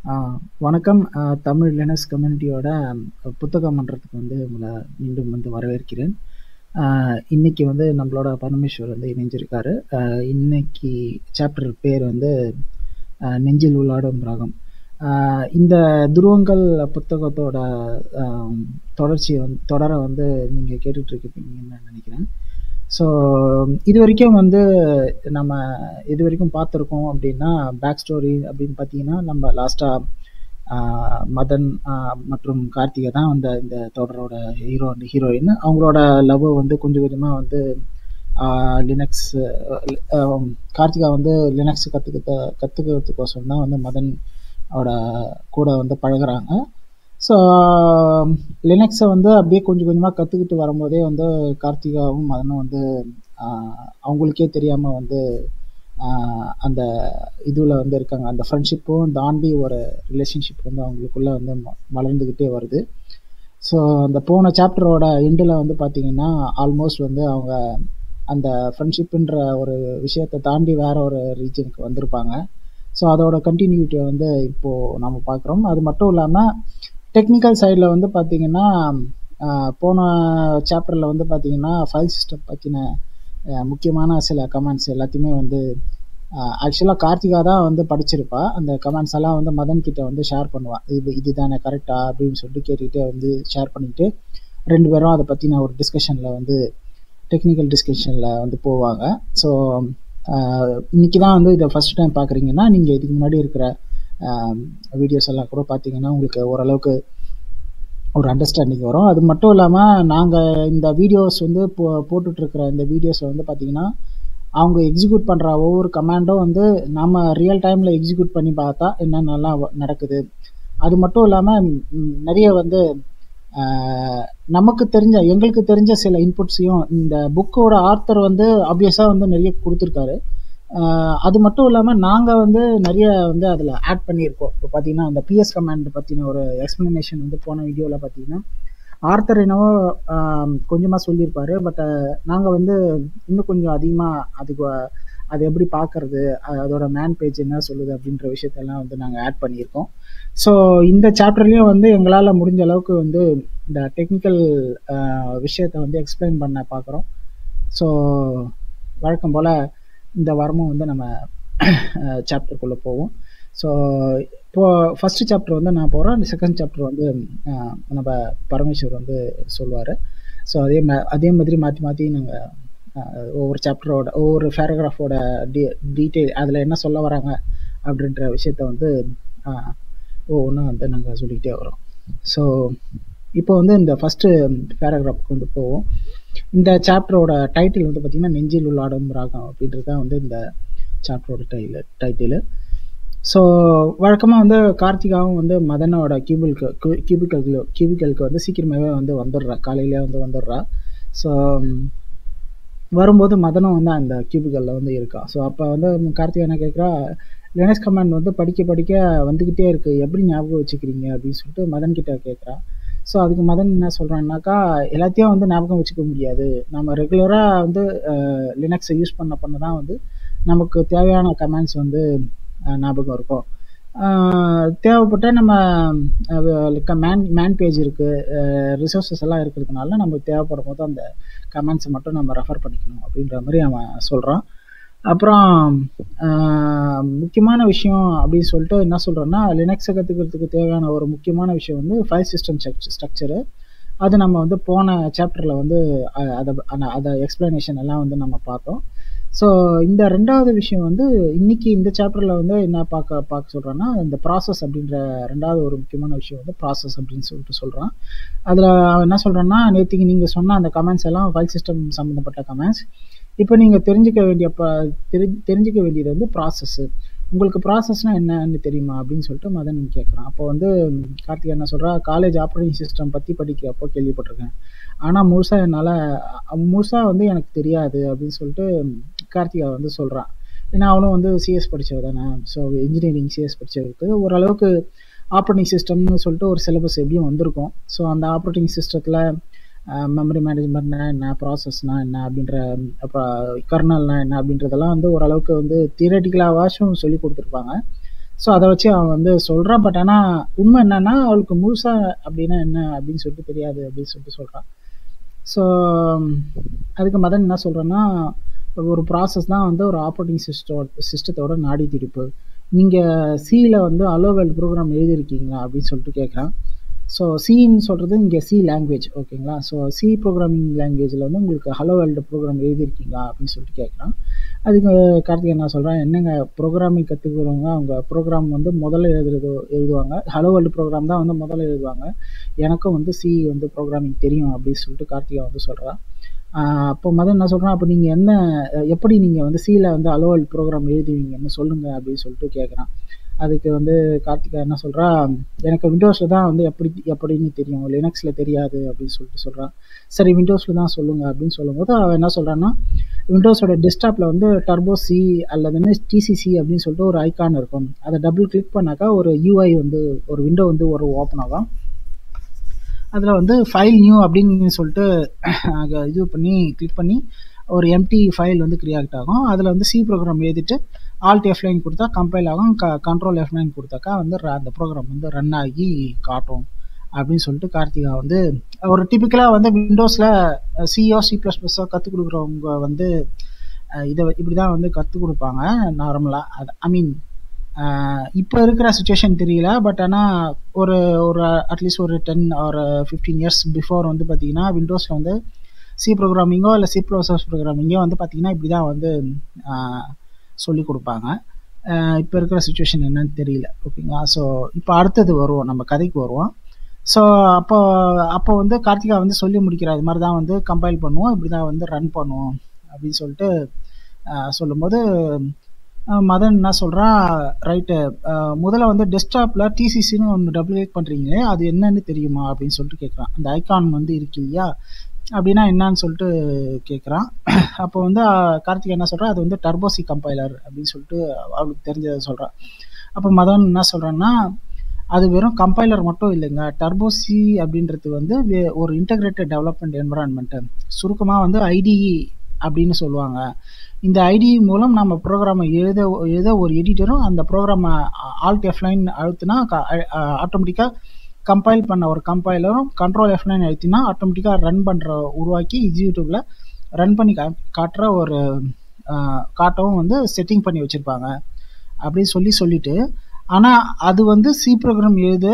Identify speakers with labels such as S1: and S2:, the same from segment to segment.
S1: ஆ, வணக்கம் ஆ, தமிழ் லினக்ஸ் கம்யூனிட்டியோட புத்தக மன்றத்துக்கு வந்து உங்களை மீண்டும் வந்து வரவேற்கிறேன் ஆ, இன்னைக்கு வந்து நம்மளோட பரமேஸ்வர் வந்து இணைஞ்சிருக்காரு ஆ, இன்னைக்கு சாப்டர் பேர் வந்து ஆ, நெஞ்சில் உள்ளாடும் ராகம் ஆ, இந்த துருவங்கள் புத்தகத்தோட ஆம், தொடர்ச்சியை வந்து தொடரை வந்து நீங்கள் கேட்டுட்டு இருக்கீங்கன்னு நான் நினைக்கிறேன் ஸோ இது வரைக்கும் வந்து நம்ம இது வரைக்கும் பார்த்துருக்கோம் அப்படின்னா பேக் ஸ்டோரி அப்படின்னு பார்த்தீங்கன்னா நம்ம லாஸ்ட்டாக மதன் ஆஹ் மற்றும் கார்த்திகை தான் வந்து இந்த தொடரோட ஹீரோ அண்ட் ஹீரோயின் அவங்களோட லவ் வந்து கொஞ்சம் கொஞ்சமாக வந்து லினக்ஸ் கார்த்திகா வந்து லினக்ஸ் கற்றுக்கிட்ட கற்றுக்கிறதுக்கோசரம் தான் வந்து மதன் அவட கூட வந்து பழகுறாங்க ஸோ லினக்ஸை வந்து அப்படியே கொஞ்சம் கொஞ்சமாக கற்றுக்கிட்டு வரும்போதே வந்து கார்த்திகாவும் மதனும் வந்து ஆஹ் அவங்களுக்கே தெரியாமல் வந்து ஆஹ் அந்த இதுல வந்து இருக்காங்க அந்த ஃப்ரெண்ட்ஷிப்பும் தாண்டி ஒரு ரிலேஷன்ஷிப் வந்து அவங்களுக்குள்ள வந்து ம- வளர்ந்துக்கிட்டே வருது ஸோ அந்த போன சாப்டரோட எண்டில் வந்து பார்த்தீங்கன்னா ஆல்மோஸ்ட் வந்து அவங்க அந்த ஃப்ரெண்ட்ஷிப்புன்ற ஒரு விஷயத்தை தாண்டி வேற ஒரு ரீஜனுக்கு வந்திருப்பாங்க ஸோ அதோட கண்டினியூட்டியை வந்து இப்போது நம்ம பார்க்குறோம் அது மட்டும் இல்லாமல் டெக்னிக்கல் சைடில் வந்து பார்த்தீங்கன்னா ஆஹ் போன சாப்டரில் வந்து பார்த்தீங்கன்னா ஃபைல் சிஸ்டம் பற்றின அஹ் முக்கியமான சில கமெண்ட்ஸ் எல்லாத்தையுமே வந்து ஆக்சுவலாக கார்த்திகா தான் வந்து படிச்சிருப்பா அந்த கமெண்ட்ஸ் எல்லாம் வந்து மதன் கிட்ட வந்து ஷேர் பண்ணுவா இது இதுதானே கரெக்டா அப்படின்னு சொல்லிட்டு கேட்டுக்கிட்டே வந்து ஷேர் பண்ணிட்டு ரெண்டு பேரும் அதை பற்றின ஒரு டிஸ்கஷனில் வந்து டெக்னிக்கல் டிஸ்கஷனில் வந்து போவாங்க ஸோ இன்னைக்கு தான் வந்து இதை ஃபர்ஸ்ட் டைம் பார்க்குறீங்கன்னா நீங்கள் இதுக்கு முன்னாடி இருக்கிற வீடியோஸ் எல்லாம் கூட பார்த்தீங்கன்னா உங்களுக்கு ஓரளவுக்கு ஒரு அண்டர்ஸ்டாண்டிங் வரும் அது மட்டும் இல்லாமல் நாங்கள் இந்த வீடியோஸ் வந்து போ போட்டுட்ருக்கிற இந்த வீடியோஸில் வந்து பார்த்தீங்கன்னா அவங்க எக்ஸிக்யூட் பண்ணுற ஒவ்வொரு கமாண்டும் வந்து நம்ம ரியல் டைமில் எக்ஸிக்யூட் பண்ணி பார்த்தா என்னென்னலாம் வ- நடக்குது அது மட்டும் இல்லாமல் நிறைய வந்து ஆஹ், நமக்கு தெரிஞ்ச எங்களுக்கு தெரிஞ்ச சில இன்புட்ஸையும் இந்த புக்கோட ஆர்த்தர் வந்து ஆப்வியஸாக வந்து நிறைய கொடுத்துருக்காரு ஆஹ், அது மட்டும் இல்லாமல் நாங்கள் வந்து நிறைய வந்து அதில் ஆட் பண்ணியிருக்கோம் இப்போ பார்த்தீங்கன்னா அந்த பிஎஸ் கமாண்ட் பற்றின ஒரு எக்ஸ்பிளனேஷன் வந்து போன வீடியோவில் பார்த்தீங்கன்னா ஆர்த்தர் என்னவோ கொஞ்சமாக சொல்லியிருப்பாரு பட் நாங்கள் வந்து இன்னும் கொஞ்சம் அதிகமாக அதுக்கு வ- அது எப்படி பார்க்கறது அ- அதோட மேன் பேஜ் என்ன சொல்லுது அப்படின்ற விஷயத்தெல்லாம் வந்து நாங்கள் ஆட் பண்ணியிருக்கோம் ஸோ இந்த சாப்டர்லேயும் வந்து எங்களால் முடிஞ்ச அளவுக்கு வந்து இந்த டெக்னிக்கல் விஷயத்தை வந்து எக்ஸ்பிளைன் பண்ண பார்க்குறோம் ஸோ வழக்கம் போல் இந்த வாரமும் வந்து நம்ம சாப்டருக்குள்ளே போவோம் ஸோ இப்போ ஃபர்ஸ்ட் சாப்டர் வந்து நான் போகிறேன் செகண்ட் சாப்டர் வந்து அஹ், நம்ம பரமேஸ்வர் வந்து சொல்லுவார் ஸோ அதே மா அதே மாதிரி மாற்றி மாற்றி நாங்கள் ஒவ்வொரு சாப்டரோட ஒவ்வொரு பேராகிராஃபோட டீ டீட்டெயில் அதில் என்ன சொல்ல வராங்க அப்படின்ற விஷயத்த வந்து அஹ், ஒவ்வொன்றா வந்து நாங்கள் சொல்லிக்கிட்டே வரோம் ஸோ இப்போ வந்து இந்த ஃபஸ்ட்டு பேராகிராஃப்க்கு வந்து போவோம் இந்த சாப்டரோட டைட்டில் வந்து பார்த்திங்கன்னா நெஞ்சில் உள்ளாடும் ராகம் அப்படின்றது தான் வந்து இந்த சாப்டரோட டைட்டில் டைட்டில் ஸோ வழக்கமாக வந்து கார்த்திகாவும் வந்து மதனோட கியூபிள்க்கு கியூபிக்கல் கியூபிக்கலுக்கு வந்து சீக்கிரமாகவே வந்து வந்துடுறா காலையிலே வந்து வந்துடுறா ஸோ வரும்போது மதனும் வந்து அந்த கியூபிக்கலில் வந்து இருக்கா ஸோ அப்போ வந்து கார்த்திகா என்ன கேட்குறா லினக்ஸ் கமாண்ட் வந்து படிக்க படிக்க வந்துக்கிட்டே இருக்குது எப்படி ஞாபகம் வச்சுக்கிறீங்க அப்படின்னு சொல்லிட்டு மதன் கிட்ட கேட்குறா ஸோ அதுக்கு மதன் என்ன சொல்கிறான்னாக்கா எல்லாத்தையும் வந்து ஞாபகம் வச்சுக்க முடியாது நம்ம ரெகுலராக வந்து லினக்ஸை யூஸ் பண்ண பண்ண தான் வந்து நமக்கு தேவையான கமாண்ட்ஸ் வந்து அஹ், ஞாபகம் இருக்கும் ஆஹ் தேவைப்பட்ட நம்ம மேன் மேன் பேஜ் இருக்குது ரிசோர்ஸஸ் எல்லாம் இருக்கிறதுனால நமக்கு தேவைப்படும் போது அந்த கமெண்ட்ஸை மட்டும் நம்ம ரெஃபர் பண்ணிக்கணும் அப்படின்ற மாதிரி அவன் சொல்கிறான் அப்புறம் ஆஹ் முக்கியமான விஷயம் அப்படின்னு சொல்லிட்டு என்ன சொல்கிறேன்னா லினக்ஸை கற்றுக்கிறதுக்கு தேவையான ஒரு முக்கியமான விஷயம் வந்து ஃபைல் சிஸ்டம் ஸ்ட்ரக்சரு அது நம்ம வந்து போன சாப்டரில் வந்து அஹ், அதை அந்த- அதை எக்ஸ்பிளனேஷன் எல்லாம் வந்து நம்ம பார்த்தோம் ஸோ இந்த ரெண்டாவது விஷயம் வந்து இன்னைக்கு இந்த சாப்டரில் வந்து என்ன பார்க்க பார்க்க சொல்கிறேன்னா இந்த ப்ராசஸ் அப்படின்ற ரெண்டாவது ஒரு முக்கியமான விஷயம் வந்து ப்ராசஸ் அப்படின்னு சொல்லிட்டு சொல்கிறான் அதில் அவன் என்ன சொல்கிறான்னா நேற்றுக்கு நீங்கள் சொன்ன அந்த கமெண்ட்ஸ் எல்லாம் ஃபைல் சிஸ்டம் சம்மந்தப்பட்ட கமெண்ட்ஸ் இப்போ நீங்கள் தெரிஞ்சுக்க வேண்டிய ப தெரி தெரிஞ்சுக்க வேண்டியது வந்து ப்ராசஸ்ஸு உங்களுக்கு ப்ராசஸ்னால் என்னன்னு தெரியுமா அப்படின்னு சொல்லிட்டு மதன் கேட்குறான் அப்போ வந்து கார்த்திகா என்ன சொல்கிறா காலேஜ் ஆப்ரேட்டிங் சிஸ்டம் பற்றி படிக்கிறப்போ கேள்விப்பட்டிருக்கேன் ஆனால் முழுசாக என்னால் முழுசாக வந்து எனக்கு தெரியாது அப்படின்னு சொல்லிட்டு கார்த்திகா வந்து சொல்கிறான் ஏன்னா அவனும் வந்து சிஎஸ் படித்தவ தானே ஸோ இன்ஜினியரிங் சிஎஸ் படித்தவருக்கு ஓரளவுக்கு ஆப்ரேட்டிங் சிஸ்டம்னு சொல்லிட்டு ஒரு சிலபஸ் எப்படியும் வந்திருக்கும் ஸோ அந்த ஆப்ரேட்டிங் சிஸ்டத்தில் மெமரி மேனேஜ்மெண்ட்னா என்ன ப்ராசஸ்னா என்ன அப்படின்ற அப்புறம் கர்னல்னா என்ன அப்படின்றதெல்லாம் வந்து ஓரளவுக்கு வந்து தியரட்டிக்கலாவாச்சும் சொல்லி கொடுத்துருப்பாங்க ஸோ அதை வச்சு அவன் வந்து சொல்கிறான் பட் ஆனால் உண்மை என்னன்னா அவளுக்கு முழுசாக அப்படின்னா என்ன அப்படின்னு சொல்லிட்டு தெரியாது அப்படின்னு சொல்லிட்டு சொல்கிறான் ஸோ அதுக்கு மதன் என்ன சொல்கிறேன்னா ஒரு ப்ராசஸ் தான் வந்து ஒரு ஆப்ரேட்டிங் சிஸ்டோ சிஸ்டத்தோட நாடி திருப்பு நீங்கள் சியில் வந்து அலோவெல் ப்ரோக்ராம் எழுதியிருக்கீங்களா அப்படின்னு சொல்லிட்டு கேட்குறான் ஸோ சின்னு சொல்கிறது இங்கே சி லாங்குவேஜ் ஓகேங்களா ஸோ சி ப்ரோக்ராமிங் லாங்குவேஜில் வந்து உங்களுக்கு ஹலோ வேர்ல்டு ப்ரோக்ராம் எழுதியிருக்கீங்களா அப்படின்னு சொல்லிட்டு கேட்குறான் அதுக்கு கார்த்திக் என்ன சொல்கிறேன் என்னங்க ப்ரோக்ராமிங் கற்றுக்கிறவங்க அவங்க ப்ரோக்ராம் வந்து முதல்ல எழுதுறது எழுதுவாங்க ஹலோ வேர்ல்டு ப்ரோக்ராம் தான் வந்து முதல்ல எழுதுவாங்க எனக்கும் வந்து சி வந்து ப்ரோக்ராமிங் தெரியும் அப்படின்னு சொல்லிட்டு கார்த்திகா வந்து சொல்கிறான் அப்போ மதன் என்ன சொல்கிறேன் அப்போ நீங்கள் என்ன எப்படி நீங்கள் வந்து சியில் வந்து ஹலோ வேர்ல்டு ப்ரோக்ராம் எழுதுவீங்கன்னு சொல்லுங்கள் அப்படின்னு சொல்லிட்டு கேட்குறான் அதுக்கு வந்து கார்த்திகா என்ன சொல்கிறா எனக்கு விண்டோஸில் தான் வந்து எப்படி எப்படின்னு தெரியும் லினக்ஸில் தெரியாது அப்படின்னு சொல்லிட்டு சொல்கிறான் சரி விண்டோஸில் தான் சொல்லுங்கள் அப்படின்னு சொல்லும்போது அவன் என்ன சொல்கிறான்னா விண்டோஸோட டெஸ்க்டாப்பில் வந்து டர்போ சி அல்லதுன்னு டிசிசி அப்படின்னு சொல்லிட்டு ஒரு ஐக்கான் இருக்கும் அதை டபுள் கிளிக் பண்ணாக்கா ஒரு யூஐ வந்து ஒரு விண்டோ வந்து ஒரு ஓப்பன் ஆகும் அதில் வந்து ஃபைல் நியூ அப்படின்னு சொல்லிட்டு இது பண்ணி கிளிக் பண்ணி ஒரு எம்டி ஃபைல் வந்து கிரியேட் ஆகும் அதில் வந்து சி ப்ரோக்ராம் எழுதிட்டு ஆல்ட் எஃப் லைன் கொடுத்தா கம்பைல் ஆகும் க கண்ட்ரோல் எஃப் லைன் கொடுத்தாக்கா வந்து அந்த ப்ரோக்ராம் வந்து ரன் ஆகி காட்டும் அப்படின்னு சொல்லிட்டு கார்த்திகா வந்து ஒரு டிப்பிக்கலாக வந்து விண்டோஸில் சிஓ சி ப்ளஸ் ப்ளஸ்ஸோ கற்றுக் கொடுக்குறவங்க வந்து இதை இப்படி தான் வந்து கற்றுக் கொடுப்பாங்க நார்மலாக அது ஐ மீன் இப்போ இருக்கிற சுச்சுவேஷன் தெரியல பட் ஆனால் ஒரு ஒரு அட்லீஸ்ட் ஒரு டென் ஒரு ஃபிஃப்டீன் இயர்ஸ் பிஃபோர் வந்து பார்த்தீங்கன்னா விண்டோஸில் வந்து சி ப்ரோக்ராமிங்கோ இல்லை சி ப்ளஸ் ப்ரோக்ராமிங்கோ வந்து பார்த்தீங்கன்னா இப்படி தான் வந்து சொல்லி கொடுப்பாங்க இப்போ இருக்கிற சுச்சுவேஷன் என்னன்னு தெரியல ஓகேங்களா ஸோ இப்போ அடுத்தது வருவோம் நம்ம கதைக்கு வருவோம் ஸோ அப்போ அப்போ வந்து கார்த்திகா வந்து சொல்லி முடிக்கிற அது மாதிரி தான் வந்து கம்பைல் பண்ணுவோம் இப்படி தான் வந்து ரன் பண்ணுவோம் அப்படின்னு சொல்லிட்டு சொல்லும்போது மதன் என்ன சொல்கிறான் ரைட்டு முதல்ல வந்து டெஸ்க்டாப்பில் டிசிசின்னு ஒன்று டபுள் கிளிக் பண்ணுறீங்களே அது என்னன்னு தெரியுமா அப்படின்னு சொல்லிட்டு கேட்குறான் அந்த ஐக்கான் வந்து இருக்கு இல்லையா அப்படின்னா என்னன்னு சொல்லிட்டு கேட்குறான் அப்போ வந்து கார்த்திக் என்ன சொல்கிறா அது வந்து டர்போசி கம்பைலர் அப்படின்னு சொல்லிட்டு அவளுக்கு தெரிஞ்சதை சொல்கிறான் அப்போ மதன் என்ன சொல்கிறான்னா அது வெறும் கம்பைலர் மட்டும் இல்லைங்க டர்போசி அப்படின்றது வந்து ஒரு இன்டகிரேட்டட் டெவலப்மெண்ட் என்வரான்மெண்ட்டு சுருக்கமாக வந்து ஐடிஇ அப்படின்னு சொல்லுவாங்க இந்த ஐடி மூலம் நம்ம ப்ரோக்ராமை எழுத எழுத ஒரு எடிட்டரும் அந்த ப்ரோக்ராமை ஆல்ட் எஃப்லைன் அழுத்துனா ஆட்டோமேட்டிக்காக கம்பைல் பண்ண ஒரு கம்பைலரும் கண்ட்ரோல் எஃப் நைன் அழுத்தினா ஆட்டோமேட்டிக்காக ரன் பண்ணுற உருவாக்கி யூடியூப்பில் ரன் பண்ணி கா காட்டுற ஒரு காட்டவும் வந்து செட்டிங் பண்ணி வச்சுருப்பாங்க அப்படின்னு சொல்லி சொல்லிட்டு ஆனால் அது வந்து சி ப்ரோக்ராம் எழுத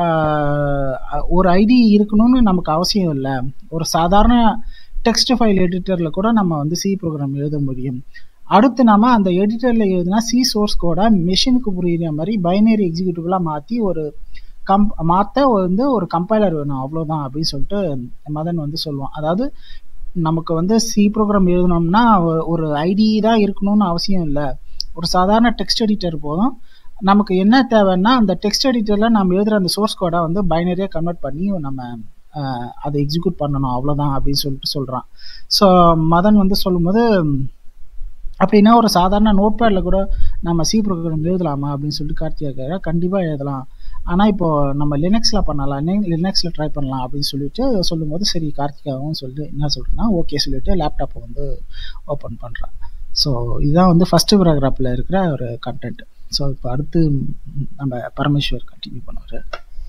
S1: ஒரு ஐடி இருக்கணும்னு நமக்கு அவசியம் இல்லை ஒரு சாதாரண டெக்ஸ்ட் ஃபைல் எடிட்டரில் கூட நம்ம வந்து சி ப்ரோக்ராம் எழுத முடியும் அடுத்து நாம அந்த எடிட்டரில் எழுதுனா சி சோர்ஸ் கோடை மெஷினுக்கு புரியுற மாதிரி பைனரி எக்ஸிக்யூட்டிவ்லாம் மாற்றி ஒரு கம் மாற்ற வந்து ஒரு கம்பைலர் வேணும் அவ்வளோதான் அப்படின்னு சொல்லிட்டு மதன் வந்து சொல்லுவான் அதாவது நமக்கு வந்து சி ப்ரோக்ராம் எழுதணும்னா ஒரு ஐடி தான் இருக்கணும்னு அவசியம் இல்லை ஒரு சாதாரண டெக்ஸ்ட் எடிட்டர் போதும் நமக்கு என்ன தேவைன்னா அந்த டெக்ஸ்ட் எடிட்டரில் நம்ம எழுதுகிற அந்த சோர்ஸ் கோடை வந்து பைனரியாக கன்வெர்ட் பண்ணி நம்ம அதை எக்ஸிக்யூட் பண்ணணும் அவ்வளோதான் அப்படின்னு சொல்லிட்டு சொல்கிறான் ஸோ மதன் வந்து சொல்லும்போது அப்படின்னா ஒரு சாதாரண நோட் பேடில் கூட நம்ம சி ப்ரோக்ராம் எழுதலாமா அப்படின்னு சொல்லிட்டு கார்த்திகா கேட்குறா கண்டிப்பாக எழுதலாம் ஆனால் இப்போ நம்ம லினக்ஸில் பண்ணலாம் லினக்ஸில் ட்ரை பண்ணலாம் அப்படின்னு சொல்லிட்டு சொல்லும்போது சரி கார்த்திகாவும் சொல்லிட்டு என்ன சொல்கிறேன்னா ஓகே சொல்லிட்டு லேப்டாப்பை வந்து ஓப்பன் பண்ணுறான் ஸோ இதுதான் வந்து ஃபஸ்ட்டு பேராகிராஃபில் இருக்கிற ஒரு கண்டென்ட் ஸோ இப்போ அடுத்து நம்ம பரமேஸ்வர் கண்டினியூ பண்ணுவார்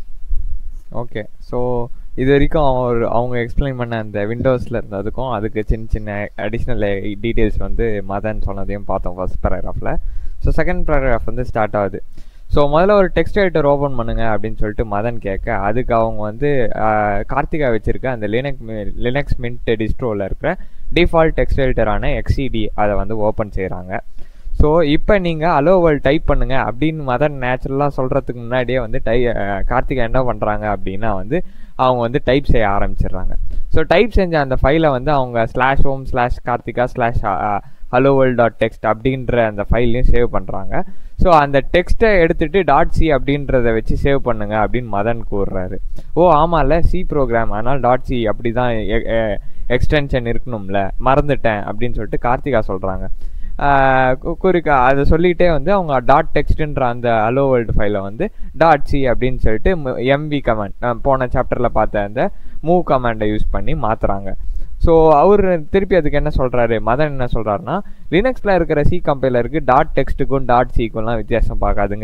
S2: ஓகே ஸோ இது வரைக்கும் அவர் அவங்க எக்ஸ்பிளைன் பண்ண அந்த விண்டோஸில் இருந்ததுக்கும் அதுக்கு சின்ன சின்ன அடிஷ்னல் டீட்டெயில்ஸ் வந்து மதன் சொன்னதையும் பார்த்தோம் ஃபர்ஸ்ட் பேராகிராஃபில் ஸோ செகண்ட் பேராகிராஃப் வந்து ஸ்டார்ட் ஆகுது ஸோ முதல்ல ஒரு டெக்ஸ்ட் எடிட்டர் ஓப்பன் பண்ணுங்க அப்படின்னு சொல்லிட்டு மதன் கேட்க அதுக்கு அவங்க வந்து கார்த்திகா வச்சிருக்க அந்த லினக் லினக்ஸ் மின்ட் டிஸ்ட்ரோவில் இருக்கிற டிஃபால்ட் டெக்ஸ்ட் எடிட்டரான எக்ஸிடி அதை வந்து ஓப்பன் செய்கிறாங்க ஸோ இப்போ நீங்கள் அலோ வேர்ல்ட் டைப் பண்ணுங்க அப்படின்னு மதன் நேச்சுரலாக சொல்கிறதுக்கு முன்னாடியே வந்து டை கார்த்திகா என்ன பண்ணுறாங்க அப்படின்னா வந்து அவங்க வந்து டைப் செய்ய ஆரம்பிச்சிடுறாங்க ஸோ டைப் செஞ்ச அந்த ஃபைலை வந்து அவங்க slash home slash Karthika slash hello world dot text அப்படின்ற அந்த ஃபைல்லையும் சேவ் பண்ணுறாங்க ஸோ அந்த டெக்ஸ்ட்டை எடுத்துட்டு டாட் சி அப்படின்றத வச்சு சேவ் பண்ணுங்க அப்படின்னு மதன் கூறுறாரு ஓ ஆமாம்ல சி ப்ரோக்ராம் ஆனால் டாட் சி அப்படி தான் எக்ஸ்டென்ஷன் இருக்கணும்ல மறந்துட்டேன் அப்படின்னு சொல்லிட்டு கார்த்திகா சொல்கிறாங்க குறிக்கா அதை சொல்லிகிட்டே வந்து அவங்க டாட் டெக்ஸ்ட்ன்ற அந்த அலோ வேர்ல்டு ஃபைலை வந்து டாட் சி அப்படின்னு சொல்லிட்டு எம்வி கமாண்ட் போன சாப்டரில் பார்த்த அந்த மூவ் கமாண்டை யூஸ் பண்ணி மாற்றுறாங்க ஸோ அவர் திருப்பி அதுக்கு என்ன சொல்கிறாரு மதன் என்ன சொல்கிறாருன்னா லினக்ஸில் இருக்கிற சி கம்பைலருக்கு டாட் டெக்ஸ்ட்டுக்கும் டாட் சிக்கும்லாம் வித்தியாசம் பார்க்காதுங்க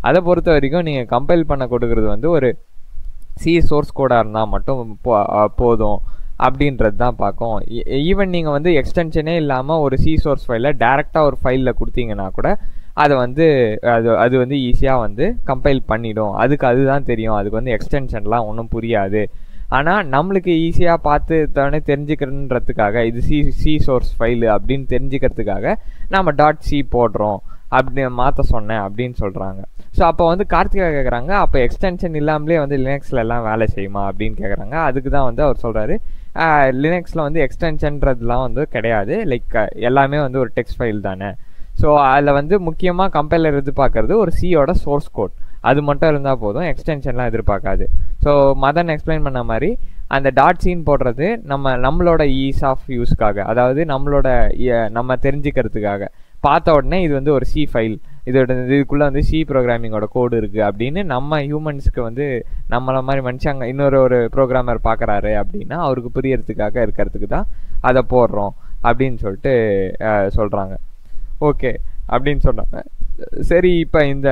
S2: அதை பொறுத்த வரைக்கும் நீங்கள் கம்பைல் பண்ண கொடுக்குறது வந்து ஒரு சி சோர்ஸ் கோடாக இருந்தால் மட்டும் போ- அஹ் போதும் அப்படின்றது தான் பார்க்கும் ஈவன் நீங்கள் வந்து எக்ஸ்டென்ஷனே இல்லாமல் ஒரு சி சோர்ஸ் ஃபைலை டேரெக்டாக ஒரு ஃபைலில் கொடுத்தீங்கன்னா கூட அதை வந்து அது அது வந்து ஈஸியாக வந்து கம்பைல் பண்ணிடும் அதுக்கு அதுதான் தெரியும் அதுக்கு வந்து எக்ஸ்டென்ஷன்லாம் ஒன்றும் புரியாது ஆனால் நம்மளுக்கு ஈஸியாக பார்த்து தானே தெரிஞ்சுக்கிறன்றதுக்காக இது சி சி சோர்ஸ் ஃபைலு அப்படின்னு தெரிஞ்சுக்கிறதுக்காக நம்ம டாட் சி போடுறோம் அப்படி மாற்ற சொன்னேன் அப்படின்னு சொல்கிறாங்க ஸோ அப்போ வந்து கார்த்திகா கேட்குறாங்க அப்போ எக்ஸ்டென்ஷன் இல்லாமலே வந்து லினக்ஸில் எல்லாம் வேலை செய்யுமா அப்படின்னு கேட்குறாங்க அதுக்கு தான் வந்து அவர் சொல்கிறாரு லினக்ஸில் வந்து எக்ஸ்டென்ஷன்றதுலாம் வந்து கிடையாது லைக் எல்லாமே வந்து ஒரு டெக்ஸ்ட் ஃபைல் தானே ஸோ அதில் வந்து முக்கியமாக கம்பைலர் எதிர்பார்க்கறது ஒரு சியோட சோர்ஸ் கோட் அது மட்டும் இருந்தால் போதும் எக்ஸ்டென்ஷன்லாம் எதிர்பார்க்காது ஸோ மதன் எக்ஸ்பிளைன் பண்ண மாதிரி அந்த டாட் சீன் போடுறது நம்ம நம்மளோட ஈஸ் ஆஃப் யூஸ்க்காக அதாவது நம்மளோட எ- நம்ம தெரிஞ்சுக்கிறதுக்காக பார்த்த உடனே இது வந்து ஒரு சி ஃபைல் இதோட இதுக்குள்ளே வந்து சி ப்ரோக்ராமிங்கோட கோடு இருக்குது அப்படின்னு நம்ம ஹியூமன்ஸ்க்கு வந்து நம்மள மாதிரி மனுஷங்க இன்னொரு ஒரு ப்ரோக்ராமர் பார்க்குறாரு அப்படின்னா அவருக்கு புரியறதுக்காக இருக்கிறதுக்கு தான் அதை போடுறோம் அப்படின்னு சொல்லிட்டு சொல்கிறாங்க ஓகே அப்படின்னு சொன்னாங்க சரி இப்போ இந்த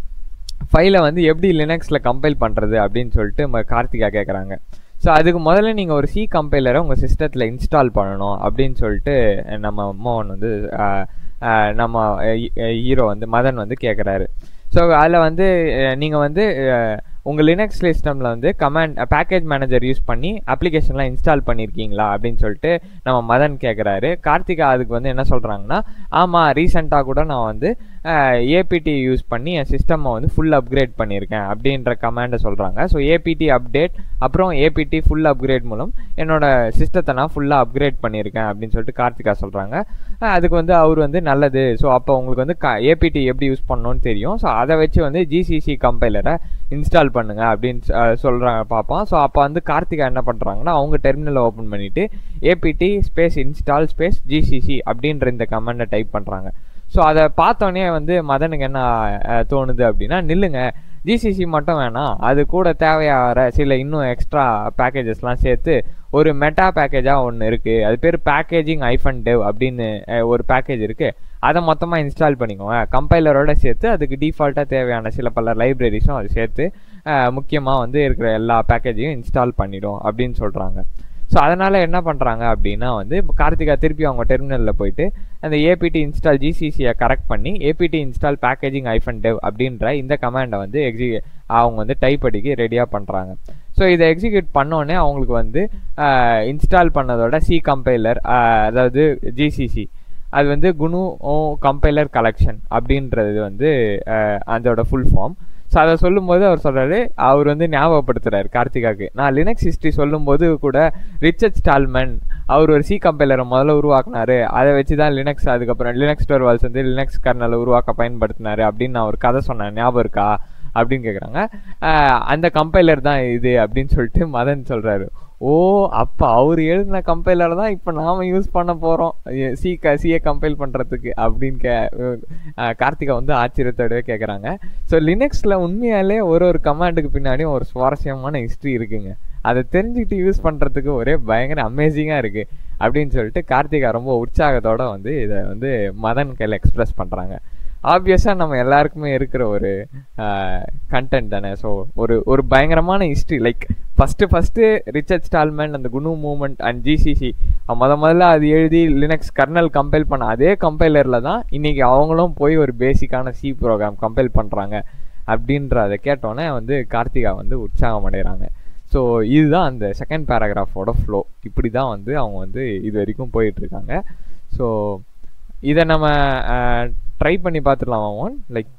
S2: ஃபைலை வந்து எப்படி லினக்ஸில் கம்பைல் பண்ணுறது அப்படின்னு சொல்லிட்டு ம- கார்த்திகா கேட்குறாங்க ஸோ அதுக்கு முதல்ல நீங்கள் ஒரு சி கம்பைலரை உங்கள் சிஸ்டத்தில் இன்ஸ்டால் பண்ணணும் அப்படின்னு சொல்லிட்டு நம்ம மோகன் வந்து அஹ், அஹ், நம்ம ஹீரோ வந்து மதன் வந்து கேட்குறாரு ஸோ அதில் வந்து நீங்கள் வந்து அஹ், உங்கள் லினக்ஸ் சிஸ்டமில் வந்து கமாண்ட் பேக்கேஜ் மேனேஜர் யூஸ் பண்ணி அப்ளிகேஷன்லாம் இன்ஸ்டால் பண்ணியிருக்கீங்களா அப்படின்னு சொல்லிட்டு நம்ம மதன் கேட்குறாரு கார்த்திகா அதுக்கு வந்து என்ன சொல்கிறாங்கன்னா ஆமாம் ரீசெண்டாக கூட நான் வந்து ஏபிடி யூஸ் பண்ணி என் சிஸ்டம்மை வந்து ஃபுல் அப்கிரேட் பண்ணியிருக்கேன் அப்படின்ற கமாண்டை சொல்கிறாங்க ஸோ ஏபிடி அப்டேட் அப்புறம் ஏபிடி ஃபுல் அப்கிரேட் மூலம் என்னோட சிஸ்டத்தை நான் ஃபுல்லாக அப்கிரேட் பண்ணியிருக்கேன் அப்படின்னு சொல்லிட்டு கார்த்திகா சொல்கிறாங்க அதுக்கு வந்து அவர் வந்து நல்லது ஸோ அப்போ உங்களுக்கு வந்து ஏபிடி எப்படி யூஸ் பண்ணணும்னு தெரியும் ஸோ அதை வச்சு வந்து ஜிசிசி கம்பைலரை இன்ஸ்டால் பண்ணுங்க அப்படின்னு சொ- சொல்றாங்க பார்ப்போம் ஸோ அப்போ வந்து கார்த்திகா என்ன பண்ணுறாங்கன்னா அவங்க டெர்மினலை ஓப்பன் பண்ணிட்டு APT space install space GCC அப்படின்ற இந்த கமெண்டை டைப் பண்ணுறாங்க ஸோ அதை பார்த்தோன்னே வந்து மதனுக்கு என்ன அஹ், தோணுது அப்படின்னா நில்லுங்க ஜிசிசி மட்டும் வேணாம் அது கூட தேவையாகிற சில இன்னும் எக்ஸ்ட்ரா பேக்கேஜஸ்லாம் சேர்த்து ஒரு மெட்டா பேக்கேஜாக ஒன்று இருக்குது அது பேர் பேக்கேஜிங் ஐஃபன் டெவ் அப்படின்னு அஹ், ஒரு பேக்கேஜ் இருக்குது அதை மொத்தமாக இன்ஸ்டால் பண்ணிக்கோங்க கம்பைலரோட சேர்த்து அதுக்கு டிஃபால்ட்டாக தேவையான சில பல லைப்ரரிஸும் அது சேர்த்து முக்கியமாக வந்து இருக்கிற எல்லா பேக்கேஜையும் இன்ஸ்டால் பண்ணிடும் அப்படின்னு சொல்கிறாங்க ஸோ அதனால் என்ன பண்ணுறாங்க அப்படின்னா வந்து இப்ப கார்த்திகா திருப்பி அவங்க டெர்மினலில் போயிட்டு அந்த ஏபிடி இன்ஸ்டால் ஜிசிசியை கரெக்ட் பண்ணி APT install packaging hyphen dev அப்படின்ற இந்த கமாண்டை வந்து எக்ஸி அவங்க வந்து டைப் அடிக்க ரெடியாக பண்ணுறாங்க ஸோ இதை எக்ஸிக்யூட் பண்ணோடனே அவங்களுக்கு வந்து இன்ஸ்டால் பண்ணதோட சி கம்பைலர் அதாவது ஜிசிசி அது வந்து குணு ஓ கம்பைலர் கலெக்ஷன் அப்படின்றது வந்து அஹ், அதோட ஃபுல் ஃபார்ம் ஸோ அதை சொல்லும்போது அவர் சொல்றாரு அவர் வந்து ஞாபகப்படுத்துறாரு கார்த்திகாக்கு நான் லினக்ஸ் ஹிஸ்ட்ரி சொல்லும்போது கூட ரிச்சர்ட் ஸ்டால்மன் அவர் ஒரு சி கம்பைலரை முதல்ல உருவாக்குனாரு அதை வச்சு தான் லினக்ஸ் அதுக்கப்புறம் லினக்ஸ் டோர்வால்ஸ் வந்து லினக்ஸ் கர்னலை உருவாக்க பயன்படுத்தினாரு அப்படின்னு நான் ஒரு கதை சொன்னேன் ஞாபகம் இருக்கா அப்படின்னு கேட்குறாங்க அந்த கம்பைலர் தான் இது அப்படின்னு சொல்லிட்டு மதன் சொல்றாரு ஓ அப்போ அவர் எழுதின கம்பைலர் தான் இப்போ நாம யூஸ் பண்ண போகிறோம் சி க சிஏ கம்பைல் பண்ணுறதுக்கு அப்படின்னு கே அஹ் கார்த்திகா வந்து ஆச்சரியத்தோடவே கேட்குறாங்க ஸோ லினக்ஸில் உண்மையாலே ஒரு ஒரு கமாண்டுக்கு பின்னாடியும் ஒரு சுவாரஸ்யமான ஹிஸ்ட்ரி இருக்குங்க அதை தெரிஞ்சுக்கிட்டு யூஸ் பண்ணுறதுக்கு ஒரே பயங்கர அமேசிங்காக இருக்குது அப்படின்னு சொல்லிட்டு கார்த்திகா ரொம்ப உற்சாகத்தோட வந்து இதை வந்து மதன் கையில் எக்ஸ்பிரஸ் பண்ணுறாங்க ஆப்வியஸாக நம்ம எல்லாருக்குமே இருக்கிற ஒரு கண்டென்ட் தானே ஸோ ஒரு ஒரு பயங்கரமான history like first first Richard Stallman அந்த குணு மூமெண்ட் அண்ட் ஜிசிசி முத முதல்ல அது எழுதி லினக்ஸ் கர்னல் கம்பைல் பண்ண அதே கம்பைலரில் தான் இன்னைக்கு அவங்களும் போய் ஒரு பேசிக்கான சி ப்ரோக்ராம் கம்பைல் பண்ணுறாங்க அப்படின்ற அதை கேட்டோன்னே வந்து கார்த்திகா வந்து உற்சாகம் அடைகிறாங்க ஸோ இதுதான் அந்த செகண்ட் பேராகிராஃபோட ஃப்ளோ இப்படி தான் வந்து அவங்க வந்து இது வரைக்கும் போயிட்டுருக்காங்க ஸோ இதை நம்ம ட்ரை பண்ணி பார்த்துடலாமா ஒன் லைக்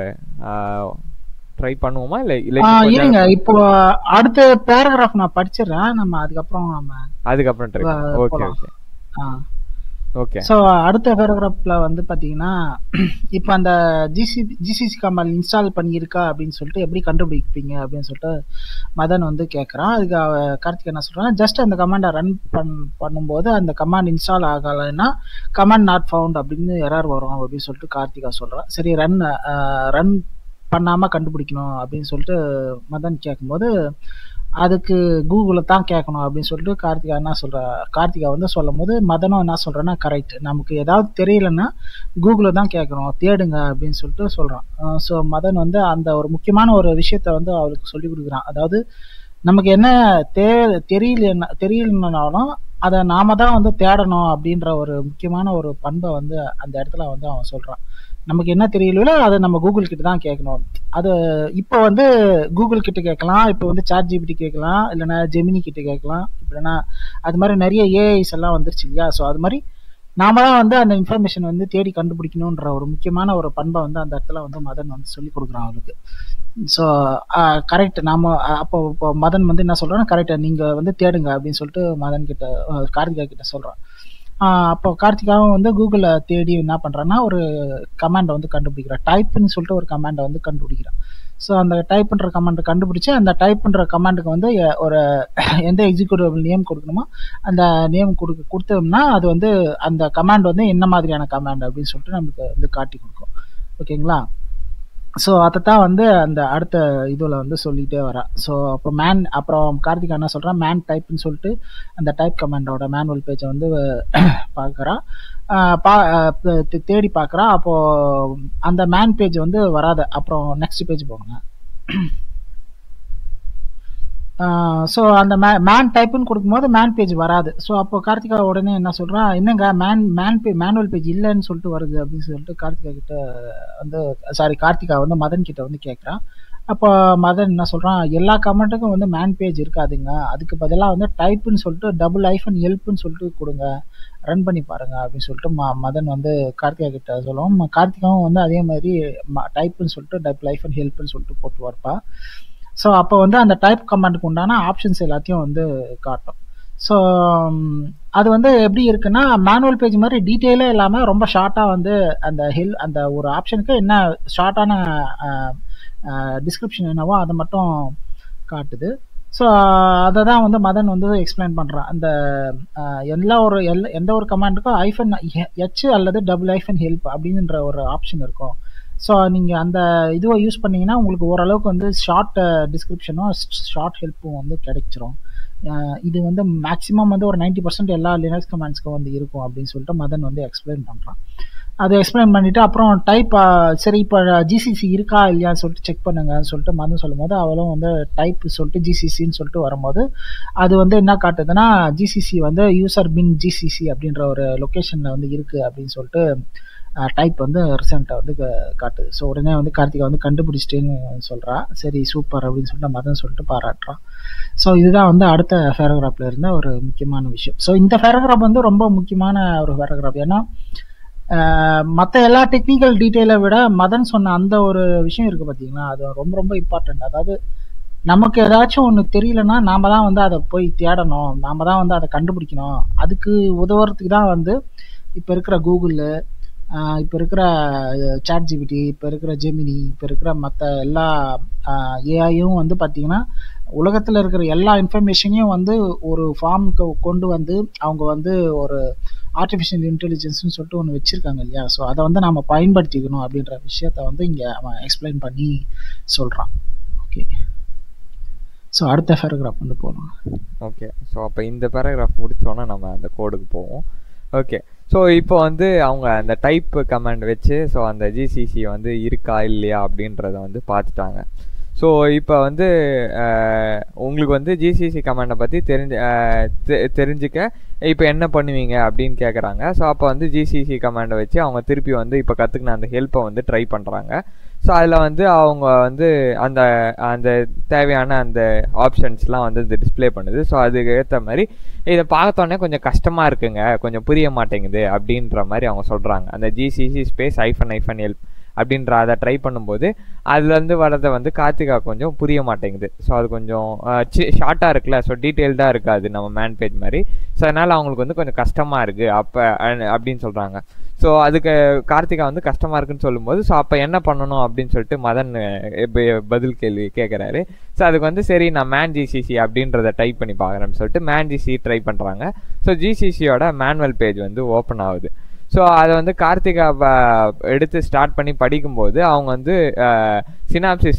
S2: ட்ரை பண்ணுவோமா இல்லை இல்லை
S1: ஆ, இருங்க இப்போ அடுத்த பேராகிராஃப் நான் படிச்சிடுறேன் நம்ம அதுக்கப்புறம் நம்ம
S2: அதுக்கப்புறம் ட்ரை
S1: ஆ,
S2: ஓகே
S1: போலாம்.
S2: ஓகே ஓகே
S1: ஸோ அடுத்த பேராகிராஃப்ல வந்து பாத்தீங்கன்னா இப்போ அந்த ஜிசி ஜிசிசி கமல் இன்ஸ்டால் பண்ணியிருக்கா அப்படின்னு சொல்லிட்டு எப்படி கண்டுபிடிப்பீங்க அப்படின்னு சொல்லிட்டு மதன் வந்து கேட்குறான் அதுக்கு அவ கார்த்திக் என்ன சொல்றான் ஜஸ்ட் அந்த கமாண்டை ரன் பண் பண்ணும்போது அந்த கமாண்ட் இன்ஸ்டால் ஆகலைன்னா கமாண்ட் நாட் ஃபவுண்ட் அப்படின்னு எரர் வரும் அப்படின்னு சொல்லிட்டு கார்த்திகா சொல்றான் சரி ரன் ரன் பண்ணாம கண்டுபிடிக்கணும் அப்படின்னு சொல்லிட்டு மதன் கேட்கும்போது அதுக்கு கூகுளில் தான் கேட்கணும் அப்படின்னு சொல்லிட்டு கார்த்திகா என்ன சொல்ற கார்த்திகா வந்து சொல்லும் போது மதனும் என்ன சொல்கிறேன்னா கரெக்ட் நமக்கு ஏதாவது தெரியலன்னா கூகுளில் தான் கேட்கணும் தேடுங்க அப்படின்னு சொல்லிட்டு சொல்கிறான் ஸோ மதன் வந்து அந்த ஒரு முக்கியமான ஒரு விஷயத்த வந்து அவளுக்கு சொல்லி கொடுக்குறான் அதாவது நமக்கு என்ன தே தெரியல தெரியலனாலும் அதை நாம தான் வந்து தேடணும் அப்படின்ற ஒரு முக்கியமான ஒரு பண்பை வந்து அந்த இடத்துல வந்து அவன் சொல்கிறான் நமக்கு என்ன தெரியலையோ அதை நம்ம கூகுள் கிட்ட தான் கேட்கணும் அது இப்போ வந்து கூகுள் கிட்ட கேட்கலாம் இப்போ வந்து சாட் ஜிபிடி கேட்கலாம் இல்லைன்னா ஜெமினி கிட்ட கேட்கலாம் இல்லைன்னா அது மாதிரி நிறைய ஏஐஸ் எல்லாம் வந்துருச்சு இல்லையா ஸோ அது மாதிரி நாம தான் வந்து அந்த இன்ஃபர்மேஷன் வந்து தேடி கண்டுபிடிக்கணுன்ற ஒரு முக்கியமான ஒரு பண்பை வந்து அந்த இடத்துல வந்து மதன் வந்து சொல்லி கொடுக்குறான் அவளுக்கு ஸோ கரெக்ட் நாம அப்போ இப்போ மதன் வந்து என்ன சொல்றான்னா கரெக்டாக நீங்கள் வந்து தேடுங்க அப்படின்னு சொல்லிட்டு மதன் கிட்ட கார்த்திகா கிட்ட சொல்கிறான் அப்போ கார்த்திகாவும் வந்து கூகுளில் தேடி என்ன பண்ணுறான்னா ஒரு கமாண்டை வந்து கண்டுபிடிக்கிறான் டைப்னு சொல்லிட்டு ஒரு கமாண்டை வந்து கண்டுபிடிக்கிறான் ஸோ அந்த டைப் பண்ணுற கமாண்டை கண்டுபிடிச்சி அந்த டைப் பண்ணுற கமாண்டுக்கு வந்து ஒரு எந்த எக்ஸிக்யூட்டிவ் நேம் கொடுக்கணுமோ அந்த நேம் கொடுக்க கொடுத்தோம்னா அது வந்து அந்த கமாண்ட் வந்து என்ன மாதிரியான கமாண்ட் அப்படின்னு சொல்லிட்டு நமக்கு வந்து காட்டி கொடுக்கும் ஓகேங்களா ஸோ அதை தான் வந்து அந்த அடுத்த இதில் வந்து சொல்லிகிட்டே வரா ஸோ அப்போ மேன் அப்புறம் கார்த்திகா என்ன சொல்கிறான் மேன் டைப்னு சொல்லிட்டு அந்த டைப் கமாண்டோட மேனுவல் பேஜை வந்து பார்க்குறான் பா தேடி பார்க்குறான் அப்போது அந்த மேன் பேஜ் வந்து வராது அப்புறம் நெக்ஸ்ட் பேஜ் போங்க ஸோ அந்த மே மேன் டைப்புன்னு கொடுக்கும்போது மேன் பேஜ் வராது ஸோ அப்போ கார்த்திகா உடனே என்ன சொல்கிறான் என்னங்க மேன் மேன் பே மேனுவல் பேஜ் இல்லைன்னு சொல்லிட்டு வருது அப்படின்னு சொல்லிட்டு கார்த்திகா கிட்ட வந்து சாரி கார்த்திகா வந்து மதன் கிட்ட வந்து கேட்குறான் அப்போ மதன் என்ன சொல்கிறான் எல்லா கமெண்ட்டுக்கும் வந்து மேன் பேஜ் இருக்காதுங்க அதுக்கு பதிலாக வந்து டைப்புன்னு சொல்லிட்டு டபுள் ஐஃபன் ஹெல்ப்னு சொல்லிட்டு கொடுங்க ரன் பண்ணி பாருங்க அப்படின்னு சொல்லிட்டு ம மதன் வந்து கார்த்திகா கிட்ட சொல்லுவோம் கார்த்திகாவும் வந்து அதே மாதிரி டைப்புன்னு சொல்லிட்டு டபுள் ஐஃபன் ஹெல்ப்னு சொல்லிட்டு போட்டு வரப்பா ஸோ அப்போ வந்து அந்த டைப் கமாண்டுக்கு உண்டான ஆப்ஷன்ஸ் எல்லாத்தையும் வந்து காட்டும் ஸோ அது வந்து எப்படி இருக்குன்னா மேனுவல் பேஜ் மாதிரி டீட்டெயிலே இல்லாமல் ரொம்ப ஷார்ட்டாக வந்து அந்த ஹெல் அந்த ஒரு ஆப்ஷனுக்கு என்ன ஷார்ட்டான டிஸ்கிரிப்ஷன் என்னவோ அதை மட்டும் காட்டுது ஸோ அதை தான் வந்து மதன் வந்து எக்ஸ்பிளைன் பண்ணுறான் அந்த எல்லா ஒரு எல் எந்த ஒரு கமாண்டுக்கும் ஐஃபன் ஹெச் அல்லது டபுள் ஐஃபன் ஹெல்ப் அப்படின்ற ஒரு ஆப்ஷன் இருக்கும் ஸோ நீங்கள் அந்த இதுவை யூஸ் பண்ணிங்கன்னா உங்களுக்கு ஓரளவுக்கு வந்து ஷார்ட் டிஸ்கிரிப்ஷனும் ஷார்ட் ஹெல்ப்பும் வந்து கிடைச்சிரும் இது வந்து மேக்ஸிமம் வந்து ஒரு நைன்டி பர்சன்ட் எல்லா லினக்ஸ் கமெண்ட்ஸ்க்கும் வந்து இருக்கும் அப்படின்னு சொல்லிட்டு மதன் வந்து எக்ஸ்பிளைன் பண்ணுறான் அதை எக்ஸ்பிளைன் பண்ணிவிட்டு அப்புறம் டைப் சரி இப்போ ஜிசிசி இருக்கா இல்லையான்னு சொல்லிட்டு செக் பண்ணுங்கன்னு சொல்லிட்டு மதன் சொல்லும் போது அவளும் வந்து டைப் சொல்லிட்டு ஜிசிசின்னு சொல்லிட்டு வரும்போது அது வந்து என்ன காட்டுதுன்னா ஜிசிசி வந்து யூசர் பின் ஜிசிசி அப்படின்ற ஒரு லொக்கேஷனில் வந்து இருக்குது அப்படின்னு சொல்லிட்டு டைப் வந்து ரிசல்ட்டை வந்து காட்டுது ஸோ உடனே வந்து கார்த்திகா வந்து கண்டுபிடிச்சிட்டேன்னு சொல்கிறா சரி சூப்பர் அப்படின்னு சொல்லிட்டு மதன் சொல்லிட்டு பாராட்டுறான் ஸோ இதுதான் வந்து அடுத்த பேராகிராஃபில் இருந்த ஒரு முக்கியமான விஷயம் ஸோ இந்த பேராகிராஃப் வந்து ரொம்ப முக்கியமான ஒரு பேராகிராஃப் ஏன்னா மற்ற எல்லா டெக்னிக்கல் டீட்டெயிலை விட மதன் சொன்ன அந்த ஒரு விஷயம் இருக்குது பார்த்தீங்களா அது ரொம்ப ரொம்ப இம்பார்ட்டண்ட் அதாவது நமக்கு ஏதாச்சும் ஒன்று தெரியலன்னா நாம தான் வந்து அதை போய் தேடணும் நாம தான் வந்து அதை கண்டுபிடிக்கணும் அதுக்கு உதவுறதுக்கு தான் வந்து இப்போ இருக்கிற கூகுளு இப்போ இருக்கிற சாட் ஜிபிடி இப்போ இருக்கிற ஜெமினி இப்போ இருக்கிற மற்ற எல்லா ஏஐயும் வந்து பார்த்திங்கன்னா உலகத்தில் இருக்கிற எல்லா இன்ஃபர்மேஷனையும் வந்து ஒரு ஃபார்முக்கு கொண்டு வந்து அவங்க வந்து ஒரு ஆர்டிஃபிஷியல் இன்டெலிஜென்ஸ்னு சொல்லிட்டு ஒன்று வச்சுருக்காங்க இல்லையா ஸோ அதை வந்து நம்ம பயன்படுத்திக்கணும் அப்படின்ற விஷயத்த வந்து இங்கே அவன் எக்ஸ்பிளைன் பண்ணி சொல்கிறான் ஓகே ஸோ அடுத்த பேராகிராஃப் வந்து போகலாம்
S2: ஓகே ஸோ அப்போ இந்த பேராகிராஃப் முடித்தோன்னா நம்ம அந்த கோடுக்கு போவோம் ஓகே ஸோ இப்போ வந்து அவங்க அந்த டைப் கமாண்ட் வச்சு ஸோ அந்த ஜிசிசி வந்து இருக்கா இல்லையா அப்படின்றத வந்து பார்த்துட்டாங்க ஸோ இப்போ வந்து உங்களுக்கு வந்து ஜிசிசி கமாண்டை பற்றி தெரிஞ்சு தெரிஞ்சுக்க இப்போ என்ன பண்ணுவீங்க அப்படின்னு கேட்குறாங்க ஸோ அப்போ வந்து ஜிசிசி கமாண்டை வச்சு அவங்க திருப்பி வந்து இப்போ கற்றுக்கின அந்த ஹெல்ப்பை வந்து ட்ரை பண்ணுறாங்க ஸோ அதில் வந்து அவங்க வந்து அந்த அந்த தேவையான அந்த ஆப்ஷன்ஸ்லாம் வந்து இது டிஸ்பிளே பண்ணுது ஸோ அதுக்கு ஏற்ற மாதிரி இதை பார்த்தோன்னே கொஞ்சம் கஷ்டமாக இருக்குங்க கொஞ்சம் புரிய மாட்டேங்குது அப்படின்ற மாதிரி அவங்க சொல்கிறாங்க அந்த ஜிசிசி ஸ்பேஸ் ஐஃபன் ஐஃபன் ஹெல்ப் அப்படின்ற அதை ட்ரை பண்ணும்போது அதுலேருந்து வரதை வந்து கார்த்திகா கொஞ்சம் புரிய மாட்டேங்குது ஸோ அது கொஞ்சம் ஷார்ட்டாக இருக்குல்ல ஸோ டீட்டெயில்டாக இருக்காது நம்ம மேன் பேஜ் மாதிரி ஸோ அதனால் அவங்களுக்கு வந்து கொஞ்சம் கஷ்டமாக இருக்குது அப்போ அப்படின்னு சொல்கிறாங்க ஸோ அதுக்கு கார்த்திகா வந்து கஷ்டமாக இருக்குன்னு சொல்லும்போது ஸோ அப்போ என்ன பண்ணணும் அப்படின்னு சொல்லிட்டு மதன் பதில் கேள்வி கேட்குறாரு ஸோ அதுக்கு வந்து சரி நான் மேன் ஜிசிசி அப்படின்றத டைப் பண்ணி பார்க்குறேன்னு சொல்லிட்டு மேன் ஜிசி ட்ரை பண்ணுறாங்க ஸோ ஜிசிசியோட மேனுவல் பேஜ் வந்து ஓப்பன் ஆகுது ஸோ அதை வந்து கார்த்திகா ப- எடுத்து ஸ்டார்ட் பண்ணி படிக்கும்போது அவங்க வந்து சினாப்சிஸ்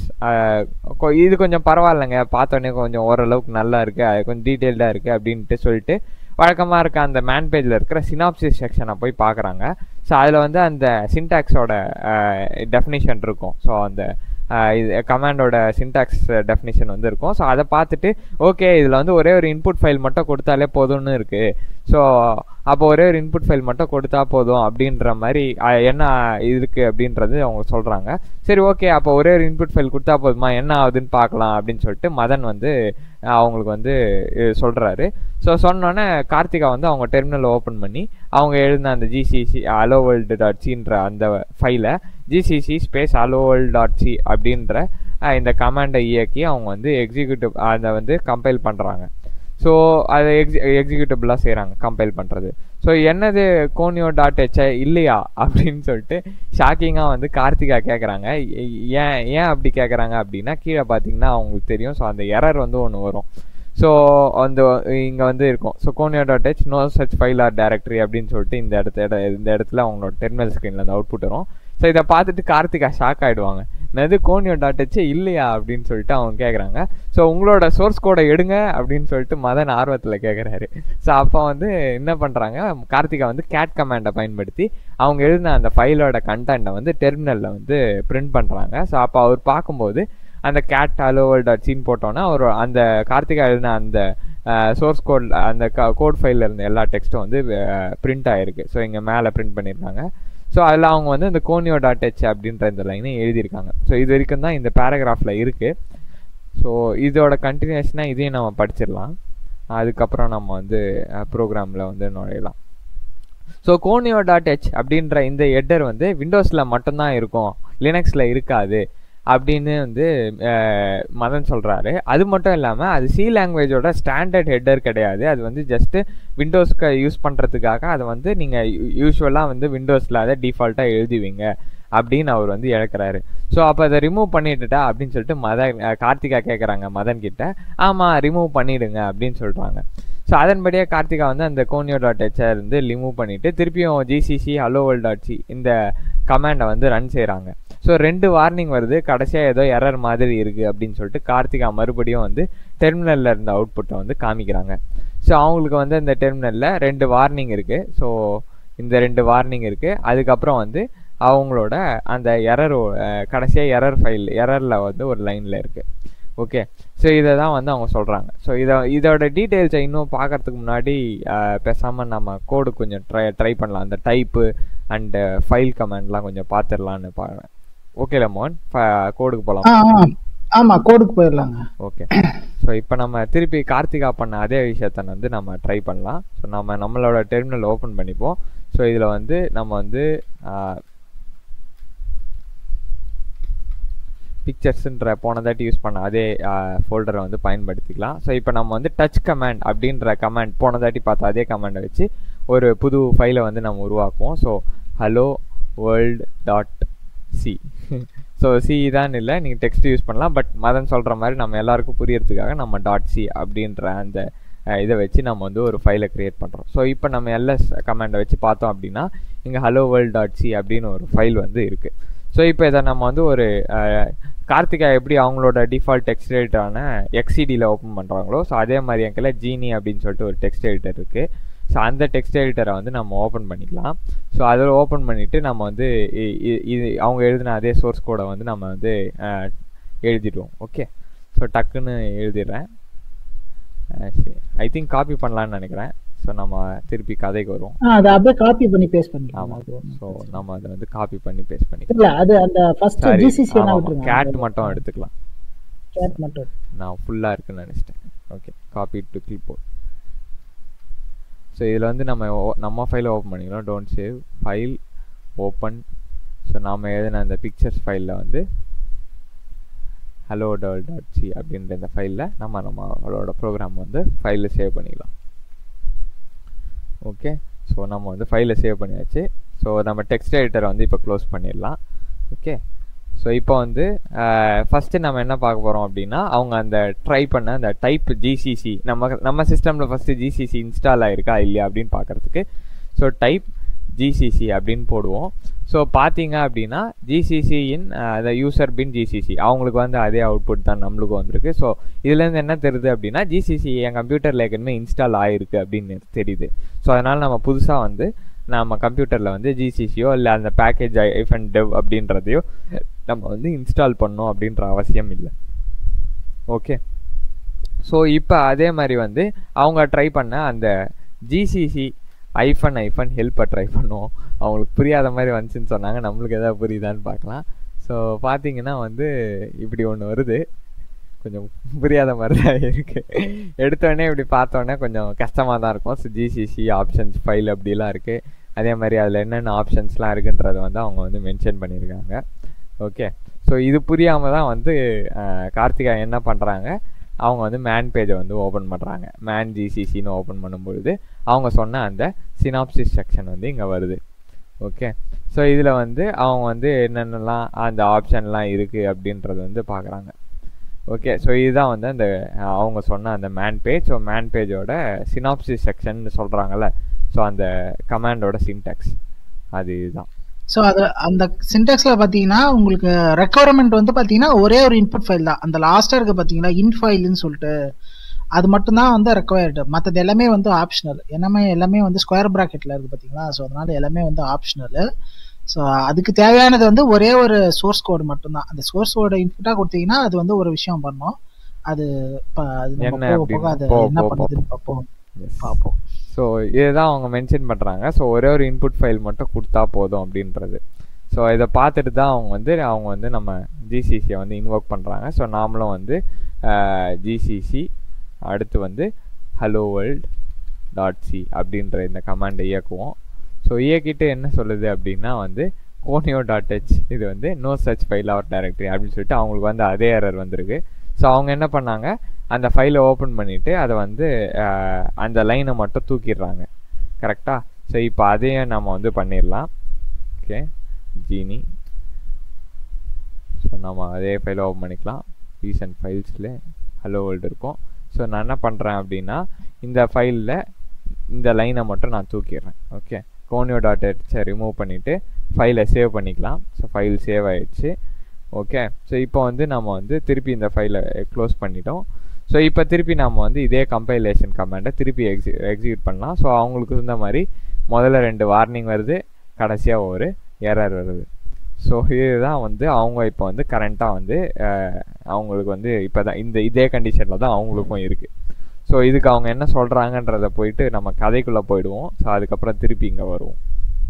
S2: இது கொஞ்சம் பரவாயில்லைங்க பார்த்தோன்னே கொஞ்சம் ஓரளவுக்கு நல்லா இருக்கு அது கொஞ்சம் டீட்டெயில்டாக இருக்கு அப்படின்ட்டு சொல்லிட்டு வழக்கமாக இருக்க அந்த மேன் பேஜில் இருக்கிற சினாப்சிஸ் செக்ஷனை போய் பார்க்குறாங்க ஸோ அதில் வந்து அந்த சின்டாக்ஸோட டெஃபினிஷன் இருக்கும் ஸோ அந்த ஆஹ் இது கமாண்டோட சின்டாக்ஸ் டெஃபினிஷன் வந்து இருக்கும் ஸோ அதை பார்த்துட்டு ஓகே இதில் வந்து ஒரே ஒரு இன்புட் ஃபைல் மட்டும் கொடுத்தாலே போதும்னு இருக்கு ஸோ அப்போ ஒரே ஒரு இன்புட் ஃபைல் மட்டும் கொடுத்தா போதும் அப்படின்ற மாதிரி ஆஹ் என்ன இருக்கு அப்படின்றது அவங்க சொல்கிறாங்க சரி ஓகே அப்போ ஒரே ஒரு இன்புட் ஃபைல் கொடுத்தா போதுமா என்ன ஆகுதுன்னு பார்க்கலாம் அப்படின்னு சொல்லிட்டு மதன் வந்து ஆஹ் அவங்களுக்கு வந்து இது சொல்றாரு ஸோ சொன்னோன்னே கார்த்திகா வந்து அவங்க டெர்மினல் ஓப்பன் பண்ணி அவங்க எழுதின அந்த ஜிசிசி அலோ வேர்ல்டு டாட் சின்ற அந்த ஃபைலை GCC space hello world dot C அப்படின்ற ஆஹ் இந்த கமாண்டை இயக்கி அவங்க வந்து எக்ஸிக்யூட்டிவ் அதை வந்து கம்பைல் பண்ணுறாங்க ஸோ அதை எக்ஸி எக்ஸிக்யூட்டிபிளாக செய்கிறாங்க கம்பைல் பண்ணுறது ஸோ என்னது கோனியோ டாட் ஹெச் இல்லையா அப்படின்னு சொல்லிட்டு ஷாக்கிங்காக வந்து கார்த்திகா கேட்குறாங்க ஏன் ஏன் அப்படி கேட்குறாங்க அப்படின்னா கீழே பார்த்தீங்கன்னா அவங்களுக்கு தெரியும் ஸோ அந்த எரர் வந்து ஒன்று வரும் ஸோ அந்த இங்கே வந்து இருக்கும் so conio dot h no such file or directory அப்படின்னு சொல்லிட்டு இந்த இடத்த இட- இந்த இடத்துல அவங்களோட டெர்மினல் ஸ்க்ரீனில் அந்த அவுட்புட் வரும் ஸோ இதை பார்த்துட்டு கார்த்திகா ஷாக் ஆகிடுவாங்க என்னது கோனியோ டாட் ஹெச் இல்லையா அப்படின்னு சொல்லிட்டு அவங்க கேட்குறாங்க ஸோ உங்களோட சோர்ஸ் கோடை எடுங்க அப்படின்னு சொல்லிட்டு மதன் ஆர்வத்தில் கேட்குறாரு ஸோ அப்போ வந்து என்ன பண்ணுறாங்க கார்த்திகா வந்து கேட் கமாண்டை பயன்படுத்தி அவங்க எழுதின அந்த ஃபைலோட கண்டென்ட்டை வந்து டெர்மினலில் வந்து பிரிண்ட் பண்ணுறாங்க ஸோ அப்போ அவர் பார்க்கும்போது அந்த கேட் அலோவல் டாட் சீன் போட்டோன்னா அவர் அந்த கார்த்திகா எழுதின அந்த சோர்ஸ் கோட் அந்த கோட் ஃபைலில் இருந்த எல்லா டெக்ஸ்ட்டும் வந்து பிரிண்ட் ஆயிருக்கு ஸோ இங்கே மேலே பிரிண்ட் பண்ணியிருக்காங்க ஸோ அதில் அவங்க வந்து இந்த கோனியோ டாட் ஹெச் அப்படின்ற இந்த லைனை எழுதியிருக்காங்க ஸோ இது வரைக்கும் தான் இந்த பேராகிராஃபில் இருக்குது ஸோ இதோட கண்டினியூஷனாக இதையும் நம்ம படிச்சிடலாம் அதுக்கப்புறம் நம்ம வந்து ப்ரோக்ராமில் வந்து நுழையலாம் ஸோ கோனியோ டாட் ஹெச் அப்படின்ற இந்த ஹெட்டர் வந்து விண்டோஸில் மட்டும்தான் இருக்கும் லினக்ஸில் இருக்காது அப்படின்னு வந்து அஹ், மதன் சொல்கிறாரு அது மட்டும் இல்லாமல் அது சி லாங்குவேஜோட ஸ்டாண்டர்ட் ஹெட்டர் கிடையாது அது வந்து ஜஸ்ட்டு விண்டோஸ்க்கு யூஸ் பண்ணுறதுக்காக அதை வந்து நீங்கள் யூஸ்வலாக வந்து விண்டோஸில் அதை டிஃபால்ட்டாக எழுதுவீங்க அப்படின்னு அவர் வந்து இழக்கிறாரு ஸோ அப்போ அதை ரிமூவ் பண்ணிட்டுட்டா அப்படின்னு சொல்லிட்டு மதன் அஹ், கார்த்திகா கேட்குறாங்க மதன் கிட்ட ஆமாம் ரிமூவ் பண்ணிடுங்க அப்படின்னு சொல்கிறாங்க ஸோ அதன்படியே கார்த்திகா வந்து அந்த கோனியோ டாட் ஹெச்ஆர் இருந்து ரிமூவ் பண்ணிட்டு திருப்பியும் ஜிசிசி ஹலோவல் டாட் சி இந்த கமாண்டை வந்து ரன் செய்கிறாங்க ஸோ ரெண்டு வார்னிங் வருது கடைசியாக ஏதோ எரர் மாதிரி இருக்குது அப்படின்னு சொல்லிட்டு கார்த்திகா மறுபடியும் வந்து டெர்மினலில் இருந்த அவுட்புட்டை வந்து காமிக்கிறாங்க ஸோ அவங்களுக்கு வந்து இந்த டெர்மினலில் ரெண்டு வார்னிங் இருக்குது ஸோ இந்த ரெண்டு வார்னிங் இருக்குது அதுக்கப்புறம் வந்து அவங்களோட அந்த எரர் கடைசியாக எரர் ஃபைல் எரரில் வந்து ஒரு லைனில் இருக்குது ஓகே ஸோ இதை தான் வந்து அவங்க சொல்கிறாங்க ஸோ இதை இதோட டீட்டெயில்ஸை இன்னும் பார்க்கறதுக்கு முன்னாடி பேசாமல் நம்ம கோடு கொஞ்சம் ட்ரை ட்ரை பண்ணலாம் அந்த டைப்பு அண்டு ஃபைல் கமெண்ட்லாம் கொஞ்சம் பார்த்துடலான்னு பாருங்க ஓகேல மோகன் கோடுக்கு
S1: ஆ
S2: போகலாம்
S1: ஆ. ஆமா கோடுக்கு போயிடலாங்க
S2: ஓகே ஸோ இப்போ நம்ம திருப்பி கார்த்திகா பண்ண அதே விஷயத்த வந்து நம்ம ட்ரை பண்ணலாம் ஸோ நம்ம நம்மளோட டெர்மினல் ஓப்பன் பண்ணிப்போம் ஸோ இதில் வந்து நம்ம வந்து பிக்சர்ஸ்ன்ற போன தாட்டி யூஸ் பண்ண அதே ஃபோல்டரை வந்து பயன்படுத்திக்கலாம் ஸோ இப்போ நம்ம வந்து டச் கமாண்ட் அப்படின்ற கமாண்ட் போன தாட்டி பார்த்த அதே கமாண்டை வச்சு ஒரு புது ஃபைலை வந்து நம்ம உருவாக்குவோம் so hello world dot C so C தான் இல்லை நீங்கள் டெக்ஸ்ட் யூஸ் பண்ணலாம் பட் மதன் சொல்கிற மாதிரி நம்ம எல்லாருக்கும் புரியறதுக்காக நம்ம டாட் சி அப்படின்ற அந்த அஹ், இதை வச்சு நம்ம வந்து ஒரு ஃபைலை க்ரியேட் பண்ணுறோம் ஸோ இப்போ நம்ம எல்எஸ் கமாண்டை வச்சு பார்த்தோம் அப்படின்னா இங்கே ஹலோ வேர்ல்ட் டாட் சி அப்படின்னு ஒரு ஃபைல் வந்து இருக்குது ஸோ இப்போ இதை நம்ம வந்து ஒரு அஹ், கார்த்திகா எப்படி அவங்களோட டிஃபால்ட் டெக்ஸ்ட் எடிட்டரான எக்ஸிடியில் ஓப்பன் பண்ணுறாங்களோ ஸோ அதே மாதிரி எங்கில் ஜீனி அப்படின்னு சொல்லிட்டு ஒரு டெக்ஸ்ட் எடிட்டர் இருக்குது ஸோ அந்த டெக்ஸ்ட் எடிட்டரை வந்து நம்ம ஓப்பன் பண்ணிக்கலாம் ஸோ அதில் ஓப்பன் பண்ணிவிட்டு நம்ம வந்து இ- இ- இது அவங்க எழுதின அதே சோர்ஸ் கோடை வந்து நம்ம வந்து அஹ், எழுதிடுவோம் ஓகே ஸோ டக்குன்னு எழுதிடுறேன் ஐ திங்க் காப்பி பண்ணலான்னு நினைக்கிறேன் ஸோ நம்ம திருப்பி கதைக்கு வருவோம்
S1: ஆ, அதை அப்படியே காப்பி பண்ணி பேஸ்ட் பண்ணிக்கலாம்
S2: ஆமாம்
S1: அது ஒண்ணும்
S2: ஸோ
S1: பிரச்சனை இல்ல.
S2: நம்ம அதை வந்து காப்பி பண்ணி பேஸ்ட் பண்ணிக்கலாம்
S1: இல்ல அது அந்த ஃபர்ஸ்ட்
S2: சாரி
S1: ஜிசிசி என்ன விட்டுருங்க
S2: கேட் மட்டும் எடுத்துக்கலாம்
S1: கேட் மட்டும்
S2: நான் ஃபுல்லாக இருக்குன்னு நினச்சிட்டேன் okay copy to clip so இதில் வந்து நம்ம o- நம்ம ஃபைலை ஓப்பன் பண்ணிக்கலாம் don't save file open so நாம் எழுதின அந்த பிக்சர்ஸ் ஃபைலில் வந்து ஹலோ டபுள் டாட் சி அப்படின்ற இந்த ஃபைலில் நம்ம நம்மளோட ப்ரோக்ராம் வந்து ஃபைலில் சேவ் பண்ணிக்கலாம் ஓகே ஸோ நம்ம வந்து ஃபைலை சேவ் பண்ணியாச்சு ஸோ நம்ம டெக்ஸ்ட் எடிட்டரை வந்து இப்போ க்ளோஸ் பண்ணிடலாம் ஓகே ஸோ இப்போ வந்து ஃபஸ்ட்டு நம்ம என்ன பார்க்க போகிறோம் அப்படின்னா அவங்க அந்த ட்ரை பண்ண அந்த டைப் ஜிசிசி நம்ம நம்ம சிஸ்டமில் ஃபஸ்ட்டு ஜிசிசி இன்ஸ்டால் ஆயிருக்கா இல்லையா அப்படின்னு பார்க்கறதுக்கு ஸோ டைப் ஜிசிசி அப்படின்னு போடுவோம் ஸோ பார்த்தீங்க அப்படின்னா ஜிசிசி இன் அந்த யூசர் பின் ஜிசிசி அவங்களுக்கு வந்து அதே அவுட்புட் தான் நம்மளுக்கும் வந்திருக்கு ஸோ இதுலேருந்து என்ன தெரியுது அப்படின்னா ஜிசிசி என் கம்ப்யூட்டரில் ஏற்கனவே இன்ஸ்டால் ஆகிருக்கு அப்படின்னு தெரியுது ஸோ அதனால் நம்ம புதுசாக வந்து நம்ம கம்ப்யூட்டரில் வந்து ஜிசிசியோ இல்லை அந்த பேக்கேஜ் ஐஃபன் டெவ் அப்படின்றதையோ நம்ம வந்து இன்ஸ்டால் பண்ணோம் அப்படின்ற அவசியம் இல்லை ஓகே ஸோ இப்போ அதே மாதிரி வந்து அவங்க ட்ரை பண்ண அந்த ஜிசிசி ஐஃபன் ஐஃபன் ஹெல்ப்பை ட்ரை பண்ணுவோம் அவங்களுக்கு புரியாத மாதிரி வந்துச்சுன்னு சொன்னாங்க நம்மளுக்கு எதாவது புரியுதான்னு பார்க்கலாம் ஸோ பார்த்தீங்கன்னா வந்து இப்படி ஒன்று வருது கொஞ்சம் புரியாத மாதிரி தான் இருக்குது எடுத்தோடனே இப்படி பார்த்தோன்னே கொஞ்சம் கஷ்டமாக தான் இருக்கும் ஸோ ஜிசிசி ஆப்ஷன்ஸ் ஃபைல் அப்படிலாம் இருக்குது அதே மாதிரி அதில் என்னென்ன ஆப்ஷன்ஸ்லாம் இருக்குன்றதை வந்து அவங்க வந்து மென்ஷன் பண்ணியிருக்காங்க ஓகே ஸோ இது புரியாமல் தான் வந்து கார்த்திகா என்ன பண்ணுறாங்க அவங்க வந்து மேன் பேஜை வந்து ஓப்பன் பண்ணுறாங்க மேன் ஜிசிசின்னு ஓப்பன் பண்ணும்பொழுது அவங்க சொன்ன அந்த சினாப்சிஸ் செக்ஷன் வந்து இங்கே வருது ஓகே ஸோ இதில் வந்து அவங்க வந்து என்னென்னலாம் அந்த ஆப்ஷன்லாம் இருக்குது அப்படின்றது வந்து பார்க்குறாங்க ஓகே ஸோ இதுதான் வந்து அந்த அவங்க சொன்ன அந்த மேன் பேஜ் ஸோ மேன் பேஜோட சினாப்சிஸ் செக்ஷன் சொல்கிறாங்கல்ல ஸோ அந்த கமாண்டோட சின்டெக்ஸ் அது இதுதான்
S3: ஸோ அது அந்த சின்டெக்ஸ்ல பார்த்தீங்கன்னா உங்களுக்கு ரெக்குவயர்மெண்ட் வந்து பார்த்தீங்கன்னா ஒரே ஒரு இன்புட் ஃபைல் தான் அந்த லாஸ்ட்டாக இருக்க பார்த்தீங்கன்னா இன் ஃபைல்னு சொல்லிட்டு அது மட்டும்தான் வந்து ரெக்குவயர்டு மற்றது எல்லாமே வந்து ஆப்ஷனல் எல்லாமே எல்லாமே வந்து ஸ்கொயர் ப்ராக்கெட்டில் இருக்குது பார்த்தீங்களா ஸோ அதனால எல்லாமே வந்து ஆப்ஷனல் ஸோ அதுக்கு தேவையானது வந்து ஒரே ஒரு சோர்ஸ் கோடு மட்டும்தான் அந்த சோர்ஸ் கோடை இன்புட்டாக கொடுத்தீங்கன்னா அது வந்து ஒரு விஷயம் பண்ணும் அது இப்போ அது நம்ம போக போக அது என்ன பண்ணுதுன்னு பார்ப்போம் பார்ப்போம்
S2: ஸோ இதுதான் அவங்க மென்ஷன் பண்ணுறாங்க ஸோ ஒரே ஒரு இன்புட் ஃபைல் மட்டும் கொடுத்தா போதும் அப்படின்றது ஸோ இதை பார்த்துட்டு தான் அவங்க வந்து அவங்க வந்து நம்ம ஜிசிசியை வந்து இன்வோக் பண்ணுறாங்க ஸோ நாமளும் வந்து ஜிசிசி அடுத்து வந்து ஹலோ வேர்ல்ட் டாட் சி அப்படின்ற இந்த கமாண்டை இயக்குவோம் ஸோ இயக்கிட்டு என்ன சொல்லுது அப்படின்னா வந்து கோனியோ டாட் ஹெச் இது வந்து நோ சர்ச் ஃபைல் அவர் டைரக்டரி அப்படின்னு சொல்லிட்டு அவங்களுக்கு வந்து அதே எரர் வந்திருக்கு ஸோ அவங்க என்ன பண்ணாங்க அந்த ஃபைலை ஓப்பன் பண்ணிவிட்டு அதை வந்து அந்த லைனை மட்டும் தூக்கிடுறாங்க கரெக்டாக ஸோ இப்போ அதையும் நம்ம வந்து பண்ணிடலாம் ஓகே ஜீனி ஸோ நம்ம அதே ஃபைலை ஓப்பன் பண்ணிக்கலாம் ரீசன்ட் ஃபைல்ஸில் ஹலோ வேர்ல்டு இருக்கும் ஸோ நான் என்ன பண்ணுறேன் அப்படின்னா இந்த ஃபைலில் இந்த லைனை மட்டும் நான் தூக்கிடுறேன் ஓகே கோனியோ டாட் ஹெச்சை ரிமூவ் பண்ணிவிட்டு ஃபைலை சேவ் பண்ணிக்கலாம் ஸோ ஃபைல் சேவ் ஆகிடுச்சு ஓகே ஸோ இப்போ வந்து நம்ம வந்து திருப்பி இந்த ஃபைலை க்ளோஸ் பண்ணிட்டோம் ஸோ இப்போ திருப்பி நம்ம வந்து இதே கம்பைலேஷன் கமாண்டை திருப்பி எக்ஸி எக்ஸிக்யூட் பண்ணலாம் ஸோ அவங்களுக்கு இருந்த மாதிரி முதல்ல ரெண்டு வார்னிங் வருது கடைசியாக ஒரு எரர் வருது ஸோ இதுதான் வந்து அவங்க இப்போ வந்து கரண்ட்டாக வந்து அவங்களுக்கு வந்து இப்போ தான் இந்த இதே கண்டிஷனில் தான் அவங்களுக்கும் இருக்குது ஸோ இதுக்கு அவங்க என்ன சொல்கிறாங்கன்றத போயிட்டு நம்ம கதைக்குள்ளே போயிடுவோம் ஸோ அதுக்கப்புறம் திருப்பி இங்கே வருவோம்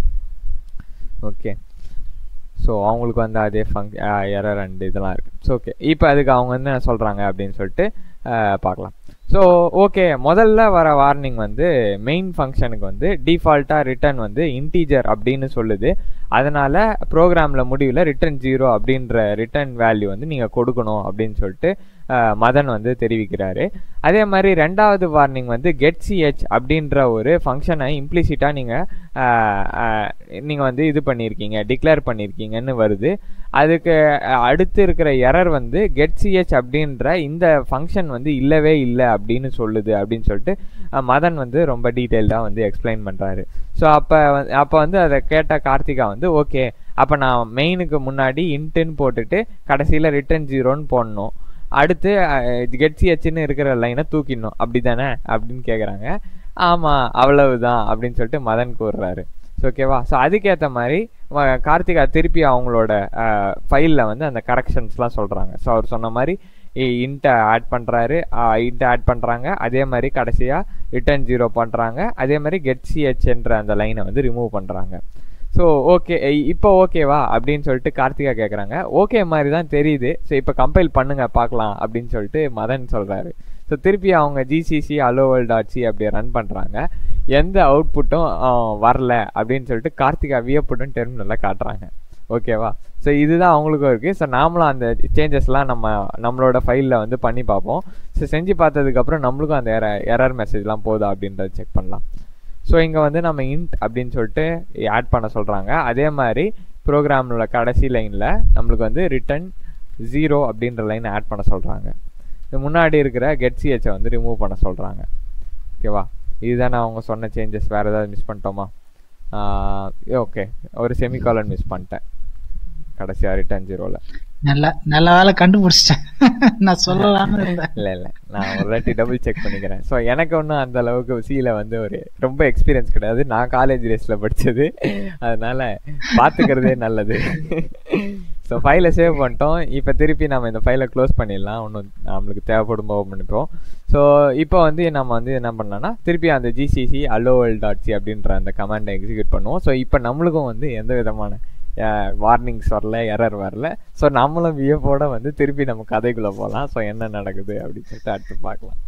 S2: ஓகே ஸோ அவங்களுக்கு வந்து அதே ஃபங்க் எரர் அண்ட் இதெல்லாம் இருக்குது ஸோ ஓகே இப்போ அதுக்கு அவங்க வந்து என்ன சொல்கிறாங்க அப்படின்னு சொல்லிட்டு பார்க்கலாம் ஸோ ஓகே முதல்ல வர வார்னிங் வந்து மெயின் ஃபங்க்ஷனுக்கு வந்து டிஃபால்ட்டாக ரிட்டர்ன் வந்து இன்டீஜர் அப்படின்னு சொல்லுது அதனால் ப்ரோக்ராமில் முடிவில் ரிட்டர்ன் ஜீரோ அப்படின்ற ரிட்டர்ன் வேல்யூ வந்து நீங்கள் கொடுக்கணும் அப்படின்னு சொல்லிட்டு மதன் வந்து தெரிவிக்கிறாரு அதே மாதிரி ரெண்டாவது வார்னிங் வந்து கெட் சிஹெச் அப்படின்ற ஒரு ஃபங்க்ஷனை இம்ப்ளிசிட்டாக நீங்கள் நீங்கள் வந்து இது பண்ணியிருக்கீங்க டிக்ளேர் பண்ணியிருக்கீங்கன்னு வருது அதுக்கு அடுத்து இருக்கிற எரர் வந்து கெட் சிஹெச் அப்படின்ற இந்த ஃபங்க்ஷன் வந்து இல்லவே இல்லை அப்படின்னு சொல்லுது அப்படின்னு சொல்லிட்டு மதன் வந்து ரொம்ப டீட்டெயில்டாக வந்து எக்ஸ்பிளைன் பண்ணுறாரு ஸோ அப்போ அப்போ வந்து அதை கேட்ட கார்த்திகா வந்து ஓகே அப்போ நான் மெயினுக்கு முன்னாடி இன்ட்டுன்னு போட்டுட்டு கடைசியில் ரிட்டர்ன் ஜீரோன்னு போடணும் அடுத்து கெட் சிஹெச்னு இருக்கிற லைனை தூக்கிடணும் அப்படி தானே அப்படின்னு கேட்குறாங்க ஆமாம் அவ்வளவுதான் அப்படின்னு சொல்லிட்டு மதன் கூறுறாரு ஸோ ஓகேவா ஸோ அதுக்கேற்ற மாதிரி கார்த்திகா திருப்பி அவங்களோட ஃபைலில் வந்து அந்த கரெக்ஷன்ஸ்லாம் சொல்கிறாங்க ஸோ அவர் சொன்ன மாதிரி இன்ட்டை ஆட் பண்ணுறாரு இன்ட்டை ஆட் பண்ணுறாங்க அதே மாதிரி கடைசியாக ரிட்டர்ன் ஜீரோ பண்ணுறாங்க அதே மாதிரி கெட் சிஹெச்ன்ற அந்த லைனை வந்து ரிமூவ் பண்ணுறாங்க ஸோ ஓகே இப்போ ஓகேவா அப்படின்னு சொல்லிட்டு கார்த்திகா கேட்குறாங்க ஓகே மாதிரி தான் தெரியுது ஸோ இப்போ கம்பைல் பண்ணுங்க பார்க்கலாம் அப்படின்னு சொல்லிட்டு மதன் சொல்கிறாரு ஸோ திருப்பி அவங்க ஜிசிசி அலோவல் டாட் சி அப்படி ரன் பண்ணுறாங்க எந்த அவுட்புட்டும் வரல அப்படின்னு சொல்லிட்டு கார்த்திகா வியப்புடன் டெர்மினலில் காட்டுறாங்க ஓகேவா ஸோ இதுதான் அவங்களுக்கும் இருக்குது ஸோ நாமளும் அந்த சேஞ்சஸ்லாம் நம்ம நம்மளோட ஃபைலில் வந்து பண்ணி பார்ப்போம் ஸோ செஞ்சு பார்த்ததுக்கப்புறம் நம்மளுக்கும் அந்த எர எரர் மெசேஜ்லாம் போதா அப்படின்றத செக் பண்ணலாம் ஸோ இங்கே வந்து நம்ம இன்ட் அப்படின்னு சொல்லிட்டு ஆட் பண்ண சொல்கிறாங்க அதே மாதிரி ப்ரோக்ராமோட கடைசி லைனில் நம்மளுக்கு வந்து ரிட்டன் ஜீரோ அப்படின்ற லைன் ஆட் பண்ண சொல்கிறாங்க இது முன்னாடி இருக்கிற கெட் சிஹெச்சை வந்து ரிமூவ் பண்ண சொல்கிறாங்க ஓகேவா இதுதானே அவங்க சொன்ன சேஞ்சஸ் வேறு ஏதாவது மிஸ் பண்ணிட்டோமா ஓகே ஒரு செமிகாலன் மிஸ் பண்ணிட்டேன் கடைசியா ரிட்டர்ன் ஜீரோல
S3: நல்ல நல்ல வேலை கண்டுபிடிச்சிட்டேன் நான் சொல்லலாம்னு இருந்தேன்
S2: இல்ல இல்ல நான் ஒரு வாட்டி டபுள் செக் பண்ணிக்கிறேன் ஸோ எனக்கு ஒன்றும் அந்த அளவுக்கு சில வந்து ஒரு ரொம்ப எக்ஸ்பீரியன்ஸ் கிடையாது நான் காலேஜ் டேஸ்ல படிச்சது அதனால பாத்துக்கிறதே நல்லது ஸோ ஃபைலை சேவ் பண்ணிட்டோம் இப்போ திருப்பி நம்ம இந்த ஃபைலை க்ளோஸ் பண்ணிடலாம் ஒன்றும் நம்மளுக்கு தேவைப்படும் போது பண்ணிப்போம் ஸோ இப்போ வந்து நம்ம வந்து என்ன பண்ணலாம்னா திருப்பி அந்த ஜிசிசி அலோவல் டாட் சி அப்படின்ற அந்த கமாண்டை எக்ஸிக்யூட் பண்ணுவோம் ஸோ இப்போ நம்மளுக்கும் வந்து எந்த விதமான வார்னிங்ஸ் வரல எரர் வரல ஸோ நம்மளும் வியப்போட வந்து திருப்பி நம்ம கதைக்குள்ளே போகலாம் ஸோ என்ன நடக்குது அப்படின்னு சொல்லிட்டு அடுத்து பார்க்கலாம்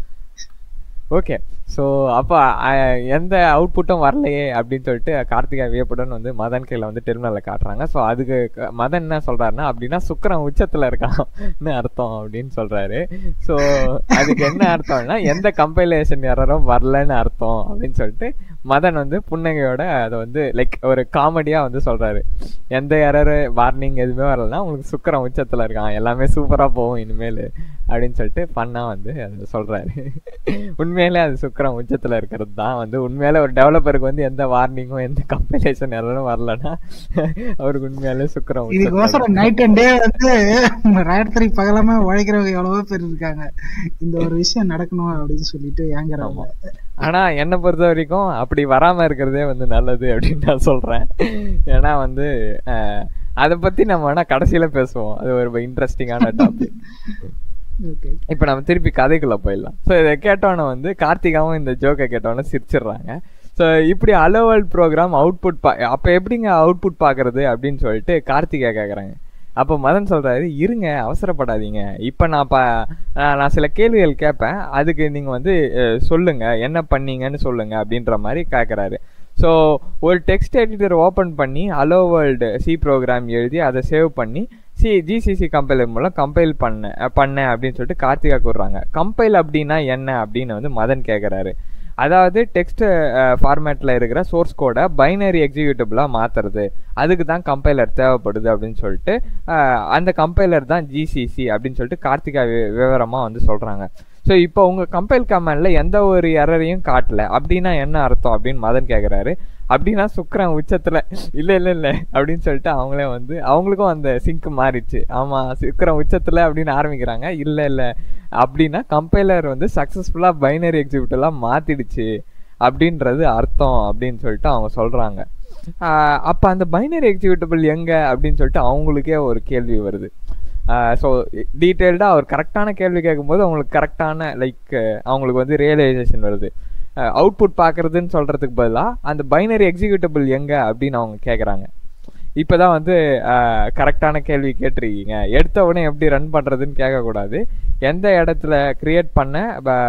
S2: ஓகே ஸோ அப்போ எந்த அவுட்புட்டும் வரலையே அப்படின்னு சொல்லிட்டு கார்த்திகா வியப்புடன் வந்து மதன் கையில் வந்து டெர்மினலில் காட்டுறாங்க ஸோ அதுக்கு க- மதன் என்ன சொல்கிறாருன்னா அப்படின்னா சுக்கரன் உச்சத்தில் இருக்கான்னு அர்த்தம் அப்படின்னு சொல்கிறாரு ஸோ அதுக்கு என்ன அர்த்தம்னா எந்த கம்பைலேஷன் எரரும் வரலன்னு அர்த்தம் அப்படின்னு சொல்லிட்டு மதன் வந்து புன்னகையோட அதை வந்து லைக் ஒரு காமெடியாக வந்து சொல்கிறாரு எந்த எரரு வார்னிங் எதுவுமே வரலன்னா உங்களுக்கு சுக்கரன் உச்சத்தில் இருக்கான் எல்லாமே சூப்பராக போகும் இனிமேல் அப்படின்னு சொல்லிட்டு ஃபன்னாக வந்து அதை சொல்கிறாரு உண்மையிலே அது சுக்கரம் உச்சத்தில் இருக்கிறது தான் வந்து உண்மையிலே ஒரு டெவலப்பருக்கு வந்து எந்த வார்னிங்கும் எந்த கம்பைலேஷன் எல்லாம் வரலன்னா அவருக்கு உண்மையாலே சுக்கரம்
S3: இதுக்கோசரம் நைட் அண்ட் டே வந்து ராத்திரி பகலாம உழைக்கிறவங்க எவ்வளவோ பேர் இருக்காங்க இந்த ஒரு விஷயம் நடக்கணும் அப்படின்னு சொல்லிட்டு ஏங்குறவங்க
S2: ஆனா என்னை பொறுத்த வரைக்கும் அப்படி வராம இருக்கிறதே வந்து நல்லது அப்படின்னு நான் சொல்றேன் ஏன்னா வந்து அஹ், அதை பத்தி நம்ம வேணா கடைசியில பேசுவோம் அது ஒரு இன்ட்ரெஸ்டிங்கான டாபிக்
S3: ஓகே
S2: இப்போ நம்ம திருப்பி கதைக்குள்ள போயிடலாம் ஸோ இதை கேட்டோன்னே வந்து கார்த்திகாவும் இந்த ஜோக்கை கேட்டோன்னே சிரிச்சிடுறாங்க ஸோ இப்படி அலோவல் ப்ரோக்ராம் அவுட்புட் பா அப்போ எப்படிங்க அவுட்புட் பார்க்கறது அப்படின்னு சொல்லிட்டு கார்த்திகா கேட்குறாங்க அப்போ மதன் சொல்றாரு இருங்க அவசரப்படாதீங்க இப்போ நான் பா நான் நான் சில கேள்விகள் கேட்பேன் அதுக்கு நீங்கள் வந்து அஹ், சொல்லுங்க என்ன பண்ணீங்கன்னு சொல்லுங்க அப்படின்ற மாதிரி கேட்குறாரு ஸோ ஒரு டெக்ஸ்ட் எடிட்டர் ஓப்பன் பண்ணி அலோ வேர்ல்டு சி ப்ரோக்ராம் எழுதி அதை சேவ் பண்ணி சி ஜிசிசி கம்பைலர் மூலம் கம்பைல் பண்ண பண்ணேன் அப்படின்னு சொல்லிட்டு கார்த்திகா கூறுறாங்க கம்பைல் அப்படின்னா என்ன அப்படின்னு வந்து மதன் கேட்குறாரு அதாவது டெக்ஸ்ட் ஃபார்மேட்டில் இருக்கிற சோர்ஸ் கோடை பைனரி எக்ஸிக்யூட்டிபிளாக மாற்றுறது அதுக்கு தான் கம்பைலர் தேவைப்படுது அப்படின்னு சொல்லிட்டு அஹ், அந்த கம்பைலர் தான் ஜிசிசி அப்படின்னு சொல்லிட்டு கார்த்திகா வி- விவரமா வந்து சொல்கிறாங்க ஸோ இப்போ உங்கள் கம்பைல் கமாண்டில் எந்த ஒரு எரரையும் காட்டல அப்படின்னா என்ன அர்த்தம் அப்படின்னு மதன் கேட்குறாரு அப்படின்னா சுக்கரன் உச்சத்தில் இல்லை இல்லை இல்லை அப்படின்னு சொல்லிட்டு அவங்களே வந்து அவங்களுக்கும் அந்த சிங்க் மாறிடுச்சு ஆமாம் சுக்கரன் உச்சத்தில் அப்படின்னு ஆரம்பிக்கிறாங்க இல்லை இல்லை அப்படின்னா கம்பைலர் வந்து சக்ஸஸ்ஃபுல்லாக பைனரி எக்ஸிக்யூட்டிவ்லாம் மாற்றிடுச்சு அப்படின்றது அர்த்தம் அப்படின்னு சொல்லிட்டு அவங்க சொல்கிறாங்க அப்போ அந்த பைனரி எக்ஸிக்யூட்டபிள் எங்கே அப்படின்னு சொல்லிட்டு அவங்களுக்கே ஒரு கேள்வி வருது ஸோ டீட்டெயில்டாக அவர் கரெக்டான கேள்வி கேட்கும்போது அவங்களுக்கு கரெக்டான லைக் அவங்களுக்கு வந்து ரியலைசேஷன் வருது அவுட்புட் பார்க்குறதுன்னு சொல்கிறதுக்கு பதிலாக அந்த பைனரி எக்ஸிக்யூட்டபிள் எங்கே அப்படின்னு அவங்க கேட்குறாங்க இப்போ தான் வந்து கரெக்டான கேள்வி கேட்டிருக்கீங்க எடுத்த உடனே எப்படி ரன் பண்ணுறதுன்னு கேட்கக்கூடாது எந்த இடத்துல கிரியேட் பண்ண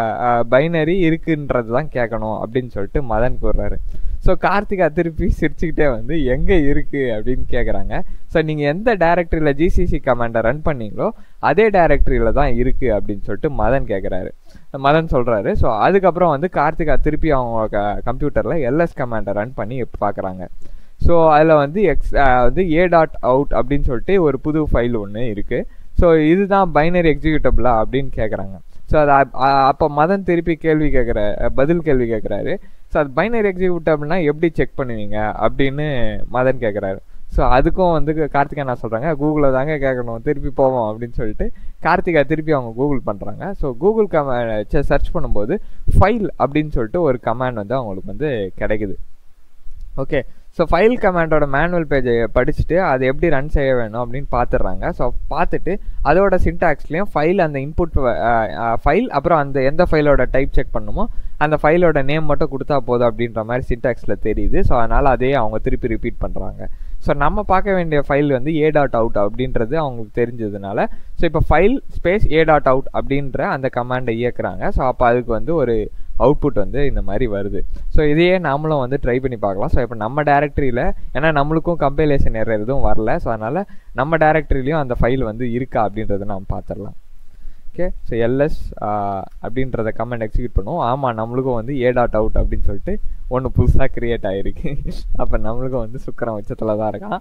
S2: பைனரி இருக்குன்றது தான் கேட்கணும் அப்படின்னு சொல்லிட்டு மதன் கூறுறாரு ஸோ கார்த்திகா திருப்பி சிரிச்சுக்கிட்டே வந்து எங்கே இருக்குது அப்படின்னு கேட்குறாங்க ஸோ நீங்கள் எந்த டேரக்டரியில் ஜிசிசி கமாண்டை ரன் பண்ணீங்களோ அதே டேரக்டரியில் தான் இருக்குது அப்படின்னு சொல்லிட்டு மதன் கேட்குறாரு மதன் சொல்கிறாரு ஸோ அதுக்கப்புறம் வந்து கார்த்திகா திருப்பி அவங்க கம்ப்யூட்டரில் எல்எஸ் கமாண்டை ரன் பண்ணி பார்க்குறாங்க ஸோ அதில் வந்து எக்ஸ் வந்து ஏ டாட் அவுட் அப்படின்னு சொல்லிட்டு ஒரு புது ஃபைல் ஒன்று இருக்குது ஸோ இதுதான் பைனரி எக்ஸிக்யூட்டபிளா அப்படின்னு கேட்குறாங்க ஸோ அது அப்போ மதன் திருப்பி கேள்வி கேட்குற பதில் கேள்வி கேட்குறாரு ஸோ அது பைனரி எக்ஸிக்யூட்டபிள்னா எப்படி செக் பண்ணுவீங்க அப்படின்னு மதன் கேட்குறாரு ஸோ அதுக்கும் வந்து கார்த்திகா நான் சொல்கிறாங்க கூகுளில் தாங்க கேட்கணும் திருப்பி போவோம் அப்படின்னு சொல்லிட்டு கார்த்திகா திருப்பி அவங்க கூகுள் பண்ணுறாங்க ஸோ கூகுள் கமே சர்ச் பண்ணும்போது ஃபைல் அப்படின்னு சொல்லிட்டு ஒரு கமாண்ட் வந்து அவங்களுக்கு வந்து கிடைக்குது ஓகே ஸோ ஃபைல் கமாண்டோட மேனுவல் பேஜை படிச்சுட்டு அது எப்படி ரன் செய்ய வேணும் அப்படின்னு பார்த்துடுறாங்க ஸோ பார்த்துட்டு அதோட சின்டாக்ஸ்லேயும் ஃபைல் அந்த இன்புட் ஃபைல் அப்புறம் அந்த எந்த ஃபைலோட டைப் செக் பண்ணுமோ அந்த ஃபைலோட நேம் மட்டும் கொடுத்தா போதும் அப்படின்ற மாதிரி சின்டாக்ஸில் தெரியுது ஸோ அதனால் அதே அவங்க திருப்பி ரிப்பீட் பண்ணுறாங்க ஸோ நம்ம பார்க்க வேண்டிய ஃபைல் வந்து ஏ டாட் அவுட் அப்படின்றது அவங்களுக்கு தெரிஞ்சதுனால ஸோ இப்போ file space a dot out அப்படின்ற அந்த கமாண்டை இயக்குறாங்க ஸோ அப்போ அதுக்கு வந்து ஒரு அவுட்புட் வந்து இந்த மாதிரி வருது ஸோ இதையே நாமளும் வந்து ட்ரை பண்ணி பார்க்கலாம் ஸோ இப்போ நம்ம டேரக்டரியில் ஏன்னா நம்மளுக்கும் கம்பைலேஷன் எரர் எதுவும் வரல ஸோ அதனால் நம்ம டேரக்டரிலையும் அந்த ஃபைல் வந்து இருக்கா அப்படின்றத நாம் பார்த்துடலாம் ஓகே ஸோ எல்எஸ் அப்படின்றத கமெண்ட் எக்ஸிக்யூட் பண்ணுவோம் ஆமாம் நம்மளுக்கும் வந்து ஏ டாட் அவுட் அப்படின்னு சொல்லிட்டு ஒன்று புதுசாக க்ரியேட் ஆகிருக்கு அப்போ நம்மளுக்கும் வந்து சுக்கரம் உச்சத்தில் தான் இருக்கான்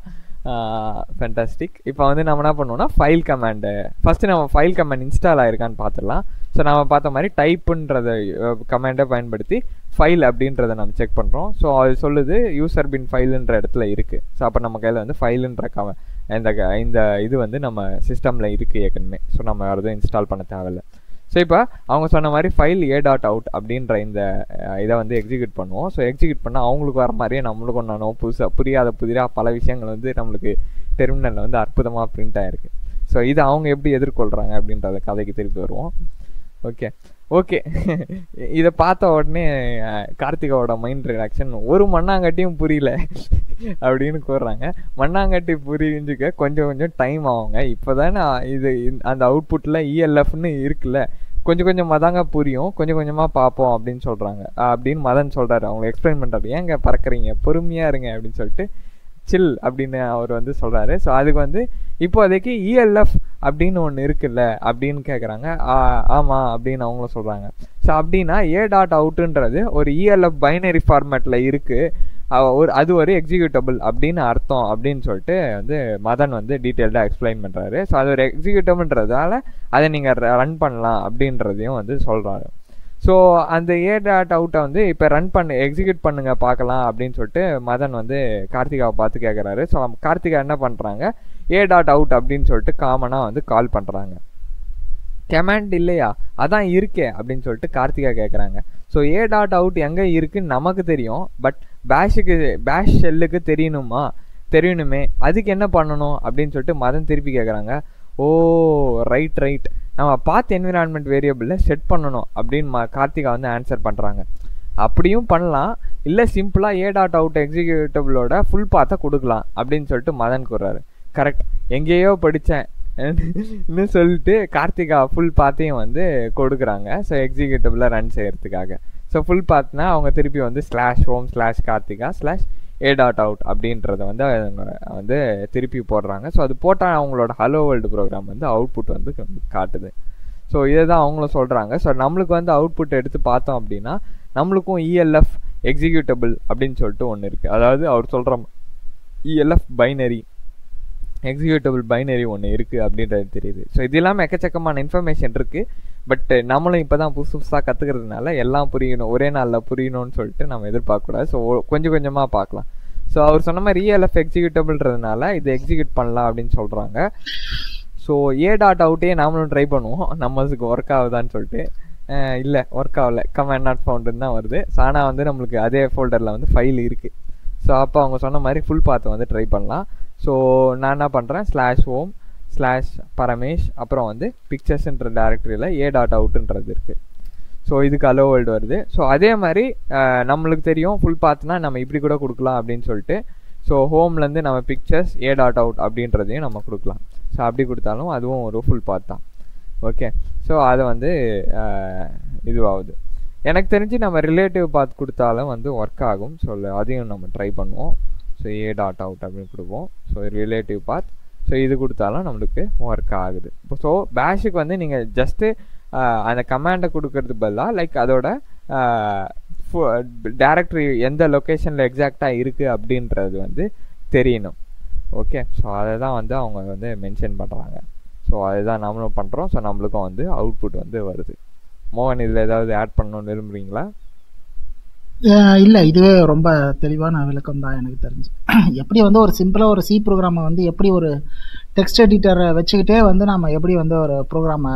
S2: ஃபென்டாஸ்டிக் இப்போ வந்து நம்ம என்ன பண்ணுவோம்னா ஃபைல் கமாண்டு ஃபஸ்ட்டு நம்ம ஃபைல் கமாண்ட் இன்ஸ்டால் ஆயிருக்கான்னு பார்த்துடலாம் ஸோ நம்ம பார்த்த மாதிரி டைப்புன்றத கமாண்டை பயன்படுத்தி ஃபைல் அப்படின்றத நம்ம செக் பண்ணுறோம் ஸோ அது சொல்லுது யூசர் பின் ஃபைலுன்ற இடத்துல இருக்குது ஸோ அப்போ நம்ம கையில் வந்து ஃபைலுன்ற கம இந்த க- இந்த இது வந்து நம்ம சிஸ்டமில் இருக்குது ஏற்கனவே ஸோ நம்ம அதை இன்ஸ்டால் பண்ண தேவையில்ல ஸோ இப்போ அவங்க சொன்ன மாதிரி ஃபைல் ஏ டாட் அவுட் அப்படின்ற இந்த அஹ், இதை வந்து எக்ஸிக்யூட் பண்ணுவோம் ஸோ எக்ஸிக்யூட் பண்ணால் அவங்களுக்கு வர மாதிரியே நம்மளுக்கு ஒன்றானோ புதுசாக புரியாத புதிராக பல விஷயங்கள் வந்து நம்மளுக்கு டெர்மினலில் வந்து அற்புதமாக பிரிண்ட் ஆயிருக்கு ஸோ இதை அவங்க எப்படி எதிர்கொள்கிறாங்க அப்படின்றத கதைக்கு திருப்பி வருவோம் ஓகே ஓகே இதை பார்த்த உடனே அஹ், கார்த்திகாவோட மைண்ட் ரியாக்ஷன் ஒரு மண்ணாங்கட்டியும் புரியல அப்படின்னு கூறுறாங்க மண்ணாங்கட்டி புரிஞ்சுக்க கொஞ்சம் கொஞ்சம் டைம் ஆகுங்க இப்போதானே இது இந்த- அந்த அவுட்புட்டில் இஎல்எஃப்னு இருக்குல்ல கொஞ்சம் கொஞ்சமாக தாங்க புரியும் கொஞ்சம் கொஞ்சமாக பார்ப்போம் அப்படின்னு சொல்கிறாங்க அப்படின்னு மதன் சொல்கிறாரு அவங்க எக்ஸ்பிளைன் பண்ணுறாரு ஏங்க பறக்குறீங்க பொறுமையாக இருங்க அப்படின்னு சொல்லிட்டு சில் அப்படின்னு அவர் வந்து சொல்கிறாரு ஸோ அதுக்கு வந்து இப்போதைக்கு இஎல்எஃப் அப்படின்னு ஒன்று இருக்குல்ல அப்படின்னு கேட்குறாங்க ஆமாம் அப்படின்னு அவங்களும் சொல்கிறாங்க ஸோ அப்படின்னா ஏ டாட் அவுட்டுன்றது ஒரு இஎல்எஃப் பைனரி ஃபார்மேட்டில் இருக்குது ஒரு அது ஒரு எக்ஸிக்யூட்டபிள் அப்படின்னு அர்த்தம் அப்படின்னு சொல்லிட்டு வந்து மதன் வந்து டீட்டெயில்டாக எக்ஸ்பிளைன் பண்ணுறாரு ஸோ அது ஒரு எக்ஸிக்யூட்டபிள்ன்றதால அதை நீங்கள் ரன் பண்ணலாம் அப்படின்றதையும் வந்து சொல்கிறாரு ஸோ அந்த ஏ டாட் அவுட்டை வந்து இப்போ ரன் பண்ணு எக்ஸிக்யூட் பண்ணுங்க பார்க்கலாம் அப்படின்னு சொல்லிட்டு மதன் வந்து கார்த்திகாவை பார்த்து கேட்குறாரு ஸோ கார்த்திகா என்ன பண்ணுறாங்க ஏ டாட் அவுட் அப்படின்னு சொல்லிட்டு காமனாக வந்து கால் பண்ணுறாங்க கமாண்ட் இல்லையா அதான் இருக்கே அப்படின்னு சொல்லிட்டு கார்த்திகா கேட்குறாங்க ஸோ ஏ டாட் அவுட் எங்கே இருக்குன்னு நமக்கு தெரியும் பட் பேஷுக்கு பேஷ் ஷெல்லுக்கு தெரியணுமா தெரியணுமே அதுக்கு என்ன பண்ணணும் அப்படின்னு சொல்லிட்டு மதன் திருப்பி கேட்குறாங்க ஓ ரைட் ரைட் நம்ம பார்த்து என்விரான்மெண்ட் வேரியபிளில் செட் பண்ணணும் அப்படின்னு ம கார்த்திகா வந்து ஆன்சர் பண்ணுறாங்க அப்படியும் பண்ணலாம் இல்லை சிம்பிளாக a dot out executive full பாத்தை கொடுக்கலாம் அப்படின்னு சொல்லிட்டு மதன் கூறாரு கரெக்ட் எங்கேயோ படித்தேன் இன்னும் சொல்லிட்டு கார்த்திகா ஃபுல் பாத்தையும் வந்து கொடுக்குறாங்க ஸோ எக்ஸிக்யூட்டிவில் ரன் செய்யறதுக்காக ஸோ ஃபுல் பாத்னா அவங்க திருப்பி வந்து slash home slash Karthika slash a dot out அப்படின்றத வந்து அவங்க வந்து திருப்பி போடுறாங்க ஸோ அது போட்டால் அவங்களோட ஹலோ வேர்ல்டு ப்ரோக்ராம் வந்து அவுட்புட் வந்து காட்டுது ஸோ இதை தான் அவங்களும் சொல்கிறாங்க ஸோ நம்மளுக்கு வந்து அவுட்புட் எடுத்து பார்த்தோம் அப்படின்னா நம்மளுக்கும் இஎல்எஃப் எக்ஸிக்யூட்டபிள் அப்படின்னு சொல்லிட்டு ஒன்று இருக்குது அதாவது அவர் சொல்கிற இஎல்எஃப் பைனரி எக்ஸிக்யூட்டபிள் பைனரி ஒன்று இருக்குது அப்படின்றது தெரியுது ஸோ இது இல்லாமல் எக்கச்சக்கமான இன்ஃபர்மேஷன் இருக்குது பட் நம்மளும் இப்போ தான் புதுசு புதுசாக கற்றுக்கிறதுனால எல்லாம் புரியணும் ஒரே நாளில் புரியணும்னு சொல்லிட்டு நம்ம எதிர்பார்க்கக்கூடாது ஸோ கொஞ்சம் கொஞ்சமாக பார்க்கலாம் ஸோ அவர் சொன்ன மாதிரி இஎல்எஃப் எக்ஸிக்யூட்டபிள்ன்றதுனால இதை எக்ஸிக்யூட் பண்ணலாம் அப்படின்னு சொல்கிறாங்க ஸோ ஏ டாட் அவுட்டே நாமளும் ட்ரை பண்ணுவோம் நம்மளுக்கு ஒர்க் ஆகுதான்னு சொல்லிட்டு இல்லை ஒர்க் ஆகல கமெண்ட் நாட் ஃபவுண்டுன்னு தான் வருது ஸோ ஆனால் வந்து நம்மளுக்கு அதே ஃபோல்டரில் வந்து ஃபைல் இருக்குது ஸோ அப்போ அவங்க சொன்ன மாதிரி ஃபுல் பாத்தை வந்து ட்ரை பண்ணலாம் ஸோ நான் என்ன பண்ணுறேன் ஸ்லாஷ் ஹோம் ஸ்லாஷ் பரமேஷ் அப்புறம் வந்து பிக்சர்ஸ்ன்ற டேரக்டரியில் ஏ டாட் அவுட்டுன்றது இருக்குது ஸோ இதுக்கு அலோ வேர்ல்டு வருது ஸோ அதே மாதிரி நம்மளுக்கு தெரியும் ஃபுல் பாத்னா நம்ம இப்படி கூட கொடுக்கலாம் அப்படின்னு சொல்லிட்டு ஸோ ஹோம்லேருந்து நம்ம பிக்சர்ஸ் ஏ டாட் அவுட் அப்படின்றதையும் நம்ம கொடுக்கலாம் ஸோ அப்படி கொடுத்தாலும் அதுவும் ஒரு ஃபுல் பாத் தான் ஓகே ஸோ அதை வந்து இதுவாகுது எனக்கு தெரிஞ்சு நம்ம ரிலேட்டிவ் பாத் கொடுத்தாலும் வந்து ஒர்க் ஆகும் ஸோ அதையும் நம்ம ட்ரை பண்ணுவோம் ஸோ ஏ டாட் அவுட் அப்படின்னு கொடுப்போம் ஸோ ரிலேட்டிவ் பாத் ஸோ இது கொடுத்தாலும் நம்மளுக்கு ஒர்க் ஆகுது இப்போ ஸோ பேஷுக்கு வந்து நீங்கள் ஜஸ்ட்டு அந்த கமாண்டை கொடுக்கறது பதிலாக லைக் அதோட டேரக்டரி எந்த லொக்கேஷனில் எக்ஸாக்டாக இருக்குது அப்படின்றது வந்து தெரியணும் ஓகே ஸோ அதை தான் வந்து அவங்க வந்து மென்ஷன் பண்ணுறாங்க ஸோ அதுதான் நம்மளும் பண்ணுறோம் ஸோ நம்மளுக்கும் வந்து அவுட்புட் வந்து வருது மோகன் இதில் ஏதாவது ஆட் பண்ணணும்னு விரும்புகிறீங்களா
S3: இல்லை இதுவே ரொம்ப தெளிவான விளக்கம் தான் எனக்கு தெரிஞ்சு எப்படி வந்து ஒரு சிம்பிளாக ஒரு சி ப்ரோக்ராமை வந்து எப்படி ஒரு டெக்ஸ்ட் எடிட்டரை வச்சுக்கிட்டே வந்து நம்ம எப்படி வந்து ஒரு ப்ரோக்ராமை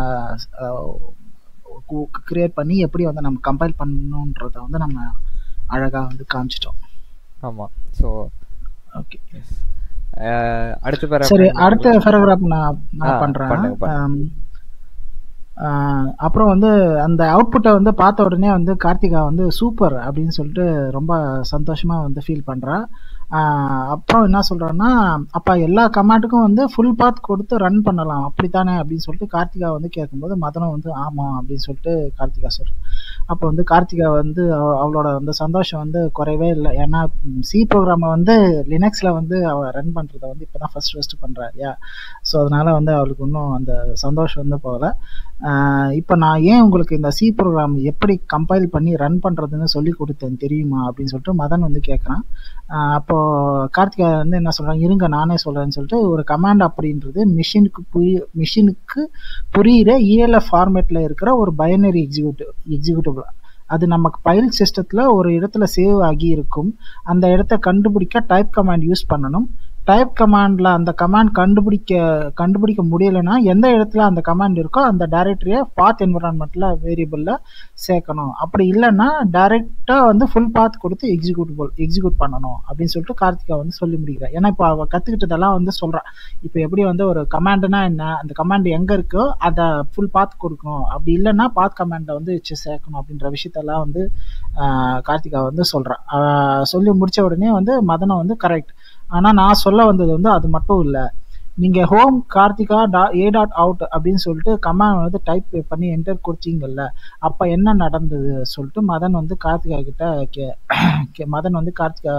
S3: கிரியேட் பண்ணி எப்படி வந்து நம்ம கம்பைல் பண்ணணுன்றத வந்து நம்ம அழகாக வந்து காமிச்சிட்டோம்
S2: ஆமாம் ஸோ
S3: ஓகே
S2: அடுத்த பேர
S3: சரி அடுத்த பேராகிராஃப் நான் நான் பண்ணுறேன் அப்புறம் வந்து அந்த அவுட்புட்டை வந்து பார்த்த உடனே வந்து கார்த்திகா வந்து சூப்பர் அப்படின்னு சொல்லிட்டு ரொம்ப சந்தோஷமாக வந்து ஃபீல் பண்ணுறா அப்புறம் என்ன சொல்கிறான்னா அப்போ எல்லா கமாண்டுக்கும் வந்து ஃபுல் பாத் கொடுத்து ரன் பண்ணலாம் அப்படித்தானே அப்படின்னு சொல்லிட்டு கார்த்திகா வந்து கேட்கும்போது மதனம் வந்து ஆமாம் அப்படின்னு சொல்லிட்டு கார்த்திகா சொல்கிறேன் அப்போ வந்து கார்த்திகா வந்து அவளோட வந்து சந்தோஷம் வந்து குறையவே இல்லை ஏன்னா சி ப்ரோக்ராமை வந்து லினக்ஸில் வந்து அவள் ரன் பண்ணுறத வந்து இப்போ தான் ஃபஸ்ட் ஃபஸ்ட்டு பண்ணுறா இல்லையா ஸோ அதனால் வந்து அவளுக்கு இன்னும் அந்த சந்தோஷம் வந்து போகல இப்போ நான் ஏன் உங்களுக்கு இந்த சி ப்ரோக்ராம் எப்படி கம்பைல் பண்ணி ரன் பண்ணுறதுன்னு சொல்லி கொடுத்தேன் தெரியுமா அப்படின்னு சொல்லிட்டு மதன் வந்து கேட்குறான் அப்போ கார்த்திகா வந்து என்ன சொல்கிறாங்க இருங்க நானே சொல்கிறேன்னு சொல்லிட்டு ஒரு கமாண்ட் அப்படின்றது மிஷினுக்கு புரிய மிஷினுக்கு புரியிற இஎல்எஃப் ஃபார்மேட்டில் இருக்கிற ஒரு பயனரி எக்ஸிக்யூட்டிவ் எக்ஸிக்யூட்டிவ் அது நமக்கு ஃபைல் சிஸ்டத்தில் ஒரு இடத்துல சேவ் ஆகி இருக்கும் அந்த இடத்த கண்டுபிடிக்க டைப் கமாண்ட் யூஸ் பண்ணணும் டைப் கமாண்டில் அந்த கமாண்ட் கண்டுபிடிக்க கண்டுபிடிக்க முடியலைன்னா எந்த இடத்துல அந்த கமாண்ட் இருக்கோ அந்த டைரக்டரியை பாத் என்விரான்மெண்ட்டில் வேரியபிளில் சேர்க்கணும் அப்படி இல்லைன்னா டைரெக்டாக வந்து ஃபுல் பாத் கொடுத்து எக்ஸிக்யூட்டிவ் எக்ஸிக்யூட் பண்ணணும் அப்படின்னு சொல்லிட்டு கார்த்திகா வந்து சொல்லி முடிக்கிறேன் ஏன்னா இப்போ அவள் கற்றுக்கிட்டதெல்லாம் வந்து சொல்கிறான் இப்போ எப்படி வந்து ஒரு கமாண்டுனா என்ன அந்த கமாண்ட் எங்கே இருக்கோ அதை ஃபுல் பாத் கொடுக்கணும் அப்படி இல்லைன்னா பாத் கமாண்டை வந்து வச்சு சேர்க்கணும் அப்படின்ற விஷயத்தெல்லாம் வந்து கார்த்திகா வந்து சொல்கிறான் சொல்லி முடித்த உடனே வந்து மதனை வந்து கரெக்ட் ஆனால் நான் சொல்ல வந்தது வந்து அது மட்டும் இல்லை நீங்கள் ஹோம் கார்த்திகா டா ஏ டாட் அவுட் அப்படின்னு சொல்லிட்டு கமாண்ட் வந்து டைப் பண்ணி என்டர் கொடுத்தீங்கல்ல அப்போ என்ன நடந்தது சொல்லிட்டு மதன் வந்து கார்த்திகா கிட்ட கே மதன் வந்து கார்த்திகா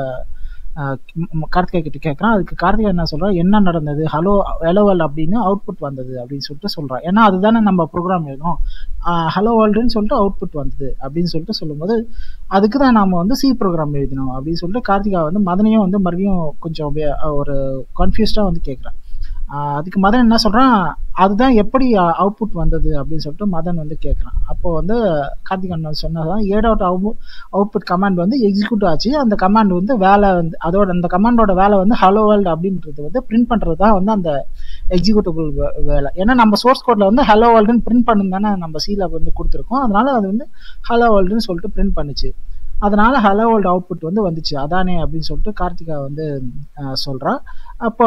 S3: கார்த்திகா கிட்ட கேட்குறான் அதுக்கு கார்த்திகா என்ன சொல்கிறா என்ன நடந்தது ஹலோ ஹலோ வேர்ல்ட் அப்படின்னு அவுட்புட் வந்தது அப்படின்னு சொல்லிட்டு சொல்கிறான் ஏன்னா அதுதானே நம்ம ப்ரோக்ராம் எழுதணும் ஹலோ வேர்ல்டுன்னு சொல்லிட்டு அவுட்புட் வந்தது அப்படின்னு சொல்லிட்டு சொல்லும்போது அதுக்கு தான் நாம் வந்து சி ப்ரோக்ராம் எழுதணும் அப்படின்னு சொல்லிட்டு கார்த்திகா வந்து மதனையும் வந்து மறுபடியும் கொஞ்சம் ஒரு கன்ஃபியூஸ்டாக வந்து கேட்குறான் அதுக்கு மதன் என்ன சொல்கிறான் அதுதான் எப்படி அவுட்புட் வந்தது அப்படின்னு சொல்லிட்டு மதன் வந்து கேட்குறான் அப்போ வந்து கார்த்திகண்ணன் சொன்னதான் a dot out out output command வந்து எக்ஸிக்யூட் ஆச்சு அந்த கமாண்ட் வந்து வேலை வந்து அதோட அந்த கமாண்டோட வேலை வந்து ஹலோ வேர்ல்டு அப்படின்றது வந்து பிரிண்ட் பண்ணுறது தான் வந்து அந்த எக்ஸிக்யூட்டிவ் வேலை ஏன்னா நம்ம சோர்ஸ் கோடில் வந்து ஹலோ வேர்ல்டுன்னு பிரிண்ட் பண்ணு தானே நம்ம சீல வந்து கொடுத்துருக்கோம் அதனால அது வந்து ஹலோ வேர்ல்டுன்னு சொல்லிட்டு பிரிண்ட் பண்ணுச்சு அதனால ஹலோ வேர்ல்டு அவுட்புட் வந்து வந்துச்சு அதானே அப்படின்னு சொல்லிட்டு கார்த்திகா வந்து சொல்கிறா அப்போ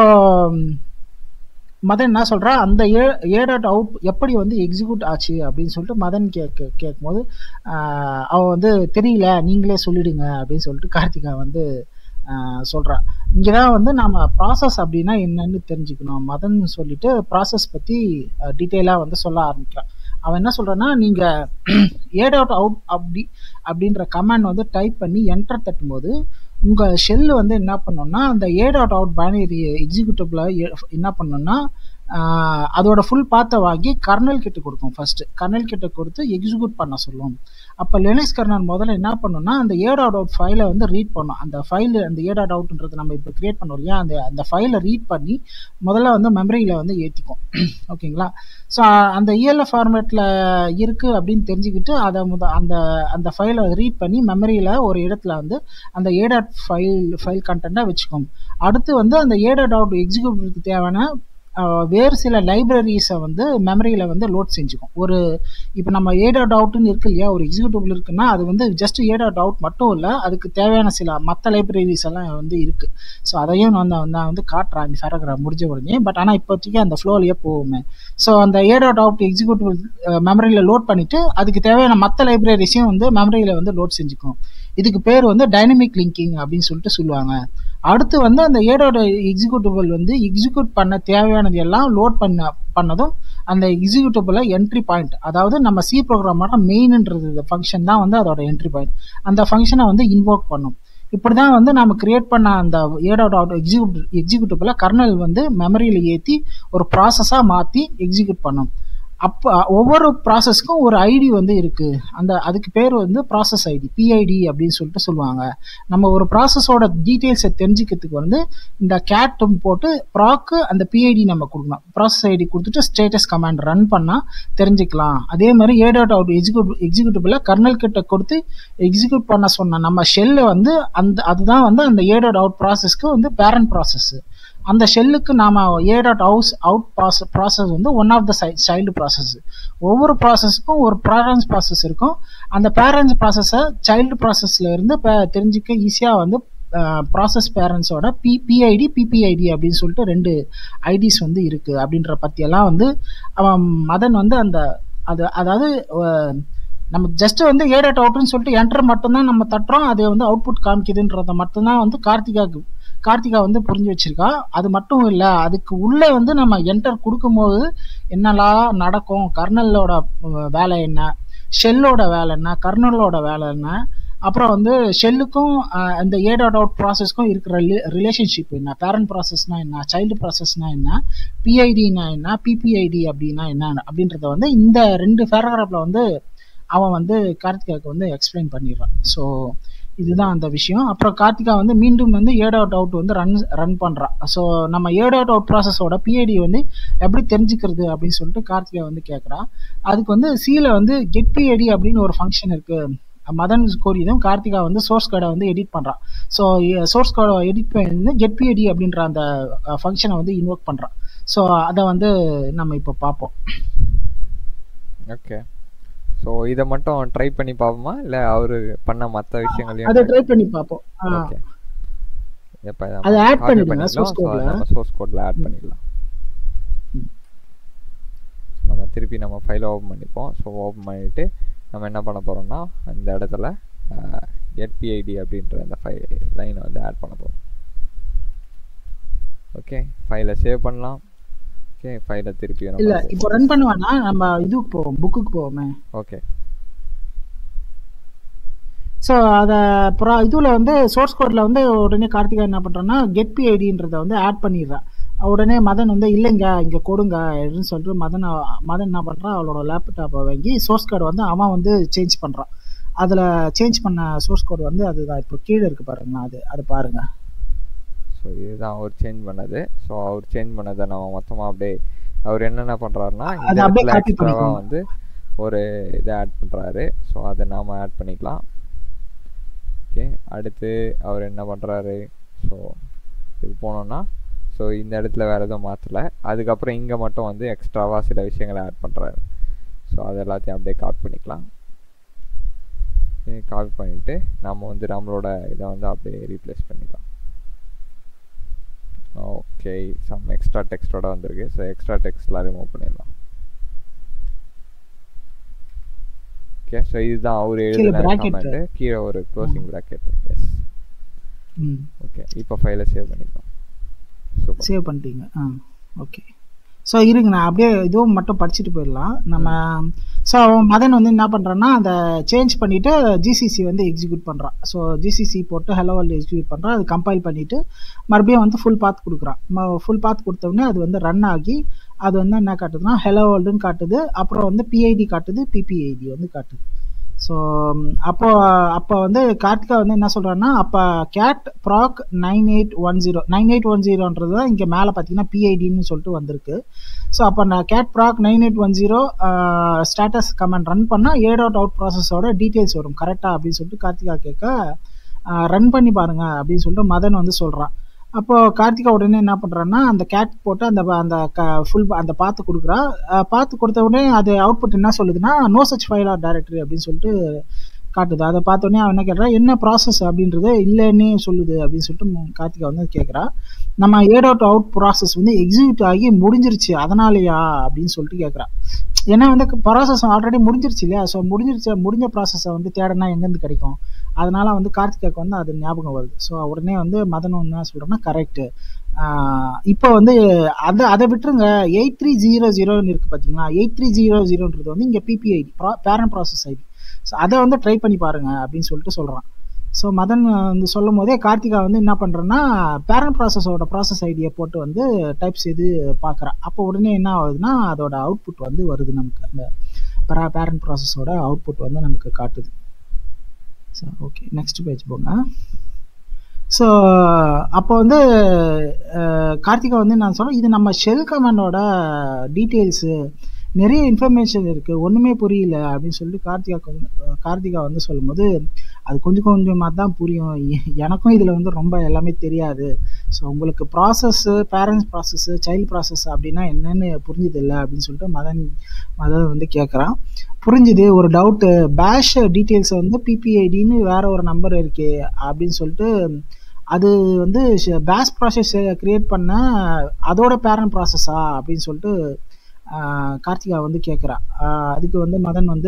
S3: மதன் என்ன சொல்கிறா அந்த ஏ ஏ டாட் அவுட் எப்படி வந்து எக்ஸிக்யூட் ஆச்சு அப்படின்னு சொல்லிட்டு மதன் கேட்க கேட்கும்போது அவள் வந்து தெரியல நீங்களே சொல்லிடுங்க அப்படின்னு சொல்லிட்டு கார்த்திகா வந்து சொல்கிறா இங்கே தான் வந்து நம்ம ப்ராசஸ் அப்படின்னா என்னன்னு தெரிஞ்சுக்கணும் மதன் சொல்லிட்டு ப்ராசஸ் பற்றி டீட்டெயிலாக வந்து சொல்ல ஆரம்பிக்கிறான் அவன் என்ன சொல்கிறான்னா நீங்கள் ஏ டாட் அவுட் அப்படி அப்படின்ற கமாண்ட் வந்து டைப் பண்ணி என்டர் தட்டும்போது உங்கள் ஷெல்லு வந்து என்ன பண்ணோம்னா அந்த ஏ டாட் அவுட் பைனரி எக்ஸிக்யூட்டிவ்ல என்ன பண்ணோம்னா அதோட ஃபுல் பாத்தை வாங்கி கர்னல் கிட்ட கொடுக்கும் ஃபர்ஸ்ட் கர்னல் கிட்ட கொடுத்து எக்ஸிக்யூட் பண்ண சொல்லும் அப்போ லினக்ஸ் கர்னல் முதல்ல என்ன பண்ணோம்னா அந்த ஏ டாட் அவுட் ஃபைலை வந்து ரீட் பண்ணும் அந்த ஃபைல் அந்த ஏ டாட் அவுட்ன்றது நம்ம இப்போ கிரியேட் பண்ணோம் இல்லையா அந்த அந்த ஃபைலை ரீட் பண்ணி முதல்ல வந்து மெமரியில் வந்து ஏற்றிக்கும் ஓகேங்களா ஸோ அந்த இஎல்எஃப் ஃபார்மேட்டில் இருக்குது அப்படின்னு தெரிஞ்சுக்கிட்டு அதை முத அந்த அந்த ஃபைலை ரீட் பண்ணி மெமரியில் ஒரு இடத்துல வந்து அந்த ஏ டாட் ஃபைல் ஃபைல் கண்டென்ட்டாக வச்சுக்கும் அடுத்து வந்து அந்த ஏ டாட் அவுட் எக்ஸிக்யூட்டிவ்க்கு தேவையான வேறு சில லைப்ரரிஸை வந்து மெமரியில் வந்து லோட் செஞ்சுக்கும் ஒரு இப்போ நம்ம ஏ டாட் அவுட்னு இருக்கு இல்லையா ஒரு எக்ஸிக்யூட்டிவ் இருக்குன்னா அது வந்து ஜஸ்ட் ஏ டாட் அவுட் மட்டும் இல்லை அதுக்கு தேவையான சில மற்ற லைப்ரரிஸ் எல்லாம் வந்து இருக்குது ஸோ அதையும் நான் நான் வந்து காட்டுறேன் இந்த பேராகிராஃப் முடிஞ்ச உடனே பட் ஆனால் இப்போதைக்கு அந்த ஃப்ளோலேயே போகுமே ஸோ அந்த ஏ டாட் அவுட் எக்ஸிக்யூட்டிவ் மெமரியில் லோட் பண்ணிவிட்டு அதுக்கு தேவையான மற்ற லைப்ரரிஸையும் வந்து மெமரியில் வந்து லோட் செஞ்சுக்கும் இதுக்கு பேர் வந்து டைனமிக் லிங்கிங் அப்படின்னு சொல்லிட்டு சொல்லுவாங்க அடுத்து வந்து அந்த ஏடோட எக்ஸிக்யூட்டிவல் வந்து எக்ஸிக்யூட் பண்ண தேவையானது எல்லாம் லோட் பண்ண பண்ணதும் அந்த எக்ஸிக்யூட்டிபிள் என்ட்ரி பாயிண்ட் அதாவது நம்ம சி ப்ரோக்ராமோட மெயின்ன்றது ஃபங்க்ஷன் தான் வந்து அதோட என்ட்ரி பாயிண்ட் அந்த ஃபங்க்ஷனை வந்து இன்வோக் பண்ணும் இப்படி தான் வந்து நம்ம கிரியேட் பண்ண அந்த ஏடோட அவுட் எக்ஸிக்யூட் எக்ஸிக்யூட்டிபில் கர்னல் வந்து மெமரியில் ஏற்றி ஒரு ப்ராசஸாக மாற்றி எக்ஸிக்யூட் பண்ணும் அப்போ ஒவ்வொரு ப்ராசஸ்க்கும் ஒரு ஐடி வந்து இருக்கு அந்த அதுக்கு பேர் வந்து ப்ராசஸ் ஐடி பிஐடி அப்படின்னு சொல்லிட்டு சொல்லுவாங்க நம்ம ஒரு ப்ராசஸோட டீட்டெயில்ஸை தெரிஞ்சுக்கிறதுக்கு வந்து இந்த கேட்டும் போட்டு ப்ராக்கு அந்த பிஐடி நம்ம கொடுக்கணும் ப்ராசஸ் ஐடி கொடுத்துட்டு ஸ்டேட்டஸ் கமாண்ட் ரன் பண்ணால் தெரிஞ்சுக்கலாம் அதே மாதிரி ஏ டாட் அவுட் எக்ஸிக்யூட் எக்ஸிக்யூட்டிவ்ல கர்னல் கிட்ட கொடுத்து எக்ஸிக்யூட் பண்ண சொன்ன நம்ம ஷெல்லு வந்து அந்த அதுதான் வந்து அந்த ஏ டாட் அவுட் ப்ராசஸ்க்கு வந்து பேரண்ட் ப்ராசஸ் அந்த ஷெல்லுக்கு நாம a dot house out process process வந்து one of the child process ஒவ்வொரு ப்ராசஸ்க்கும் ஒரு பேரண்ட்ஸ் ப்ராசஸ் இருக்கும் அந்த பேரண்ட்ஸ் ப்ராசஸை சைல்டு ப்ராசஸ்ல இருந்து தெரிஞ்சுக்க ஈஸியாக வந்து ப்ராசஸ் பேரண்ட்ஸோட பி பிஐடி பிபிஐடி அப்படின்னு சொல்லிட்டு ரெண்டு ஐடிஸ் வந்து இருக்கு அப்படின்ற பற்றியெல்லாம் வந்து அவன் மதன் வந்து அந்த அது அதாவது நம்ம ஜஸ்ட் வந்து ஏ டாட் அவுட்னு சொல்லிட்டு என்டர் மட்டும்தான் நம்ம தட்டுறோம் அது வந்து அவுட்புட் காமிக்குதுன்றத மட்டும்தான் வந்து கார்த்திகாக்கு கார்த்திகா வந்து புரிஞ்சு வச்சிருக்கா அது மட்டும் இல்லை அதுக்கு உள்ளே வந்து நம்ம என்டர் கொடுக்கும்போது என்னெல்லாம் நடக்கும் கர்னலோட வேலை என்ன ஷெல்லோட வேலை என்ன கர்னலோட வேலை என்ன அப்புறம் வந்து ஷெல்லுக்கும் இந்த ஏ டாட் அவுட் ப்ராசஸ்க்கும் இருக்கிற ரிலேஷன்ஷிப் என்ன பேரண்ட் ப்ராசஸ்னா என்ன சைல்டு ப்ராசஸ்னா என்ன பிஐடினா என்ன பிபிஐடி அப்படின்னா என்ன அப்படின்றத வந்து இந்த ரெண்டு பேராகிராஃப்ல வந்து அவன் வந்து கார்த்திகாவுக்கு வந்து எக்ஸ்பிளைன் பண்ணிடுறான் ஸோ இதுதான் அந்த விஷயம் அப்புறம் கார்த்திகா வந்து மீண்டும் வந்து ஏட் அவுட் அவுட் வந்து ரன் ரன் பண்ணுறான் ஸோ நம்ம ஏட் அவுட் அவுட் ப்ராசஸோட பிஐடி வந்து எப்படி தெரிஞ்சுக்கிறது அப்படின்னு சொல்லிட்டு கார்த்திகா வந்து கேட்குறா அதுக்கு வந்து சியில் வந்து கெட் பிஐடி அப்படின்னு ஒரு ஃபங்க்ஷன் இருக்கு மதன் கோரியும் கார்த்திகா வந்து சோர்ஸ் கோடை வந்து எடிட் பண்ணுறான் ஸோ சோர்ஸ் கோடை எடிட் பண்ணி கெட் பிஐடி அப்படின்ற அந்த ஃபங்க்ஷனை வந்து இன்வோக் பண்ணுறான் ஸோ அதை வந்து நம்ம இப்போ பார்ப்போம்
S2: ஓகே ஸோ இதை மட்டும் ட்ரை பண்ணி பார்ப்போமா இல்லை அவரு பண்ண மற்ற விஷயங்களையும்
S3: அதை ட்ரை பண்ணி பார்ப்போம்
S2: ஓகே இப்போ
S3: அதை ஆட் பண்ணிடுங்க சோர்ஸ் கோட்ல
S2: நம்ம சோர்ஸ் கோட்ல ஆட் பண்ணிடலாம் நம்ம திருப்பி நம்ம ஃபைலை ஓப்பன் பண்ணிப்போம் ஸோ ஓப்பன் பண்ணிட்டு நம்ம என்ன பண்ண போறோம்னா இந்த இடத்துல எட்பிஐடி அப்படின்ற அந்த ஃபை லைனை வந்து ஆட் பண்ண போகிறோம் ஓகே ஃபைலை சேவ் பண்ணலாம் ஓகே ஃபைலை திருப்பி
S3: இல்ல இப்போ ரன் பண்ணுவானா நம்ம இதுக்கு போவோம் புக்குக்கு போவோமே
S2: ஓகே
S3: ஸோ அதை அப்புறம் இதில் வந்து சோர்ஸ் கோடில் வந்து உடனே கார்த்திகா என்ன பண்ணுறான்னா கெட் பிஐடின்றதை வந்து ஆட் பண்ணிடுறான் உடனே மதன் வந்து இல்லைங்க இங்கே கொடுங்க அப்படின்னு சொல்லிட்டு மதன் மதன் என்ன பண்ணுறான் அவளோட லேப்டாப்பை வாங்கி சோர்ஸ் கோடு வந்து அவன் வந்து சேஞ்ச் பண்ணுறான் அதில் சேஞ்ச் பண்ண சோர்ஸ் கோடு வந்து அதுதான் இப்போ கீழே இருக்குது பாருங்களா அது அது பாருங்கள்
S2: ஸோ இதுதான் அவர் சேஞ்ச் பண்ணது ஸோ அவர் சேஞ்ச் பண்ணதை நம்ம மொத்தமாக அப்படியே அவர் என்னென்ன பண்ணுறாருன்னா இந்த இடத்துல எக்ஸ்ட்ராவாக வந்து ஒரு இதை ஆட் பண்ணுறாரு ஸோ அதை நாம் ஆட் பண்ணிக்கலாம் ஓகே அடுத்து அவர் என்ன பண்ணுறாரு ஸோ இதுக்கு போனோன்னா ஸோ இந்த இடத்துல வேறு எதுவும் மாற்றலை அதுக்கப்புறம் இங்கே மட்டும் வந்து எக்ஸ்ட்ராவாக சில விஷயங்களை ஆட் பண்ணுறாரு ஸோ அது எல்லாத்தையும் அப்படியே காப்பி பண்ணிக்கலாம் காப்பி பண்ணிவிட்டு நம்ம வந்து நம்மளோட இதை வந்து அப்படியே ரீப்ளேஸ் பண்ணிக்கலாம் ஓகே சம் எக்ஸ்ட்ரா டெக்ஸ்டோட வந்திருக்கு ஸோ எக்ஸ்ட்ரா டெக்ஸ்ட்லாம் ரிமூவ் பண்ணிடலாம் ஓகே ஸோ இதுதான் அவர் எழுதின கமெண்ட் கீழே ஒரு க்ளோசிங் ப்ராக்கெட் எஸ் ஓகே இப்போ ஃபைலை சேவ் பண்ணிக்கலாம்
S3: சூப்பர் சேவ் பண்ணிட்டீங்க ஆ ஓகே ஸோ இருங்க நான் அப்படியே இதுவும் மட்டும் படிச்சுட்டு போயிடலாம் நம்ம ஸோ மதன் வந்து என்ன பண்ணுறான்னா அதை சேஞ்ச் பண்ணிவிட்டு ஜிசிசி வந்து எக்ஸிக்யூட் பண்ணுறான் ஸோ ஜிசிசி போட்டு ஹலோ வேர்ல்டு எக்ஸிக்யூட் பண்ணுறான் அது கம்பைல் பண்ணிவிட்டு மறுபடியும் வந்து ஃபுல் பாத் கொடுக்குறான் ஃபுல் பாத் கொடுத்தோடனே அது வந்து ரன் ஆகி அது வந்து என்ன காட்டுதுன்னா ஹலோ வேர்ல்டுன்னு காட்டுது அப்புறம் வந்து பிஐடி காட்டுது பிபிஐடி வந்து காட்டுது ஸோ அப்போ அப்போ வந்து கார்த்திகா வந்து என்ன சொல்கிறான்னா அப்போ cat proc nine eight one zero nine eight one ஜீரோன்றது தான் இங்கே மேலே பார்த்தீங்கன்னா பிஐடின்னு சொல்லிட்டு வந்திருக்கு ஸோ அப்போ நான் cat proc nine eight one zero status command run பண்ணால் ஏட் அவுட் அவுட் ப்ராசஸோட டீட்டெயில்ஸ் வரும் கரெக்டாக அப்படின்னு சொல்லிட்டு கார்த்திகா கேட்க ரன் பண்ணி பாருங்க அப்படின்னு சொல்லிட்டு மதன் வந்து சொல்கிறான் அப்போ கார்த்திகா உடனே என்ன பண்றான்னா அந்த கேட் போட்டு அந்த அந்த ஃபுல் அந்த பார்த்து கொடுக்குறா பார்த்து கொடுத்த உடனே அது அவுட்புட் என்ன சொல்லுதுன்னா no such file or directory அப்படின்னு சொல்லிட்டு காட்டுது அதை பார்த்த உடனே அவன் என்ன கேட்குறா என்ன ப்ராசஸ் அப்படின்றது இல்லைன்னே சொல்லுது அப்படின்னு சொல்லிட்டு கார்த்திகா வந்து கேட்குறா நம்ம ஏட் அவுட் அவுட் ப்ராசஸ் வந்து எக்ஸிக்யூட் ஆகி முடிஞ்சிருச்சு அதனாலயா அப்படின்னு சொல்லிட்டு கேட்குறா ஏன்னா வந்து ப்ராசஸ் ஆல்ரெடி முடிஞ்சிருச்சு இல்லையா ஸோ முடிஞ்சிருச்சு முடிஞ்ச ப்ராசஸை வந்து தேடனா எங்கேருந்து கிடைக்கும் அதனால வந்து கார்த்திகாக்கு வந்து அது ஞாபகம் வருது ஸோ உடனே வந்து மதன் என்ன சொல்கிறேன்னா கரெக்டு இப்போ வந்து அதை அதை விட்டுருங்க எயிட் த்ரீ ஜீரோ ஜீரோன்னு இருக்குது பார்த்தீங்களா எயிட் த்ரீ ஜீரோ ஜீரோன்றது வந்து இங்கே PPID parent process ID so அதை வந்து ட்ரை பண்ணி பாருங்க அப்படின்னு சொல்லிட்டு சொல்கிறான் ஸோ மதன் வந்து சொல்லும் போதே கார்த்திகா வந்து என்ன பண்ணுறேன்னா பேரண்ட் ப்ராசஸோட ப்ராசஸ் ஐடியை போட்டு வந்து டைப் செய்து பார்க்குறான் அப்போ உடனே என்ன ஆகுதுன்னா அதோட அவுட்புட் வந்து வருது நமக்கு அந்த பேரண்ட் ப்ராசஸோட அவுட்புட் வந்து நமக்கு காட்டுது ஸோ ஓகே நெக்ஸ்ட் பேஜ் போங்க ஸோ அப்போ வந்து கார்த்திகா வந்து நான் சொன்னேன் இது நம்ம ஷெல் கமாண்டோட டீட்டெயில்ஸு நிறைய இன்ஃபர்மேஷன் இருக்குது ஒன்றுமே புரியல அப்படின்னு சொல்லிட்டு கார்த்திகா கார்த்திகா வந்து சொல்லும்போது அது கொஞ்சம் கொஞ்சமாக தான் புரியும் எனக்கும் இதில் வந்து ரொம்ப எல்லாமே தெரியாது ஸோ உங்களுக்கு process parents process child process அப்படின்னா என்னென்னு புரிஞ்சுது இல்லை அப்படின்னு சொல்லிட்டு மதன் மதன் வந்து கேட்குறான் புரிஞ்சுது ஒரு டவுட்டு பேஷ் டீட்டெயில்ஸ் வந்து பிபிஐடின்னு வேற ஒரு நம்பர் இருக்கே அப்படின்னு சொல்லிட்டு அது வந்து பேஷ் ப்ராசஸ் கிரியேட் பண்ண அதோட பேரண்ட் ப்ராசஸா அப்படின்னு சொல்லிட்டு கார்த்திகா வந்து கேட்குறா அதுக்கு வந்து மதன் வந்து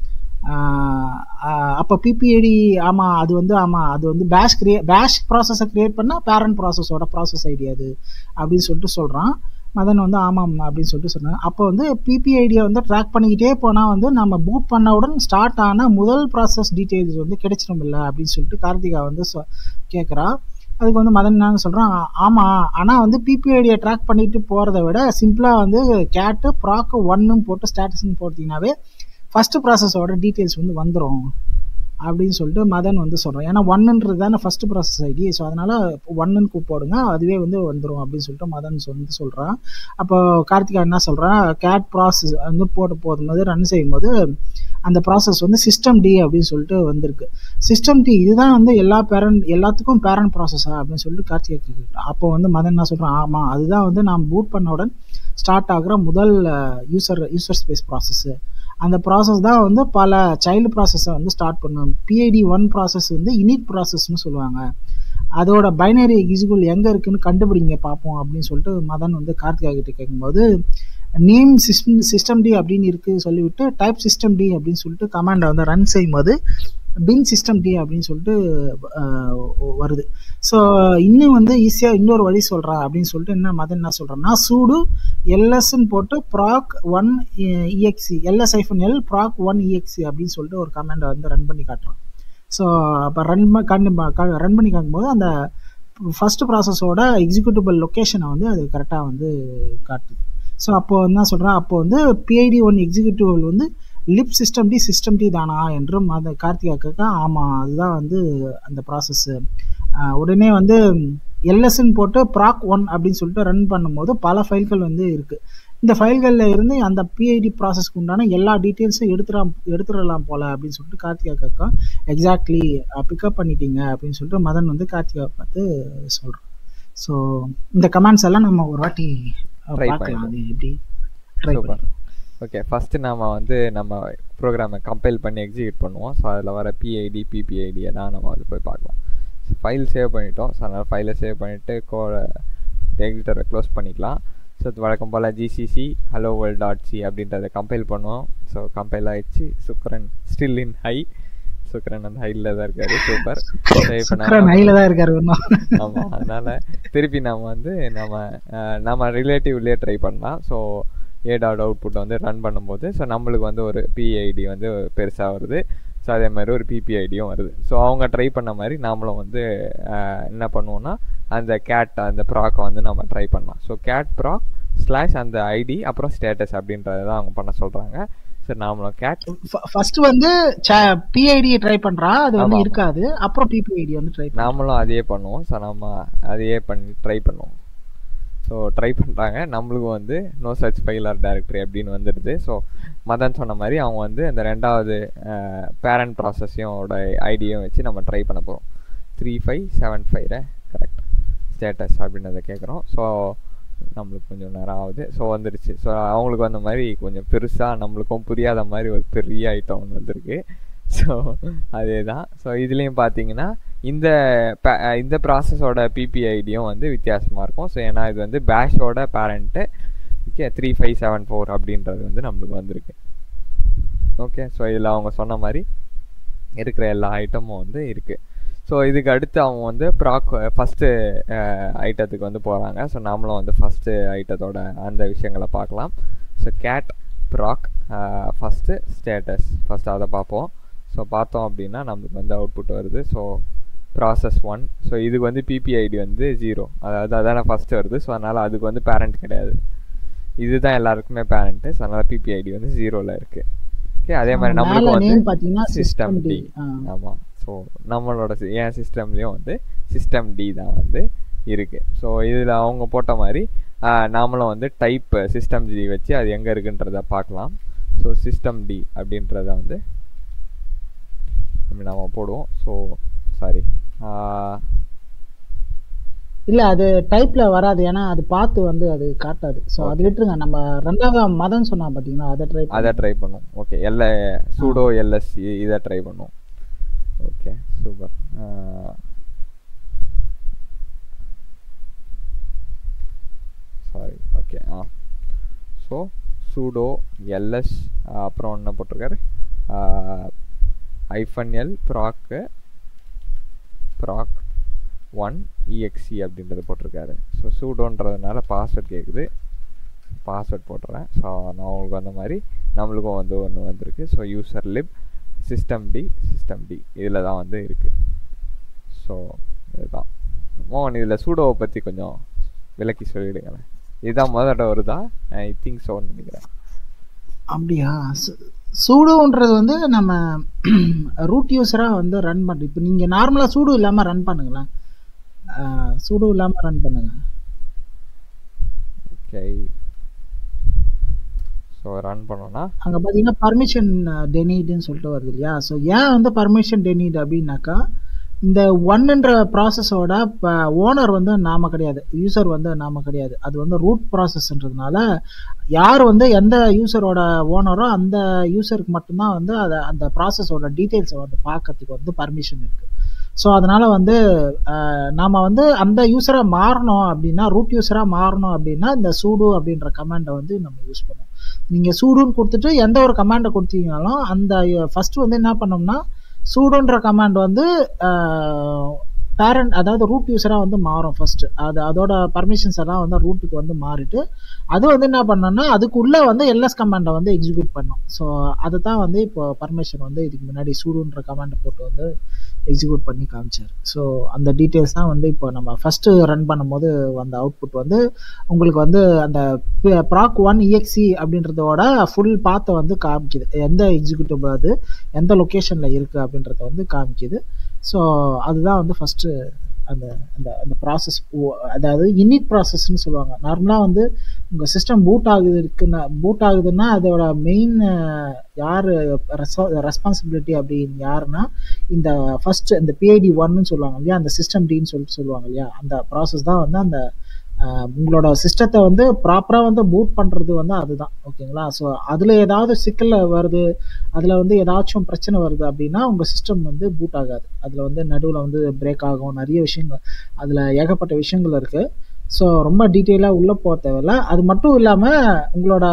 S3: அப்போ பிபிஐடி ஆமாம் அது வந்து ஆமாம் அது வந்து பேஷ் கிரியே பேஷ் ப்ராசஸை கிரியேட் பண்ணால் பேரண்ட் ப்ராசஸோட ப்ராசஸ் ஐடி அது அப்படின்னு சொல்லிட்டு சொல்கிறான் மதன் வந்து ஆமாம் அப்படின்னு சொல்லிட்டு சொன்னாங்க அப்போ வந்து பிபிஐடியை வந்து ட்ராக் பண்ணிக்கிட்டே போனால் வந்து நம்ம பூட் பண்ணவுடன் ஸ்டார்ட் ஆன முதல் ப்ராசஸ் டீட்டெயில்ஸ் வந்து கிடைச்சிடும் இல்லை அப்படின்னு சொல்லிட்டு கார்த்திகா வந்து சொ கேட்குறா அதுக்கு வந்து மதன் என்ன சொல்கிறான் ஆமாம் ஆனால் வந்து பிபிஐடியை ட்ராக் பண்ணிட்டு போகிறத விட சிம்பிளாக வந்து கேட்டு ப்ராக்கு ஒன்னு போட்டு ஸ்டேட்டஸ்ன்னு போட்டிங்கனாவே ஃபஸ்ட்டு ப்ராசஸோட டீட்டெயில்ஸ் வந்து வந்துடும் அப்படின்னு சொல்லிட்டு மதன் வந்து சொல்கிறான் ஏன்னா ஒன்னுன்றது தானே ஃபஸ்ட்டு ப்ராசஸ் ஐடி ஸோ அதனால் ஒன்னுன்னு போடுங்க அதுவே வந்து வந்துடும் அப்படின்னு சொல்லிட்டு மதன் வந்து சொல்கிறான் அப்போ கார்த்திகா என்ன சொல்கிறான் கேட் ப்ராசஸ் வந்து போட்டு போகும்போது ரன் செய்யும்போது அந்த ப்ராசஸ் வந்து சிஸ்டம் டி அப்படின்னு சொல்லிட்டு வந்திருக்கு சிஸ்டம் டி இதுதான் வந்து எல்லா பேரண்ட் எல்லாத்துக்கும் பேரண்ட் ப்ராசஸா அப்படின்னு சொல்லிட்டு கார்த்திகா கேட்குறான் அப்போ வந்து மதன் என்ன சொல்கிறான் ஆமாம் அதுதான் வந்து நான் பூட் பண்ணவுடன் ஸ்டார்ட் ஆகிற முதல் யூசர் யூசர் ஸ்பேஸ் ப்ராசஸ்ஸு அந்த ப்ராசஸ் தான் வந்து பல சைல்டு ப்ராசஸை வந்து ஸ்டார்ட் பண்ணும் பிஐடி ஒன் ப்ராசஸ் வந்து இனிட் ப்ராசஸ்னு சொல்லுவாங்க அதோட பைனரி எக்ஸிக்யூல் எங்கே இருக்குன்னு கண்டுபிடிங்க பார்ப்போம் அப்படின்னு சொல்லிட்டு மதன் வந்து கார்த்திகா கிட்ட கேட்கும்போது நேம் சிஸ்டம் சிஸ்டம் டி அப்படின்னு இருக்கு சொல்லிவிட்டு டைப் சிஸ்டம் டி அப்படின்னு சொல்லிட்டு கமாண்டை வந்து ரன் செய்யும்போது பின் சிஸ்டம் டி அப்படின்னு சொல்லிட்டு வருது ஸோ இன்னும் வந்து ஈஸியாக இன்னொரு வழி சொல்கிறா அப்படின்னு சொல்லிட்டு என்ன மதன் என்ன சொல்கிறேன்னா சூடு எல்எஸ்ன்னு போட்டு proc one exe LS hyphen L proc one exe அப்படின்னு சொல்லிட்டு ஒரு கமாண்டை வந்து ரன் பண்ணி காட்டுறோம் ஸோ அப்போ ரன் கண்டு ரன் பண்ணி காட்டும்போது அந்த ஃபர்ஸ்ட் ப்ராசஸோட எக்ஸிக்யூட்டிவ் லொக்கேஷனை வந்து அது கரெக்டாக வந்து காட்டுது ஸோ அப்போ என்ன சொல்கிறேன் அப்போ வந்து பிஐடி ஒன் எக்ஸிக்யூட்டிவ் வந்து lib system D system d தானா என்றும் அந்த கார்த்திகா கேட்க ஆமாம் அதுதான் வந்து அந்த ப்ராசஸ்ஸு உடனே வந்து எல்எஸ்ன்னு போட்டு ப்ராக் ஒன் அப்படின்னு சொல்லிட்டு ரன் பண்ணும்போது பல ஃபைல்கள் வந்து இருக்குது இந்த ஃபைல்களில் இருந்து அந்த பிஐடி ப்ராசஸ்க்கு உண்டான எல்லா டீட்டெயில்ஸும் எடுத்துடா எடுத்துடலாம் போல அப்படின்னு சொல்லிட்டு கார்த்திகா கேட்கா எக்ஸாக்ட்லி பிக்கப் பண்ணிட்டீங்க அப்படின்னு சொல்லிட்டு மதன் வந்து கார்த்திகா பார்த்து சொல்கிறோம் ஸோ இந்த கமெண்ட்ஸ் எல்லாம் நம்ம ஒரு வாட்டி பார்க்கலாம் அது எப்படி ட்ரை பண்ணலாம்
S2: ஓகே ஃபஸ்ட்டு நாம் வந்து நம்ம ப்ரோக்ராமை கம்பைல் பண்ணி எக்ஸிக்யூட் பண்ணுவோம் ஸோ அதில் வர பிஐடி பிபிஐடி எல்லாம் நம்ம அது போய் பார்க்கலாம் ஸோ ஃபைல் சேவ் பண்ணிட்டோம் ஸோ அதனால் ஃபைலை சேவ் பண்ணிவிட்டு கோ எக்ஸிட்டரை க்ளோஸ் பண்ணிக்கலாம் ஸோ வழக்கம் போல் GCC hello world dot C அப்படின்றத கம்பைல் பண்ணுவோம் ஸோ கம்பைல் ஆயிடுச்சு சுக்ரன் ஸ்டில் இன் ஹை சுக்ரன் அந்த ஹைல தான் இருக்காரு சூப்பர்
S3: தான் இருக்காரு
S2: ஆமா அதனால திருப்பி நம்ம வந்து நம்ம நம்ம ரிலேட்டிவ்லயே ட்ரை பண்ணலாம் ஸோ ஏ டாட் அவுட்புட் வந்து ரன் பண்ணும்போது ஸோ நம்மளுக்கு வந்து ஒரு பிஐடி வந்து பெருசாக வருது ஸோ அதே மாதிரி ஒரு பிபிஐடியும் வருது ஸோ அவங்க ட்ரை பண்ண மாதிரி நாமளும் வந்து என்ன பண்ணுவோம்னா அந்த கேட் அந்த ப்ராக்கை வந்து நம்ம ட்ரை பண்ணலாம் ஸோ கேட் ப்ராக் ஸ்லாஷ் அந்த ஐடி அப்புறம் ஸ்டேட்டஸ் அப்படின்றத தான் அவங்க பண்ண சொல்கிறாங்க சரி நாமளும் கேட்
S3: ஃபர்ஸ்ட் வந்து பிஐடி ட்ரை பண்றா அது வந்து இருக்காது அப்புறம் பிபிஐடி வந்து ட்ரை
S2: நாமளும் அதையே பண்ணுவோம் ஸோ நம்ம அதையே பண்ணி ட்ரை பண்ணுவோம் ஸோ ட்ரை பண்ணுறாங்க நம்மளுக்கும் வந்து நோ சர்ச் ஃபைல் ஆர் டேரக்டரி அப்படின்னு வந்துடுது ஸோ மதன் சொன்ன மாதிரி அவங்க வந்து அந்த ரெண்டாவது பேரண்ட் ப்ராசஸையோட ஐடியும் வச்சு நம்ம ட்ரை பண்ண போகிறோம் three five seven five correct status அப்படின்றத கேட்குறோம் ஸோ நம்மளுக்கு கொஞ்சம் நேரம் ஆகுது ஸோ வந்துருச்சு ஸோ அவங்களுக்கு வந்த மாதிரி கொஞ்சம் பெருசாக நம்மளுக்கும் புரியாத மாதிரி ஒரு பெரிய ஐட்டம் ஒன்று வந்திருக்கு ஸோ அதே தான் ஸோ இதுலேயும் பார்த்தீங்கன்னா இந்த இந்த ப்ராசஸோட பிபிஐடியும் வந்து வித்தியாசமாக இருக்கும் ஸோ ஏன்னா இது வந்து பேஷோட parent okay three five seven four அப்படின்றது வந்து நம்மளுக்கு வந்திருக்கு ஓகே ஸோ இதில் அவங்க சொன்ன மாதிரி இருக்கிற எல்லா ஐட்டமும் வந்து இருக்குது ஸோ இதுக்கு அடுத்து அவங்க வந்து ப்ராக் ஃபஸ்ட்டு ஐட்டத்துக்கு வந்து போகிறாங்க ஸோ நாமளும் வந்து ஃபஸ்ட்டு ஐட்டத்தோட அந்த விஷயங்களை பார்க்கலாம் so cat proc first status first அதை பார்ப்போம் ஸோ பார்த்தோம் அப்படின்னா நம்மளுக்கு வந்து அவுட்புட் வருது ஸோ ப்ராசஸ் ஒன் ஸோ இதுக்கு வந்து பிபிஐடி வந்து ஜீரோ அதாவது அதான ஃபஸ்ட்டு வருது ஸோ அதனால் அதுக்கு வந்து பேரண்ட் கிடையாது இதுதான் எல்லாருக்குமே பேரண்ட்டு ஸோ அதனால் பிபிஐடி வந்து ஜீரோவில் இருக்குது ஓகே அதே மாதிரி நம்மளுக்கு வந்து சிஸ்டம் டி ஆமாம் ஸோ நம்மளோட என் சிஸ்டம்லேயும் வந்து சிஸ்டம் டி தான் வந்து இருக்குது ஸோ இதில் அவங்க போட்ட மாதிரி நாமளும் வந்து டைப் சிஸ்டம் டி வச்சு அது எங்கே இருக்குன்றத பார்க்கலாம் ஸோ சிஸ்டம் டி அப்படின்றத வந்து நம்ம போடுவோம் ஸோ சாரி
S3: இல்ல அது டைப்ல வராது ஏன்னா அது பார்த்து வந்து அது காட்டாது ஸோ அது விட்டுருங்க நம்ம ரெண்டாவது மதம் சொன்னா பாத்தீங்கன்னா அதை ட்ரை
S2: அதை ட்ரை பண்ணுவோம் ஓகே எல்ல சூடோ எல்எஸ்சி இதை ட்ரை பண்ணுவோம் ஓகே சூப்பர் சாரி ஓகே ஆ ஸோ சூடோ எல்எஸ் அப்புறம் என்ன போட்டிருக்காரு hyphen L proc proc one EXE அப்படின்றது போட்டிருக்காரு ஸோ சூடோன்றதுனால பாஸ்வேர்ட் கேட்குது பாஸ்வேர்ட் போட்டுறேன் ஸோ நான் உங்களுக்கு வந்த மாதிரி நம்மளுக்கும் வந்து ஒன்று வந்திருக்கு so user lib system D system D இதில் தான் வந்து இருக்குது ஸோ இதுதான் மோகன் இதில் சூடோவை பற்றி கொஞ்சம் விளக்கி சொல்லிவிடுங்களேன் இதுதான் முதல்ல வருதா ஐ திங்க் ஸோன்னு நினைக்கிறேன்
S3: அப்படியா சூடுன்றது வந்து நம்ம ரூட் யூஸராக வந்து ரன் பண்ணுறோம் இப்போ நீங்கள் நார்மலாக சூடு இல்லாமல் ரன் பண்ணுங்களேன் சூடு இல்லாமல் ரன் பண்ணுங்க
S2: ஓகே ஸோ ரன் பண்ணோன்னா
S3: அங்கே பார்த்தீங்கன்னா பர்மிஷன் டெனிடுன்னு சொல்லிட்டு வருது இல்லையா ஸோ ஏன் வந்து பர்மிஷன் டெனிட் அப்படின்னாக்கா இந்த ஒன்னுன்ற ப்ராசஸோட இப்போ ஓனர் வந்து நாம கிடையாது யூசர் வந்து நாம கிடையாது அது வந்து ரூட் ப்ராசஸ்ன்றதுனால யார் வந்து எந்த யூசரோட ஓனரோ அந்த யூசருக்கு மட்டும்தான் வந்து அதை அந்த ப்ராசஸோட டீட்டெயில்ஸை வந்து பார்க்கறதுக்கு வந்து பர்மிஷன் இருக்குது ஸோ அதனால வந்து நாம் வந்து அந்த யூஸராக மாறணும் அப்படின்னா ரூட் யூஸராக மாறணும் அப்படின்னா இந்த சூடு அப்படின்ற கமாண்டை வந்து நம்ம யூஸ் பண்ணுவோம் நீங்கள் சூடுன்னு கொடுத்துட்டு எந்த ஒரு கமாண்டை கொடுத்தீங்கனாலும் அந்த ஃபர்ஸ்ட் வந்து என்ன பண்ணோம்னா சூடுன்ற கமாண்ட் வந்து பேரண்ட் அதாவது ரூட் யூஸராக வந்து மாறும் ஃபர்ஸ்ட் அது அதோட பர்மிஷன்ஸ் எல்லாம் வந்து ரூட்டுக்கு வந்து மாறிட்டு அது வந்து என்ன பண்ணோம்னா அதுக்குள்ளே வந்து எல்எஸ் கமாண்டை வந்து எக்ஸிக்யூட் பண்ணோம் ஸோ அதை தான் வந்து இப்போ பர்மிஷன் வந்து இதுக்கு முன்னாடி சூடுன்ற கமாண்டை போட்டு வந்து எக்ஸிக்யூட் பண்ணி காமிச்சார் ஸோ அந்த டீட்டெயில்ஸ் தான் வந்து இப்போ நம்ம ஃபஸ்ட்டு ரன் பண்ணும்போது வந்த அவுட்புட் வந்து உங்களுக்கு வந்து அந்த ப்ராக் ஒன் இஎக்ஸி அப்படின்றதோட ஃபுல் பாத்தை வந்து காமிக்குது எந்த எக்ஸிக்யூட்டிவ் அது எந்த லொக்கேஷனில் இருக்குது அப்படின்றத வந்து காமிக்குது ஸோ அதுதான் வந்து ஃபஸ்ட்டு அந்த அந்த அந்த ப்ராசஸ் அதாவது இனிட் ப்ராசஸ்ன்னு சொல்லுவாங்க நார்மலாக வந்து உங்கள் சிஸ்டம் பூட் ஆகுது இருக்குன்னா பூட் ஆகுதுன்னா அதோட மெயின் யார் ரெஸ்பான்சிபிலிட்டி அப்படின்னு யாருன்னா இந்த ஃபர்ஸ்ட் இந்த பிஐடி ஒன்னு சொல்லுவாங்க இல்லையா அந்த சிஸ்டம் டின்னு சொல்லிட்டு சொல்லுவாங்க இல்லையா அந்த ப்ராசஸ் தான் வந்து அந்த உங்களோட சிஸ்டத்தை வந்து ப்ராப்பராக வந்து பூட் பண்ணுறது வந்து அதுதான் ஓகேங்களா ஸோ அதில் ஏதாவது சிக்கல் வருது அதில் வந்து ஏதாச்சும் பிரச்சனை வருது அப்படின்னா உங்கள் சிஸ்டம் வந்து பூட் ஆகாது அதில் வந்து நடுவில் வந்து பிரேக் ஆகும் நிறைய விஷயங்கள் அதில் ஏகப்பட்ட விஷயங்கள் இருக்குது ஸோ ரொம்ப டீட்டெயிலாக உள்ளே போக தேவையில்ல அது மட்டும் இல்லாமல் உங்களோட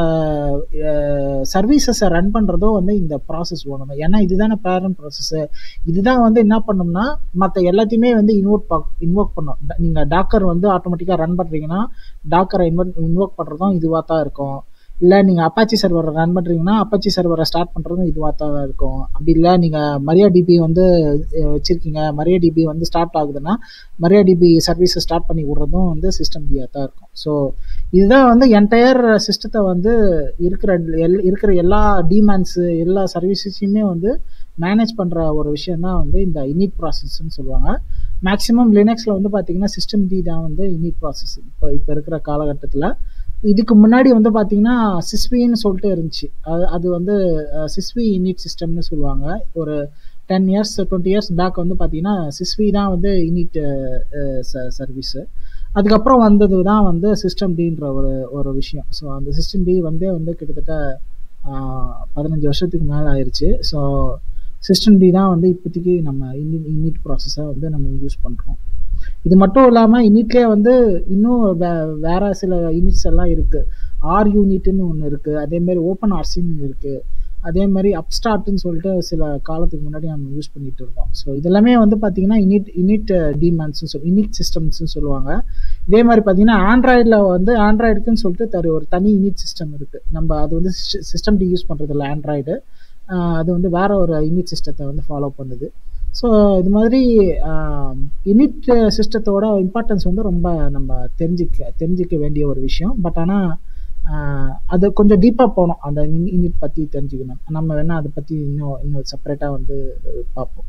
S3: சர்வீசஸை ரன் பண்ணுறதும் வந்து இந்த ப்ராசஸ் ஓடணும் ஏன்னா இதுதானே பேரண்ட் ப்ராசஸ்ஸு இதுதான் வந்து என்ன பண்ணோம்னா மற்ற எல்லாத்தையுமே வந்து இன்வோக் இன்வோக் பண்ணும் நீங்கள் டாக்கர் வந்து ஆட்டோமேட்டிக்காக ரன் பண்ணுறீங்கன்னா டாக்கரை இன்வெர்ட் இன்வோக் பண்ணுறதும் இதுவாக தான் இருக்கும் இல்லை நீங்கள் அப்பாச்சி சர்வரை ரன் பண்ணுறீங்கன்னா அப்பாச்சி சர்வரை ஸ்டார்ட் பண்ணுறதும் இதுவாக தான் இருக்கும் அப்படி இல்லை நீங்கள் மரியா டிபி வந்து வச்சுருக்கீங்க மரியா டிபி வந்து ஸ்டார்ட் ஆகுதுன்னா மரியா டிபி சர்வீஸை ஸ்டார்ட் பண்ணி விட்றதும் வந்து சிஸ்டம் டியாக தான் இருக்கும் ஸோ இதுதான் வந்து என்டையர் சிஸ்டத்தை வந்து இருக்கிற எல் இருக்கிற எல்லா டிமாண்ட்ஸு எல்லா சர்வீசஸையுமே வந்து மேனேஜ் பண்ணுற ஒரு விஷயம் தான் வந்து இந்த இனிட் ப்ராசஸ்ன்னு சொல்லுவாங்க மேக்ஸிமம் லினக்ஸில் வந்து பார்த்தீங்கன்னா சிஸ்டம் டி தான் வந்து இனிட் ப்ராசஸ் இப்போ இப்போ இருக்கிற காலகட்டத்தில் இதுக்கு முன்னாடி வந்து பார்த்தீங்கன்னா சிஸ்வின்னு சொல்லிட்டு இருந்துச்சு அது அது வந்து சிஸ்வி இனிட் சிஸ்டம்னு சொல்லுவாங்க ஒரு ten years twenty years back வந்து பார்த்தீங்கன்னா சிஸ்வி தான் வந்து இனிட் சர்வீஸு அதுக்கப்புறம் வந்தது தான் வந்து சிஸ்டம் டின்ற ஒரு ஒரு விஷயம் ஸோ அந்த சிஸ்டம் டி வந்தே வந்து கிட்டத்தட்ட பதினஞ்சு வருஷத்துக்கு மேலே ஆயிடுச்சு ஸோ சிஸ்டம் டி தான் வந்து இப்போதைக்கு நம்ம இனிட் இனிட் ப்ராசஸை வந்து நம்ம யூஸ் பண்ணுறோம் இது மட்டும் இல்லாமல் இனிட்லேயே வந்து இன்னும் வே வேற சில யூனிட்ஸ் எல்லாம் இருக்குது ஆர் யூனிட்னு ஒன்று இருக்குது அதேமாரி ஓப்பன் ஆர்சின்னு இருக்குது அதே மாதிரி அப்ஸ்டார்ட்னு சொல்லிட்டு சில காலத்துக்கு முன்னாடி நம்ம யூஸ் பண்ணிட்டு இருந்தோம் ஸோ இதெல்லாமே வந்து பார்த்தீங்கன்னா இனிட் இனிட் டிமான்ஸ்னு சொல் இனிட் சிஸ்டம்ஸ்னு சொல்லுவாங்க இதே மாதிரி பார்த்தீங்கன்னா ஆண்ட்ராய்டில் வந்து ஆண்ட்ராய்டுக்குன்னு சொல்லிட்டு தரு ஒரு தனி இனிட் சிஸ்டம் இருக்குது நம்ம அது வந்து சிஸ்டம் டி யூஸ் பண்ணுறது இல்லை ஆண்ட்ராய்டு அது வந்து வேற ஒரு யூனிட் சிஸ்டத்தை வந்து ஃபாலோ பண்ணுது ஸோ இது மாதிரி யூனிட் சிஸ்டத்தோட இம்பார்ட்டன்ஸ் வந்து ரொம்ப நம்ம தெரிஞ்சிக்க தெரிஞ்சிக்க வேண்டிய ஒரு விஷயம் பட் ஆனால் அது கொஞ்சம் டீப்பாக போகணும் அந்த யூனிட் பற்றி தெரிஞ்சுக்கணும் நம்ம வேணால் அதை பற்றி இன்னும் இன்னும் செப்பரேட்டாக வந்து பார்ப்போம்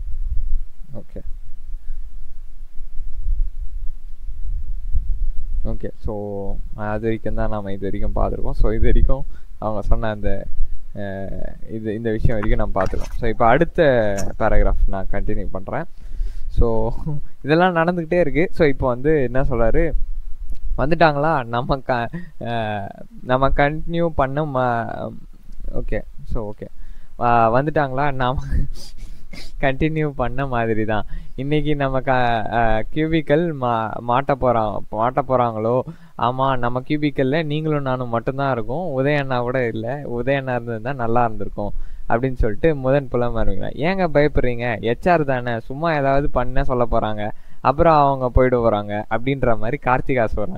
S2: ஓகே ஓகே ஸோ அது வரைக்கும் தான் நாம் இது வரைக்கும் பார்த்துருக்கோம் ஸோ இது வரைக்கும் அவங்க சொன்ன அந்த இது இந்த விஷயம் வரைக்கும் நம்ம பார்த்துருக்கோம் ஸோ இப்போ அடுத்த பேராகிராஃப் நான் கண்டினியூ பண்ணுறேன் ஸோ இதெல்லாம் நடந்துக்கிட்டே இருக்குது ஸோ இப்போ வந்து என்ன சொல்கிறாரு வந்துட்டாங்களா நம்ம க நம்ம கண்டினியூ பண்ண ஓகே ஸோ ஓகே வந்துட்டாங்களா நாம் கண்டினியூ பண்ண மாதிரி தான் இன்னைக்கு நம்ம க கியூபிக்கல் மா மாட்ட போகிறாங்க மாட்ட போகிறாங்களோ ஆமாம் நம்ம கியூபிக்கலில் நீங்களும் நானும் மட்டும்தான் இருக்கும் உதயண்ணா கூட இல்லை உதயண்ணா இருந்ததுதான் நல்லா இருந்திருக்கும் அப்படின்னு சொல்லிட்டு முதன் புலம் வருவீங்களா ஏங்க பயப்படுறீங்க ஹெச்ஆர் தானே சும்மா ஏதாவது பண்ண சொல்ல போகிறாங்க அப்புறம் அவங்க போயிட்டு வராங்க அப்படின்ற மாதிரி கார்த்திகா சொல்கிறாங்க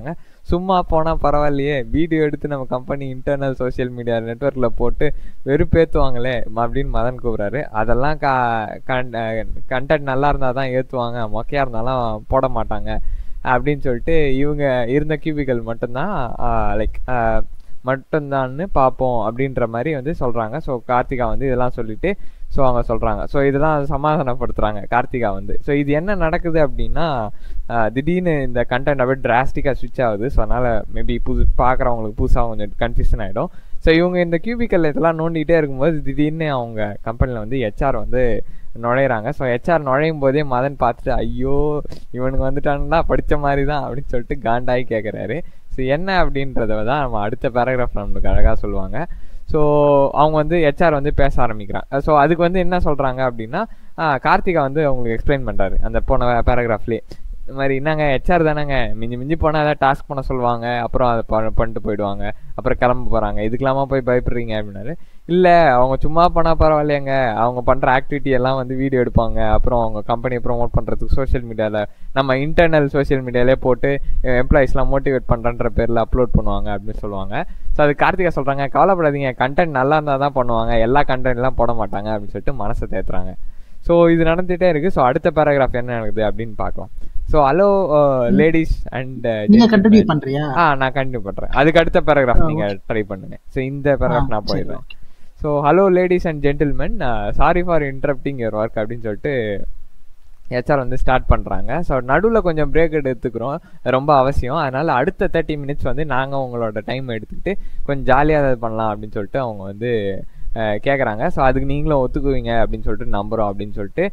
S2: சும்மா போனால் பரவாயில்லையே வீடியோ எடுத்து நம்ம கம்பெனி இன்டர்னல் சோஷியல் மீடியா நெட்ஒர்க்கில் போட்டு வெறுப்பேற்றுவாங்களே அப்படின்னு மதன் கூப்பிட்றாரு அதெல்லாம் கா கண்டென்ட் நல்லா இருந்தால் தான் ஏற்றுவாங்க மொக்கையாக இருந்தாலும் போட மாட்டாங்க அப்படின்னு சொல்லிட்டு இவங்க இருந்த கியூபிக்கல் மட்டும்தான் லைக் மட்டும்தான்னு பார்ப்போம் அப்படின்ற மாதிரி வந்து சொல்கிறாங்க ஸோ கார்த்திகா வந்து இதெல்லாம் சொல்லிட்டு ஸோ அவங்க சொல்கிறாங்க ஸோ இதெல்லாம் சமாதானப்படுத்துகிறாங்க கார்த்திகா வந்து ஸோ இது என்ன நடக்குது அப்படின்னா திடீர்னு இந்த கண்டென்ட் அப்படியே டிராஸ்டிக்காக ஸ்விட்ச் ஆகுது ஸோ அதனால் மேபி புது பார்க்குறவங்களுக்கு புதுசாக கொஞ்சம் கன்ஃபியூஷன் ஆகிடும் ஸோ இவங்க இந்த கியூபிக்கல் இதெல்லாம் நோண்டிகிட்டே இருக்கும்போது திடீர்னு அவங்க கம்பெனியில் வந்து ஹெச்ஆர் வந்து நுழையிறாங்க ஸோ ஹெச்ஆர் நுழையும் போதே மதன் பார்த்துட்டு ஐயோ இவனுக்கு வந்துட்டான்னா படித்த மாதிரி தான் அப்படின்னு சொல்லிட்டு காண்டாகி கேட்குறாரு ஸோ என்ன அப்படின்றத தான் நம்ம அடுத்த பேராகிராஃப் நம்மளுக்கு அழகாக சொல்லுவாங்க ஸோ அவங்க வந்து ஹெச்ஆர் வந்து பேச ஆரம்பிக்கிறாங்க ஸோ அதுக்கு வந்து என்ன சொல்கிறாங்க அப்படின்னா கார்த்திகா வந்து அவங்களுக்கு எக்ஸ்பிளைன் பண்ணுறாரு அந்த போன பேராகிராஃப்லேயே இந்த மாதிரி என்னங்க ஹெச்ஆர் தானேங்க மிஞ்சி மிஞ்சி போனால் ஏதாவது டாஸ்க் பண்ண சொல்லுவாங்க அப்புறம் அதை பண்ணிட்டு போயிடுவாங்க அப்புறம் கிளம்ப போகிறாங்க இதுக்கெல்லாமா போய் பயப்படுறீங்க அப்படின்னாரு இல்லை அவங்க சும்மா பண்ணால் பரவாயில்லையாங்க அவங்க பண்ணுற ஆக்டிவிட்டி எல்லாம் வந்து வீடியோ எடுப்பாங்க அப்புறம் அவங்க கம்பெனியை ப்ரொமோட் பண்ணுறதுக்கு சோஷியல் மீடியாவில் நம்ம இன்டர்னல் சோஷியல் மீடியாலே போட்டு எம்ப்ளாயிஸ்லாம் மோட்டிவேட் பண்ணுறன்ற பேரில் அப்லோட் பண்ணுவாங்க அப்படின்னு சொல்லுவாங்க ஸோ அது கார்த்திகா சொல்கிறாங்க கவலைப்படாதீங்க கண்டென்ட் நல்லா இருந்தால் தான் பண்ணுவாங்க எல்லா கண்டென்ட்லாம் போட மாட்டாங்க அப்படின்னு சொல்லிட்டு மனசை தேத்துறாங்க ஸோ இது நடந்துகிட்டே இருக்குது ஸோ அடுத்த பேராகிராஃப் என்ன நடக்குது அப்படின்னு பார்க்கலாம் ஸோ ஹலோ லேடிஸ் அண்ட்
S3: நீங்க கண்டினியூ பண்றியா
S2: ஆ நான் கண்டினியூ பண்றேன் அதுக்கு அடுத்த பேராகிராஃப் நீங்க ட்ரை பண்ணுங்க ஸோ இந்த பேராகிராஃப் நான் போயிடுறேன் so hello ladies and gentlemen sorry for interrupting your work அப்படின்னு சொல்லிட்டு ஹெச்ஆர் வந்து ஸ்டார்ட் பண்ணுறாங்க ஸோ நடுவில் கொஞ்சம் பிரேக் எடுத்துக்கிறோம் ரொம்ப அவசியம் அதனால் அடுத்த தேர்ட்டி மினிட்ஸ் வந்து நாங்கள் உங்களோட டைம் எடுத்துக்கிட்டு கொஞ்சம் ஜாலியாக அதை பண்ணலாம் அப்படின்னு சொல்லிட்டு அவங்க வந்து கேட்குறாங்க ஸோ அதுக்கு நீங்களும் ஒத்துக்குவீங்க அப்படின்னு சொல்லிட்டு நம்புகிறோம் அப்படின்னு சொல்லிட்டு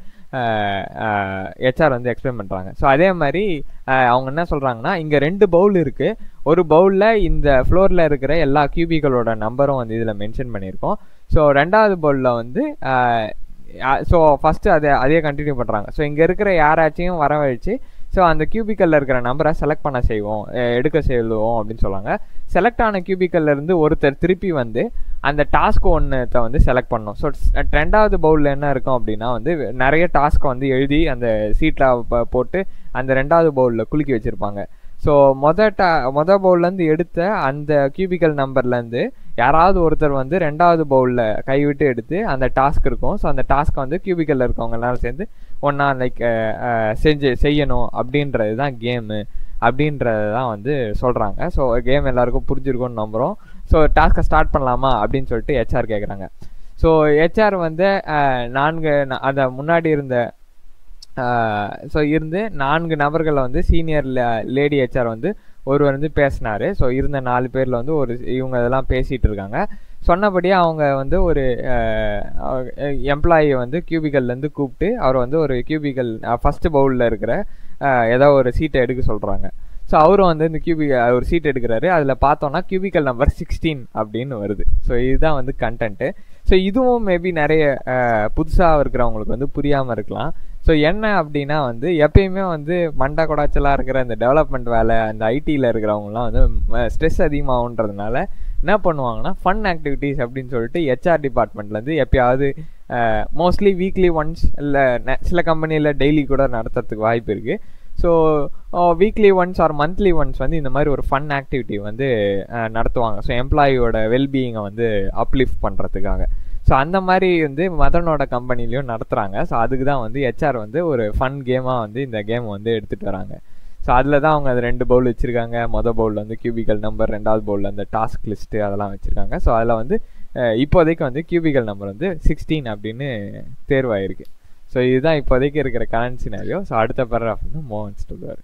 S2: ஹெச்ஆர் வந்து எக்ஸ்பிளைன் பண்ணுறாங்க ஸோ அதே மாதிரி அவங்க என்ன சொல்கிறாங்கன்னா இங்கே ரெண்டு பவுல் இருக்குது ஒரு பவுலில் இந்த ஃப்ளோரில் இருக்கிற எல்லா கியூபிகளோட நம்பரும் வந்து இதில் மென்ஷன் பண்ணியிருக்கோம் ஸோ ரெண்டாவது பவுலில் வந்து ஸோ ஃபஸ்ட்டு அதை அதே கண்டினியூ பண்ணுறாங்க ஸோ இங்கே இருக்கிற யாராச்சும் வரவழைச்சு ஸோ அந்த கியூபிக்கலில் இருக்கிற நம்பரை செலக்ட் பண்ண செய்வோம் எடுக்க செய்வோம் அப்படின்னு சொல்லுவாங்க செலக்ட் ஆன கியூபிக்கல்ல இருந்து ஒருத்தர் திருப்பி வந்து அந்த டாஸ்க் ஒன்றுத்தை வந்து செலக்ட் பண்ணணும் ஸோ ரெண்டாவது பவுலில் என்ன இருக்கும் அப்படின்னா வந்து நிறைய டாஸ்க்கை வந்து எழுதி அந்த சீட்டில் போட்டு அந்த ரெண்டாவது பவுலில் குலுக்கி வச்சுருப்பாங்க ஸோ மொத டா மொத பவுல்லேருந்து எடுத்த அந்த கியூபிக்கல் நம்பர்லேருந்து யாராவது ஒருத்தர் வந்து ரெண்டாவது பவுலில் கைவிட்டு எடுத்து அந்த டாஸ்க் இருக்கும் ஸோ அந்த டாஸ்க்கை வந்து கியூபிக்கலில் இருக்கவங்க எல்லாரும் சேர்ந்து ஒன்றா லைக் செஞ்சு செய்யணும் அப்படின்றது தான் கேமு அப்படின்றது தான் வந்து சொல்கிறாங்க ஸோ கேம் எல்லாருக்கும் புரிஞ்சிருக்கும்னு நம்புகிறோம் ஸோ டாஸ்க்கை ஸ்டார்ட் பண்ணலாமா அப்படின்னு சொல்லிட்டு ஹெச்ஆர் கேட்குறாங்க ஸோ ஹெச்ஆர் வந்து நான்கு அந்த முன்னாடி இருந்த ஸோ இருந்து நான்கு நபர்களை வந்து சீனியர் லேடி ஹெச்ஆர் வந்து ஒருவர் வந்து பேசினாரு ஸோ இருந்த நாலு பேரில் வந்து ஒரு இவங்க இதெல்லாம் பேசிகிட்டு இருக்காங்க சொன்னபடியே அவங்க வந்து ஒரு எம்ப்ளாயியை வந்து கியூபிக்கல்லேருந்து கூப்பிட்டு அவர் வந்து ஒரு கியூபிக்கல் ஃபஸ்ட்டு பவுலில் இருக்கிற ஏதோ ஒரு சீட்டை எடுக்க சொல்கிறாங்க ஸோ அவரும் வந்து இந்த கியூபிக் ஒரு சீட் எடுக்கிறாரு அதில் பார்த்தோன்னா கியூபிக்கல் நம்பர் சிக்ஸ்டீன் அப்படின்னு வருது ஸோ இதுதான் வந்து கண்டென்ட்டு ஸோ இதுவும் மேபி நிறைய புதுசாக இருக்கிறவங்களுக்கு வந்து புரியாமல் இருக்கலாம் ஸோ என்ன அப்படின்னா வந்து எப்பயுமே வந்து மண்டா கொடாச்சலாக இருக்கிற இந்த டெவலப்மெண்ட் வேலை அந்த ஐடியில் இருக்கிறவங்கலாம் வந்து ஸ்ட்ரெஸ் அதிகமாகுன்றதுனால என்ன பண்ணுவாங்கன்னா ஃபன் ஆக்டிவிட்டீஸ் அப்படின்னு சொல்லிட்டு ஹெச்ஆர் டிபார்ட்மெண்ட்லேருந்து எப்பயாவது மோஸ்ட்லி வீக்லி ஒன்ஸ் இல்லை சில கம்பெனியில் டெய்லி கூட நடத்துறதுக்கு வாய்ப்பு இருக்குது so weekly once or monthly once வந்து இந்த மாதிரி ஒரு ஃபன் ஆக்டிவிட்டி வந்து நடத்துவாங்க ஸோ எம்ப்ளாயியோட வெல்பீயிங்கை வந்து அப்லிஃப்ட் பண்ணுறதுக்காக ஸோ அந்த மாதிரி வந்து மதனோட கம்பெனிலையும் நடத்துகிறாங்க ஸோ அதுக்கு தான் வந்து ஹெச்ஆர் வந்து ஒரு ஃபன் கேமாக வந்து இந்த கேம் வந்து எடுத்துகிட்டு வராங்க ஸோ அதில் தான் அவங்க அது ரெண்டு பவுல் வச்சுருக்காங்க மொதல் பவுலில் வந்து கியூபிக்கல் நம்பர் ரெண்டாவது பவுலில் அந்த டாஸ்க் லிஸ்ட்டு அதெல்லாம் வச்சுருக்காங்க ஸோ அதில் வந்து இப்போதைக்கு வந்து கியூபிக்கல் நம்பர் வந்து சிக்ஸ்டீன் அப்படின்னு தேர்வாயிருக்கு ஸோ இதுதான் இப்போதைக்கு இருக்கிற கரண்ட் சினாரியோ ஸோ அடுத்த பேராகிராஃப் வந்து மோகன் சொல்லுவார்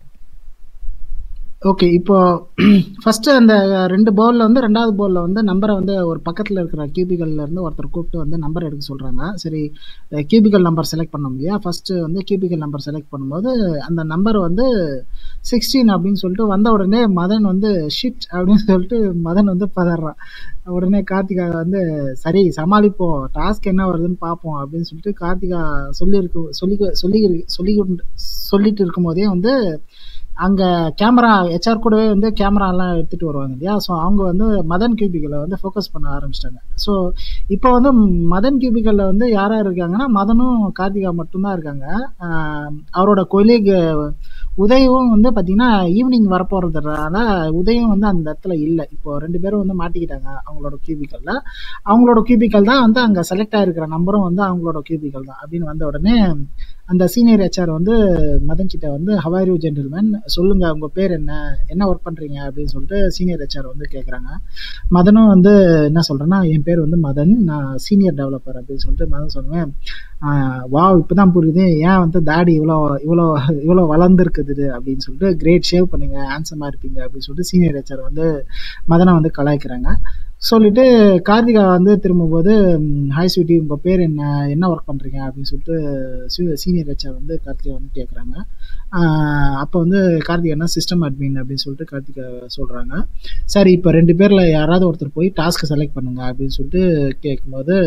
S3: ஓகே இப்போ ஃபர்ஸ்ட் அந்த ரெண்டு பவுலில் வந்து ரெண்டாவது பவுலில் வந்து நம்பரை வந்து ஒரு பக்கத்தில் இருக்கிற கியூபிக்கல்ல இருந்து ஒருத்தர் கூப்பிட்டு வந்து நம்பர் எடுக்க சொல்கிறாங்க சரி கியூபிக்கல் நம்பர் செலக்ட் பண்ண முடியாது ஃபர்ஸ்ட்டு வந்து கியூபிக்கல் நம்பர் செலக்ட் பண்ணும்போது அந்த நம்பர் வந்து சிக்ஸ்டீன் அப்படின்னு சொல்லிட்டு வந்த உடனே மதன் வந்து ஷிட் அப்படின்னு சொல்லிட்டு மதன் வந்து பதறான் உடனே கார்த்திகா வந்து சரி சமாளிப்போம் டாஸ்க் என்ன வருதுன்னு பார்ப்போம் அப்படின்னு சொல்லிட்டு கார்த்திகா சொல்லியிருக்கு சொல்லி சொல்லி சொல்லி சொல்லிட்டு இருக்கும்போதே வந்து அங்கே கேமரா ஹெச்ஆர் கூடவே வந்து கேமராலாம் எடுத்துகிட்டு வருவாங்க இல்லையா ஸோ அவங்க வந்து மதன் கியூபிக்கலை வந்து ஃபோக்கஸ் பண்ண ஆரம்பிச்சிட்டாங்க ஸோ இப்போ வந்து மதன் கியூபிக்கலில் வந்து யார் யார் இருக்காங்கன்னா மதனும் கார்த்திகா மட்டும்தான் இருக்காங்க அவரோட கொலீக் உதயும் வந்து பாத்தீங்கன்னா ஈவினிங் வரப்போறதுனால உதயம் வந்து அந்த இடத்துல இல்லை இப்போ ரெண்டு பேரும் வந்து மாட்டிக்கிட்டாங்க அவங்களோட கியூபிக்கல்ல அவங்களோட கியூபிக்கல் தான் வந்து அங்க செலக்ட் ஆயிருக்கிற நம்பரும் வந்து அவங்களோட கியூபிக்கல் தான் அப்படின்னு வந்த உடனே அந்த சீனியர் ஹெச்ஆர் வந்து மதன் கிட்ட வந்து ஹவாரி ஜென்டில்மேன் சொல்லுங்க உங்க பேர் என்ன என்ன ஒர்க் பண்றீங்க அப்படின்னு சொல்லிட்டு சீனியர் ஹெச்ஆர் வந்து கேக்குறாங்க மதனும் வந்து என்ன சொல்றேன்னா என் பேர் வந்து மதன் நான் சீனியர் டெவலப்பர் அப்படின்னு சொல்லிட்டு மதன் சொல்லுவேன் வா இப்பதான் புரியுது ஏன் வந்து தாடி இவ்வளோ இவ்வளோ இவ்வளோ வளர்ந்துருக்குது அப்படின்னு சொல்லிட்டு கிரேட் ஷேவ் பண்ணுங்க ஹேண்ட்ஸமா இருப்பீங்க அப்படின்னு சொல்லிட்டு சீனியர் ஹெச்ஆர் வந்து மதனை வந்து கலாய்க்கிறாங்க சொல்லிட்டு கார்த்திகா வந்து திரும்பும்போது ஹாய் ஸ்வீட்டி உங்கள் பேர் என்ன என்ன ஒர்க் பண்ணுறீங்க அப்படின்னு சொல்லிட்டு சீனியர் ஹெச்ஆர் வந்து கார்த்திகா வந்து கேட்குறாங்க அப்போ வந்து கார்த்திகா என்ன சிஸ்டம் அட்மின் அப்படின்னு சொல்லிட்டு கார்த்திகா சொல்கிறாங்க சரி இப்போ ரெண்டு பேரில் யாராவது ஒருத்தர் போய் டாஸ்க்கை செலக்ட் பண்ணுங்க அப்படின்னு சொல்லிட்டு கேட்கும்போது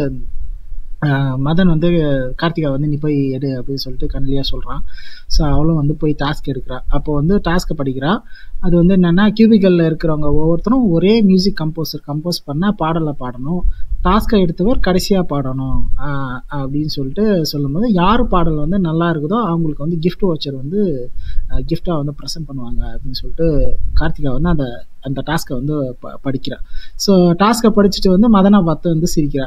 S3: மதன் வந்து கார்த்திகா வந்து நீ போய் எடு அப்படின்னு சொல்லிட்டு கண்ணிலியா சொல்கிறான் ஸோ அவளும் வந்து போய் டாஸ்க் எடுக்கிறா அப்போ வந்து டாஸ்க்கை படிக்கிறா அது வந்து என்னென்னா கியூபிக்கலில் இருக்கிறவங்க ஒவ்வொருத்தரும் ஒரே மியூசிக் கம்போசர் கம்போஸ் பண்ணால் பாடலை பாடணும் டாஸ்க்கை எடுத்தவர் கடைசியாக பாடணும் அப்படின்னு சொல்லிட்டு சொல்லும்போது யார் பாடல் வந்து நல்லா இருக்குதோ அவங்களுக்கு வந்து கிஃப்ட் வாச்சர் வந்து கிஃப்டாக வந்து ப்ரெசென்ட் பண்ணுவாங்க அப்படின்னு சொல்லிட்டு கார்த்திகா வந்து அந்த அந்த டாஸ்க்கை வந்து ப படிக்கிறா ஸோ டாஸ்க்கை படிச்சுட்டு வந்து மதனை பார்த்து வந்து சிரிக்கிறா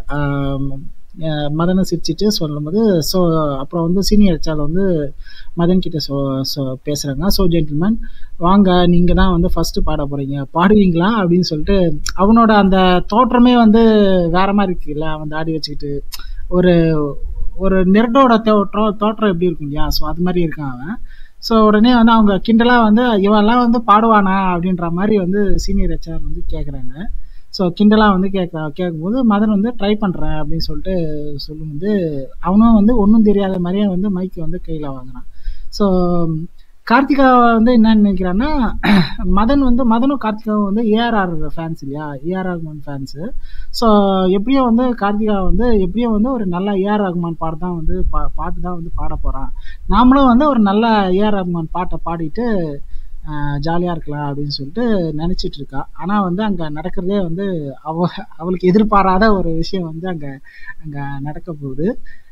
S3: மதனை சிரிச்சிட்டு சொல்லும்போது ஸோ அப்புறம் வந்து சீனியர் ஹெச்ஆர் வந்து மதன் கிட்ட சொ ஸோ பேசுகிறாங்க ஸோ ஜென்டில்மேன் வாங்க நீங்கள் தான் வந்து ஃபஸ்ட்டு பாட போகிறீங்க பாடுவீங்களா அப்படின்னு சொல்லிட்டு அவனோட அந்த தோற்றமே வந்து வேற மாதிரி இருக்குல்ல அவன் தாடி வச்சுக்கிட்டு ஒரு ஒரு நெர்டோட தோற்றம் தோற்றம் எப்படி இருக்கும் இல்லையா ஸோ அது மாதிரி இருக்கான் அவன் ஸோ உடனே வந்து அவங்க கிண்டலாக வந்து இவெல்லாம் வந்து பாடுவானா அப்படின்ற மாதிரி வந்து சீனியர் ஹெச்ஆர் வந்து கேட்குறாங்க ஸோ கிண்டலாக வந்து கேட்க கேட்கும்போது மதன் வந்து ட்ரை பண்ணுறேன் அப்படின்னு சொல்லிட்டு சொல்லும்போது அவனும் வந்து ஒன்றும் தெரியாத மாதிரியே வந்து மைக்கை வந்து கையில் வாங்குறான் ஸோ கார்த்திகா வந்து என்ன நினைக்கிறான்னா மதன் வந்து மதனும் கார்த்திகாவும் வந்து ஏஆர்ஆர் ஃபேன்ஸ் இல்லையா ஏஆர் ரகுமான் ஃபேன்ஸு ஸோ எப்படியும் வந்து கார்த்திகா வந்து எப்படியும் வந்து ஒரு நல்ல ஏஆர் ரகுமான் பாட்டு தான் வந்து பா பாட்டு தான் வந்து பாட போகிறான் நாமளும் வந்து ஒரு நல்ல ஏஆர் ரகுமான் பாட்டை பாடிட்டு ஜாலியாக இருக்கலாம் அப்படின்னு சொல்லிட்டு நினச்சிட்டு இருக்கா ஆனால் வந்து அங்கே நடக்கிறதே வந்து அவ அவளுக்கு எதிர்பாராத ஒரு விஷயம் வந்து அங்கே அங்கே நடக்க போகுது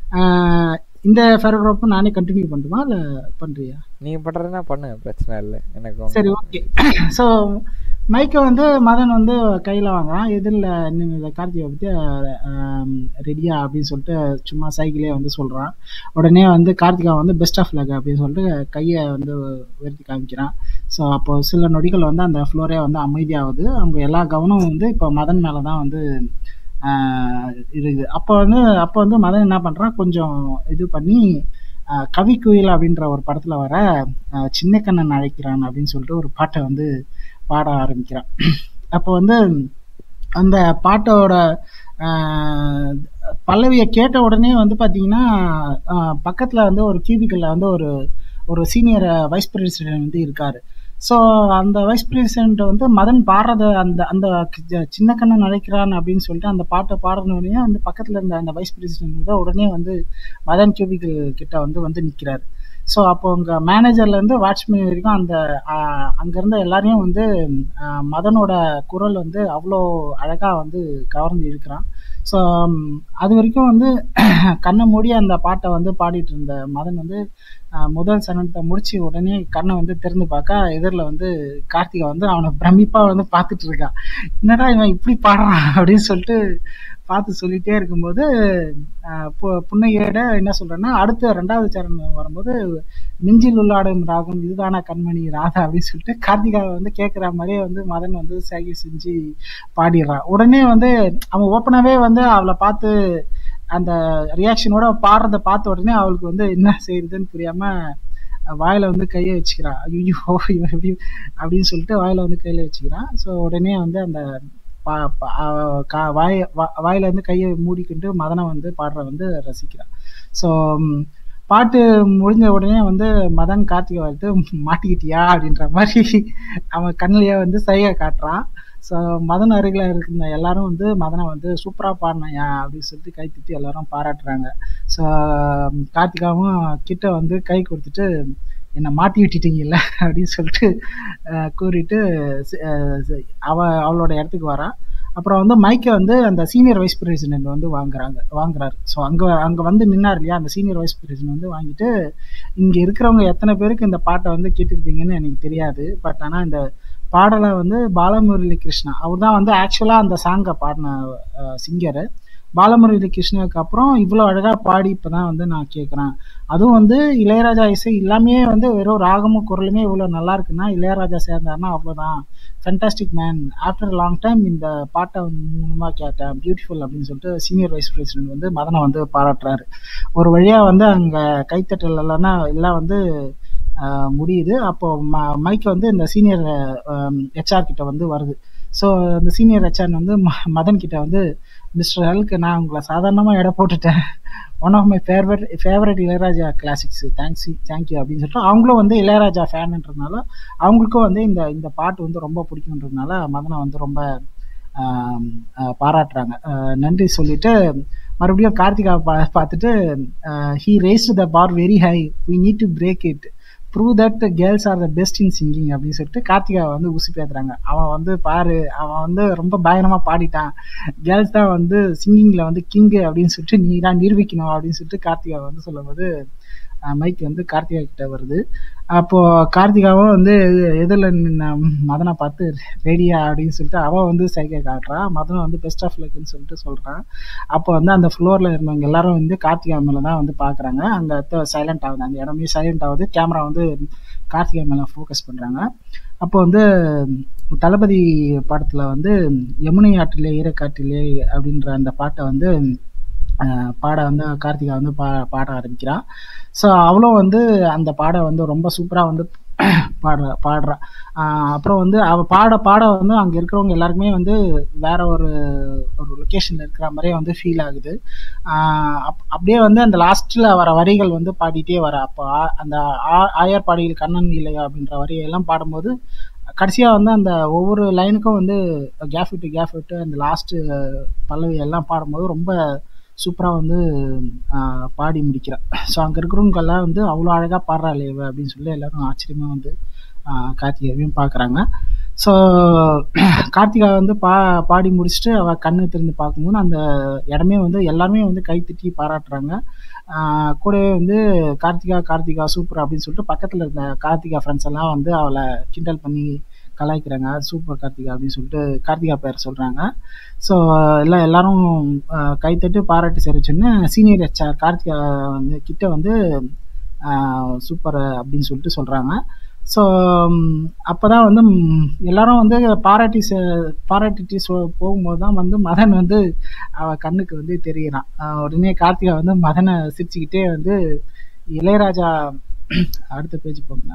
S3: இந்த பேராகிராஃபும் நானே கண்டினியூ பண்ணுமா இல்லை பண்ணுறியா
S2: நீ பண்ணுறதுனா பண்ணு பிரச்சனை இல்லை எனக்கு
S3: சரி ஓகே ஸோ மைக்கை வந்து மதன் வந்து கையில் வாங்குறான் எதிரில் இன்னும் கார்த்திகை பற்றி ரெடியா அப்படின்னு சொல்லிட்டு சும்மா சைக்கிளே வந்து சொல்கிறான் உடனே வந்து கார்த்திகா வந்து பெஸ்ட் ஆஃப் லக் அப்படின்னு சொல்லிட்டு கையை வந்து உயர்த்தி காமிக்கிறான் ஸோ அப்போ சில நொடிகள் வந்து அந்த ஃப்ளோரே வந்து அமைதியாகுது அவங்க எல்லா கவனமும் வந்து இப்போ மதன் மேலே தான் வந்து இருக்குது அப்போ வந்து அப்போ வந்து மதன் என்ன பண்ணுறான் கொஞ்சம் இது பண்ணி கவி குயில் அப்படின்ற ஒரு படத்துல வர சின்ன கண்ணன் அழைக்கிறான் அப்படின்னு சொல்லிட்டு ஒரு பாட்டை வந்து பாட ஆரம்பிக்கிறான் அப்போ வந்து அந்த பாட்டோட பல்லவியை கேட்ட உடனே வந்து பார்த்தீங்கன்னா பக்கத்தில் வந்து ஒரு கியூபிக்கலில் வந்து ஒரு ஒரு சீனியர் வைஸ் பிரசிடென்ட் வந்து இருக்காரு ஸோ அந்த வைஸ் பிரசிடென்ட் வந்து மதன் பாடுறத அந்த அந்த சின்ன கண்ணன் அழைக்கிறான் அப்படின்னு சொல்லிட்டு அந்த பாட்டை பாடுற உடனே வந்து பக்கத்தில் இருந்த அந்த வைஸ் பிரசிடென்ட் வந்து உடனே வந்து மதன் கியூபிக்கல் கிட்ட வந்து வந்து நிற்கிறாரு ஸோ அப்போ உங்க மேனேஜர்லேருந்து வாட்ச்மேன் வரைக்கும் அந்த அங்கேருந்த எல்லாரையும் வந்து மதனோட குரல் வந்து அவ்வளோ அழகாக வந்து கவர்ந்து இருக்கிறான் ஸோ அது வரைக்கும் வந்து கண்ணை மூடி அந்த பாட்டை வந்து பாடிட்டு இருந்த மதன் வந்து முதல் சனத்தை முடிச்சு உடனே கண்ணை வந்து திறந்து பார்க்க எதிரில் வந்து கார்த்திகா வந்து அவனை பிரமிப்பா வந்து பார்த்துட்டு இருக்கான் என்னடா இவன் இப்படி பாடுறான் அப்படின்னு சொல்லிட்டு பார்த்து சொல்லிட்டே இருக்கும்போது புன்னையோட என்ன சொல்றேன்னா அடுத்த ரெண்டாவது சரணம் வரும்போது நெஞ்சில் உள்ளாடும் ராகம் இதுதானா கண்மணி ராதா அப்படின்னு சொல்லிட்டு கார்த்திகா வந்து கேட்குற மாதிரியே வந்து மதன் வந்து சைகை செஞ்சு பாடிடுறான் உடனே வந்து அவன் ஓப்பனாவே வந்து அவளை பார்த்து அந்த ரியாக்ஷனோட பாடுறத பார்த்த உடனே அவளுக்கு வந்து என்ன செய்யுதுன்னு புரியாம வாயில வந்து கையை வச்சுக்கிறான் ஐயோ இவன் எப்படி அப்படின்னு சொல்லிட்டு வாயில வந்து கையில வச்சுக்கிறான் ஸோ உடனே வந்து அந்த வாய வாயில இருந்து கையை மூடிக்கிட்டு மதனை வந்து பாடுற வந்து ரசிக்கிறான் ஸோ பாட்டு முடிஞ்ச உடனே வந்து மதன் கார்த்திகை வந்து மாட்டிக்கிட்டியா அப்படின்ற மாதிரி அவன் கண்ணிலேயே வந்து சைகை காட்டுறான் ஸோ மதன் அருகில் இருக்கிற எல்லாரும் வந்து மதனை வந்து சூப்பராக பாடினாயா அப்படின்னு சொல்லிட்டு கை தட்டி எல்லாரும் பாராட்டுறாங்க ஸோ கார்த்திகாவும் கிட்ட வந்து கை கொடுத்துட்டு என்னை மாட்டி விட்டுட்டீங்கல்ல அப்படின்னு சொல்லிட்டு கூறிட்டு அவ அவளோட இடத்துக்கு வரா அப்புறம் வந்து மைக்கை வந்து அந்த சீனியர் வைஸ் பிரசிடென்ட் வந்து வாங்குறாங்க வாங்குறாரு ஸோ அங்கே அங்கே வந்து நின்னார் இல்லையா அந்த சீனியர் வைஸ் பிரசிடென்ட் வந்து வாங்கிட்டு இங்கே இருக்கிறவங்க எத்தனை பேருக்கு இந்த பாட்டை வந்து கேட்டிருப்பீங்கன்னு எனக்கு தெரியாது பட் ஆனால் இந்த பாடலை வந்து பாலமுரளி கிருஷ்ணா அவர் தான் வந்து ஆக்சுவலாக அந்த சாங்கை பாடின சிங்கரு பாலமுரளி கிருஷ்ணாவுக்கு அப்புறம் இவ்வளோ அழகாக பாடி இப்போ தான் வந்து நான் கேட்குறேன் அதுவும் வந்து இளையராஜா இசை எல்லாமே வந்து வெறும் ராகமும் குரலுமே இவ்வளோ நல்லா இருக்குன்னா இளையராஜா சேர்ந்தாருன்னா அவ்வளோதான் fantastic man after long time இந்த பாட்டை வந்து மூலமாக கேட்டேன் பியூட்டிஃபுல் அப்படின்னு சொல்லிட்டு சீனியர் வைஸ் பிரசிடென்ட் வந்து மதனை வந்து பாராட்டுறாரு ஒரு வழியாக வந்து அங்கே கைத்தட்டல் இல்லைன்னா எல்லாம் வந்து முடியுது அப்போ ம மைக் வந்து இந்த சீனியர் ஹெச்ஆர் கிட்ட வந்து வருது ஸோ அந்த சீனியர் ஹெச்ஆர் வந்து மதன் கிட்ட வந்து மிஸ்டர் ஹல்க்கு நான் உங்களை சாதாரணமாக எடை போட்டுட்டேன் one of my favourite favourite Ilaiyaraaja classics thanks thank you அப்படின்னு சொல்லிட்டு அவங்களும் வந்து இளையராஜா ஃபேனுன்றதுனால அவங்களுக்கும் வந்து இந்த இந்த பாட்டு வந்து ரொம்ப பிடிக்குன்றதுனால மதனை வந்து ரொம்ப பாராட்டுறாங்க நன்றி சொல்லிட்டு மறுபடியும் கார்த்திகா பா பார்த்துட்டு he raised the bar very high we need to break it prove that girls are the best in singing அப்படின்னு சொல்லிட்டு கார்த்திகா வந்து ஊசி பேத்துறாங்க அவன் வந்து பாரு அவன் வந்து ரொம்ப பயங்கரமா பாடிட்டான் கேர்ள்ஸ் தான் வந்து சிங்கிங்ல வந்து கிங்கு அப்படின்னு சொல்லிட்டு நீ தான் நிரூபிக்கணும் அப்படின்னு சொல்லிட்டு கார்த்திகா வந்து சொல்லும்போது மைக் வந்து கார்த்திகா கிட்ட வருது அப்போ கார்த்திகாவும் வந்து எதிரில் நின்ன மதனை பார்த்து ரெடியா அப்படின்னு சொல்லிட்டு அவன் வந்து சைக்கை காட்டுறான் மதனை வந்து பெஸ்ட் ஆஃப் லக்குன்னு சொல்லிட்டு சொல்றான் அப்போ வந்து அந்த ஃப்ளோர்ல இருந்தவங்க எல்லாரும் வந்து கார்த்திகா மேல தான் வந்து பாக்குறாங்க அங்க சைலண்ட் ஆகுது அந்த இடமே சைலண்ட் ஆகுது கேமரா வந்து கார்த்திகா மேல ஃபோக்கஸ் பண்றாங்க அப்போ வந்து தளபதி படத்துல வந்து யமுனை ஆற்றிலே ஈரக்காற்றிலே அப்படின்ற அந்த பாட்டை வந்து பாட வந்து கார்த்திகா வந்து பா பாட ஆரம்பிக்கிறான் ஸோ அவளும் வந்து அந்த பாட வந்து ரொம்ப சூப்பராக வந்து பாடுற பாடுறா அப்புறம் வந்து அவள் பாட பாட வந்து அங்கே இருக்கிறவங்க எல்லாருக்குமே வந்து வேற ஒரு ஒரு லொக்கேஷனில் இருக்கிற மாதிரியே வந்து ஃபீல் ஆகுது அப்படியே வந்து அந்த லாஸ்ட்டில் வர வரிகள் வந்து பாடிட்டே வர அப்போ அந்த ஆயர் பாடியில் கண்ணன் இல்லையா அப்படின்ற வரியெல்லாம் பாடும்போது கடைசியாக வந்து அந்த ஒவ்வொரு லைனுக்கும் வந்து கேஃப் விட்டு கேஃப் விட்டு அந்த லாஸ்ட்டு பல்லவி எல்லாம் பாடும்போது ரொம்ப சூப்பராக வந்து பாடி முடிக்கிறான் ஸோ அங்கே இருக்கிறவங்கெல்லாம் வந்து அவ்வளோ அழகாக பாடுறா இல்லையவ அப்படின்னு சொல்லி எல்லாரும் ஆச்சரியமாக வந்து கார்த்திகாவையும் பார்க்குறாங்க ஸோ கார்த்திகா வந்து பா பாடி முடிச்சுட்டு அவள் கண்ணு திறந்து பார்க்கும்போது அந்த இடமே வந்து எல்லாருமே வந்து கைத்தட்டி பாராட்டுறாங்க கூடவே வந்து கார்த்திகா கார்த்திகா சூப்பர் அப்படின்னு சொல்லிட்டு பக்கத்தில் இருந்த கார்த்திகா ஃப்ரெண்ட்ஸ் எல்லாம் வந்து அவளை கிண்டல் பண்ணி கலாய்க்கிறாங்க சூப்பர் கார்த்திகா அப்படின்னு சொல்லிட்டு கார்த்திகா பேர் சொல்கிறாங்க ஸோ எல்லாம் எல்லாரும் கைத்தட்டு பாராட்டி சரிச்சுன்னு சீனியர் ஹெச்ஆர் கார்த்திகா வந்து கிட்ட வந்து சூப்பர் அப்படின்னு சொல்லிட்டு சொல்கிறாங்க ஸோ அப்போ தான் வந்து எல்லாரும் வந்து பாராட்டி பாராட்டிட்டு போகும்போது தான் வந்து மதன் வந்து அவ கண்ணுக்கு வந்து தெரிகிறான் உடனே கார்த்திகா வந்து மதனை சிரிச்சுக்கிட்டே வந்து இளையராஜா அடுத்த பேஜ் போங்க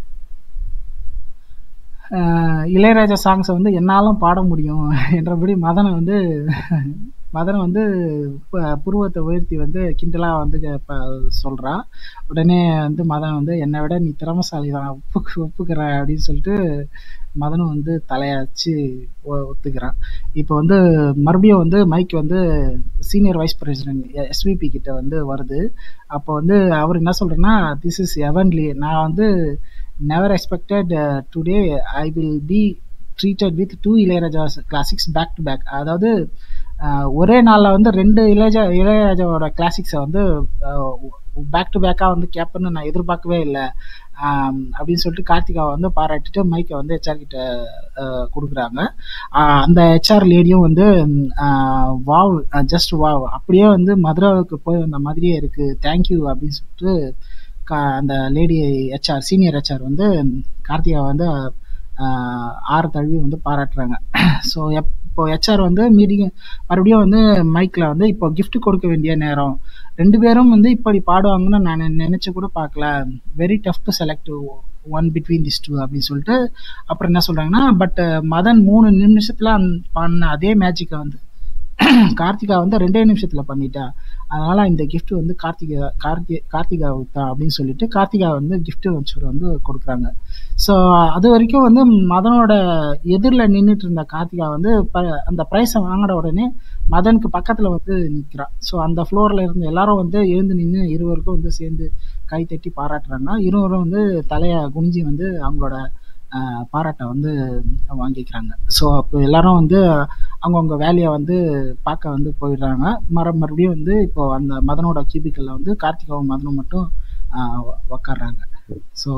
S3: இளையராஜா சாங்ஸை வந்து என்னாலும் பாட முடியும் என்றபடி மதனை வந்து மதனை வந்து புருவத்தை உயர்த்தி வந்து கிண்டலாக வந்து சொல்கிறான் உடனே வந்து மதன் வந்து என்னை விட நீ திறமசாலி தான் ஒப்பு ஒப்புக்கிறேன் அப்படின்னு சொல்லிட்டு மதனும் வந்து தலையாச்சு ஒத்துக்கிறான் இப்போ வந்து மறுபடியும் வந்து மைக் வந்து சீனியர் வைஸ் பிரசிடென்ட் எஸ்விபி கிட்ட வந்து வருது அப்போ வந்து அவர் என்ன சொல்றேன்னா திஸ் இஸ் எவன்லி நான் வந்து never expected today I will be treated with two Ilaiyaraaja classics back to back அதாவது ஒரே நாளில் வந்து ரெண்டு இளையராஜா இளையராஜாவோட கிளாசிக்ஸை வந்து பேக் டு பேக்காக வந்து கேட்பேன்னு நான் எதிர்பார்க்கவே இல்லை அப்படின்னு சொல்லிட்டு கார்த்திகாவை வந்து பாராட்டிட்டு மைக்கை வந்து ஹெச்ஆர் கிட்ட கொடுக்குறாங்க அந்த ஹெச்ஆர் லேடியும் வந்து வாவ் ஜஸ்ட் வாவ் அப்படியே வந்து மதுராவுக்கு போய் வந்த மாதிரியே இருக்கு தேங்க்யூ அப்படின்னு சொல்லிட்டு அந்த லேடி ஹெச்ஆர் சீனியர் ஹெச்ஆர் வந்து கார்த்திகா வந்து ஆறு தழுவி வந்து பாராட்டுறாங்க ஸோ எப் இப்போ ஹெச்ஆர் வந்து மீட்டிங் மறுபடியும் வந்து மைக்கில் வந்து இப்போ கிஃப்ட் கொடுக்க வேண்டிய நேரம் ரெண்டு பேரும் வந்து இப்படி பாடுவாங்கன்னு நான் நினைச்சு கூட பார்க்கல very tough to select one between this two அப்படின்னு சொல்லிட்டு அப்புறம் என்ன சொல்றாங்கன்னா பட் மதன் மூணு நிமிஷத்துல பண்ண அதே மேஜிக்கை வந்து கார்த்திகா வந்து ரெண்டே நிமிஷத்துல பண்ணிட்டா அதனால இந்த கிஃப்ட் வந்து கார்த்திகா கார்த்தி கார்த்திகாவுக்கு தான் அப்படின்னு சொல்லிட்டு கார்த்திகா வந்து கிஃப்ட் வச்சு வந்து கொடுக்குறாங்க ஸோ அது வரைக்கும் வந்து மதனோட எதிரில் நின்றுட்டு இருந்த கார்த்திகா வந்து அந்த ப்ரைஸை வாங்கின உடனே மதனுக்கு பக்கத்தில் வந்து நிற்கிறான் ஸோ அந்த ஃப்ளோரில் இருந்து எல்லாரும் வந்து எழுந்து நின்று இருவருக்கும் வந்து சேர்ந்து கை தட்டி பாராட்டுறாங்க இருவரும் வந்து தலையை குனிஞ்சி வந்து அவங்களோட
S1: ஆஹ் பாராட்டை வந்து வாங்கிக்கிறாங்க ஸோ அப்போ எல்லாரும் வந்து அவங்கவுங்க வேலையை வந்து பார்க்க வந்து போயிடுறாங்க மறு மறுபடியும் வந்து இப்போ அந்த மதனோட கியூபிக்கல்ல வந்து கார்த்திகாவும் மதனும் மட்டும் ஆஹ் உக்காடுறாங்க ஸோ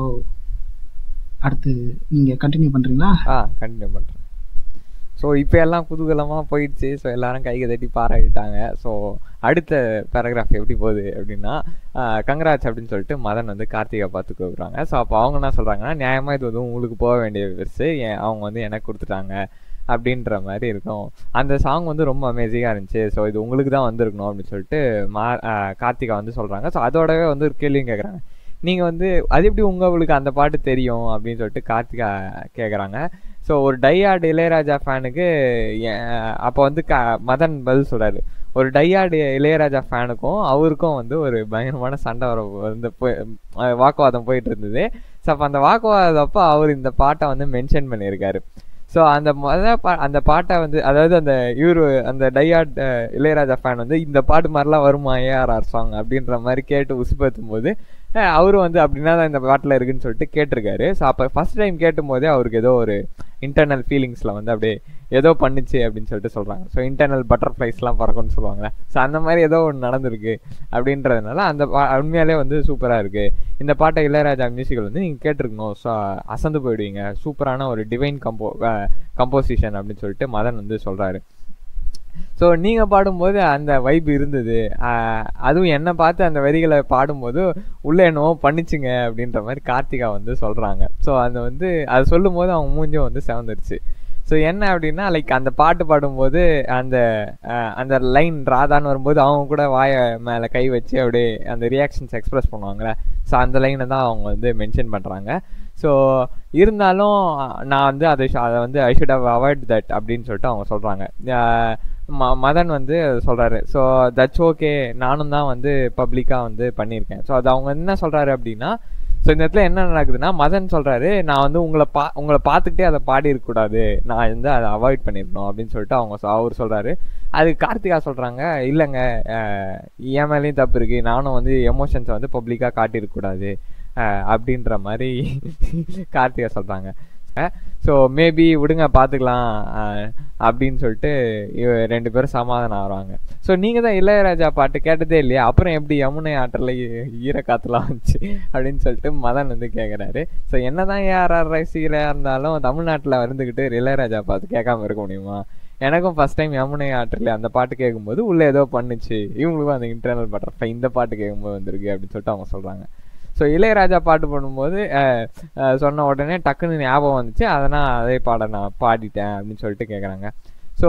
S1: அடுத்து நீங்கள் கண்டினியூ பண்ணுறீங்களா
S2: ஆ கண்டினியூ பண்ணுறேன் ஸோ இப்போ எல்லாம் குதூகலமாக போயிடுச்சு ஸோ எல்லாரும் கையை தட்டி பாராட்டிட்டாங்க ஸோ அடுத்த பேராகிராஃப் எப்படி போகுது அப்படின்னா கங்கராஜ் அப்படின்னு சொல்லிட்டு மதன் வந்து கார்த்திகை பார்த்து கூப்பிட்றாங்க ஸோ அப்போ அவங்க என்ன சொல்கிறாங்கன்னா நியாயமாக இது வந்து உங்களுக்கு போக வேண்டிய பெருசு ஏன் அவங்க வந்து எனக்கு கொடுத்துட்டாங்க அப்படின்ற மாதிரி இருக்கும் அந்த சாங் வந்து ரொம்ப அமேசிங்காக இருந்துச்சு ஸோ இது உங்களுக்கு தான் வந்திருக்கணும் அப்படின்னு சொல்லிட்டு மா ஆஹ் கார்த்திகா வந்து சொல்கிறாங்க ஸோ அதோடவே வந்து ஒரு கேள்வியும் கேட்குறாங்க நீங்கள் வந்து அது எப்படி உங்களுக்கு அந்த பாட்டு தெரியும் அப்படின்னு சொல்லிட்டு கார்த்திகா கேட்குறாங்க ஸோ ஒரு டையார்டு இளையராஜா ஃபேனுக்கு அப்போ வந்து க மதன் பதில் சொல்கிறாரு ஒரு டையார்டு இளையராஜா ஃபேனுக்கும் அவருக்கும் வந்து ஒரு பயங்கரமான சண்டை வர வந்து போய் அஹ் வாக்குவாதம் போயிட்டு இருந்தது ஸோ அப்போ அந்த வாக்குவாதம் அப்போ அவர் இந்த பாட்டை வந்து மென்ஷன் பண்ணியிருக்காரு ஸோ அந்த மொத பா அந்த பாட்டை வந்து அதாவது அந்த இவரு அந்த டையாட் இளையராஜா ஃபேன் வந்து இந்த பாட்டு மாதிரிலாம் வருமா ஏஆர்ஆர் சாங் அப்படின்ற மாதிரி கேட்டு உசுப்பேற்றும் போது அஹ் அவரும் வந்து அப்படின்னா தான் இந்த பாட்டில் இருக்குன்னு சொல்லிட்டு கேட்டிருக்காரு ஸோ அப்போ ஃபர்ஸ்ட் டைம் கேட்டும் போதே அவருக்கு ஏதோ ஒரு இன்டர்னல் ஃபீலிங்ஸில் வந்து அப்படியே ஏதோ பண்ணுச்சு அப்படின்னு சொல்லிட்டு சொல்கிறாங்க ஸோ இன்டர்னல் பட்டர்ஃப்ளைஸ்லாம் பறக்கும்னு சொல்லுவாங்களே ஸோ அந்த மாதிரி ஏதோ ஒன்று நடந்திருக்கு அப்படின்றதுனால அந்த பா உண்மையாலே வந்து சூப்பராக இருக்குது இந்த பாட்டை இளையராஜா மியூசிக்கல் வந்து நீங்கள் கேட்டிருக்கணும் ஸோ அசந்து போயிடுவீங்க சூப்பரான ஒரு டிவைன் கம்போ கம்போசிஷன் அப்படின்னு சொல்லிட்டு மதன் வந்து சொல்கிறாரு ஸோ நீங்கள் பாடும்போது அந்த வைப் இருந்தது ஆஹ் அதுவும் என்னை பார்த்து அந்த வரிகளை பாடும்போது உள்ளே என்னவோ பண்ணிச்சுங்க அப்படின்ற மாதிரி கார்த்திகா வந்து சொல்கிறாங்க ஸோ அந்த வந்து அது சொல்லும் போது அவங்க மூஞ்சும் வந்து செவந்துருச்சு ஸோ என்ன அப்படின்னா லைக் அந்த பாட்டு பாடும்போது அந்த ஆஹ் அந்த லைன் ராதான்னு வரும்போது அவங்க கூட வாயை மேலே கை வச்சு அப்படியே அந்த ரியாக்ஷன்ஸ் எக்ஸ்பிரஸ் பண்ணுவாங்களே ஸோ அந்த லைனை தான் அவங்க வந்து மென்ஷன் பண்ணுறாங்க ஸோ இருந்தாலும் நான் வந்து அதை அதை வந்து I should have avoid that அப்படின்னு சொல்லிட்டு அவங்க சொல்கிறாங்க ம மதன் வந்து சொல்கிறாரு ஸோ தட்ஸ் ஓகே நானும் தான் வந்து பப்ளிக்காக வந்து பண்ணியிருக்கேன் ஸோ அது அவங்க என்ன சொல்கிறாரு அப்படின்னா ஸோ இந்த இடத்துல என்ன நடக்குதுன்னா மதன் சொல்கிறாரு நான் வந்து உங்களை பா உங்களை பார்த்துக்கிட்டே அதை பாடி இருக்கக்கூடாது நான் வந்து அதை அவாய்ட் பண்ணியிருக்கணும் அப்படின்னு சொல்லிட்டு அவங்க சொ- அவர் சொல்கிறாரு அது கார்த்திகா சொல்கிறாங்க இல்லைங்க அஹ், என் மேலேயும் தப்பு இருக்குது நானும் வந்து எமோஷன்ஸை வந்து பப்ளிக்காக காட்டியிருக்கக்கூடாது அஹ், அப்படின்ற மாதிரி கார்த்திகா சொல்கிறாங்க ஸோ மேபி விடுங்க பார்த்துக்கலாம் அஹ், அப்படின்னு சொல்லிட்டு இவ- ரெண்டு பேரும் சமாதானம் ஆகிறாங்க ஸோ நீங்கள் தான் இளையராஜா பாட்டு கேட்டதே இல்லையா அப்புறம் எப்படி யமுனை ஆற்றில் ஈரக்காத்துலாம் வந்துச்சு அப்படின்னு சொல்லிட்டு மதன் வந்து கேட்குறாரு ஸோ என்னதான் யார் ரசிகராக இருந்தாலும் தமிழ்நாட்டில் வந்துக்கிட்டு இளையராஜா பாட்டு கேட்காம இருக்க முடியுமா எனக்கும் ஃபர்ஸ்ட் டைம் யமுனை ஆற்றில் அந்த பாட்டு கேட்கும்போது உள்ளே ஏதோ பண்ணுச்சு இவங்களுக்கும் அந்த இன்டர்னல் பட்டர்ஃப்ளை இந்த பாட்டு கேட்கும்போது வந்திருக்கு அப்படின்னு சொல்லிட்டு அவங்க சொல்கிறாங்க ஸோ இளையராஜா பாட்டு பண்ணும்போது அஹ், அஹ், சொன்ன உடனே டக்குன்னு ஞாபகம் வந்துச்சு அதனால் அதே பாட நான் பாடிட்டேன் அப்படின்னு சொல்லிட்டு கேட்குறாங்க ஸோ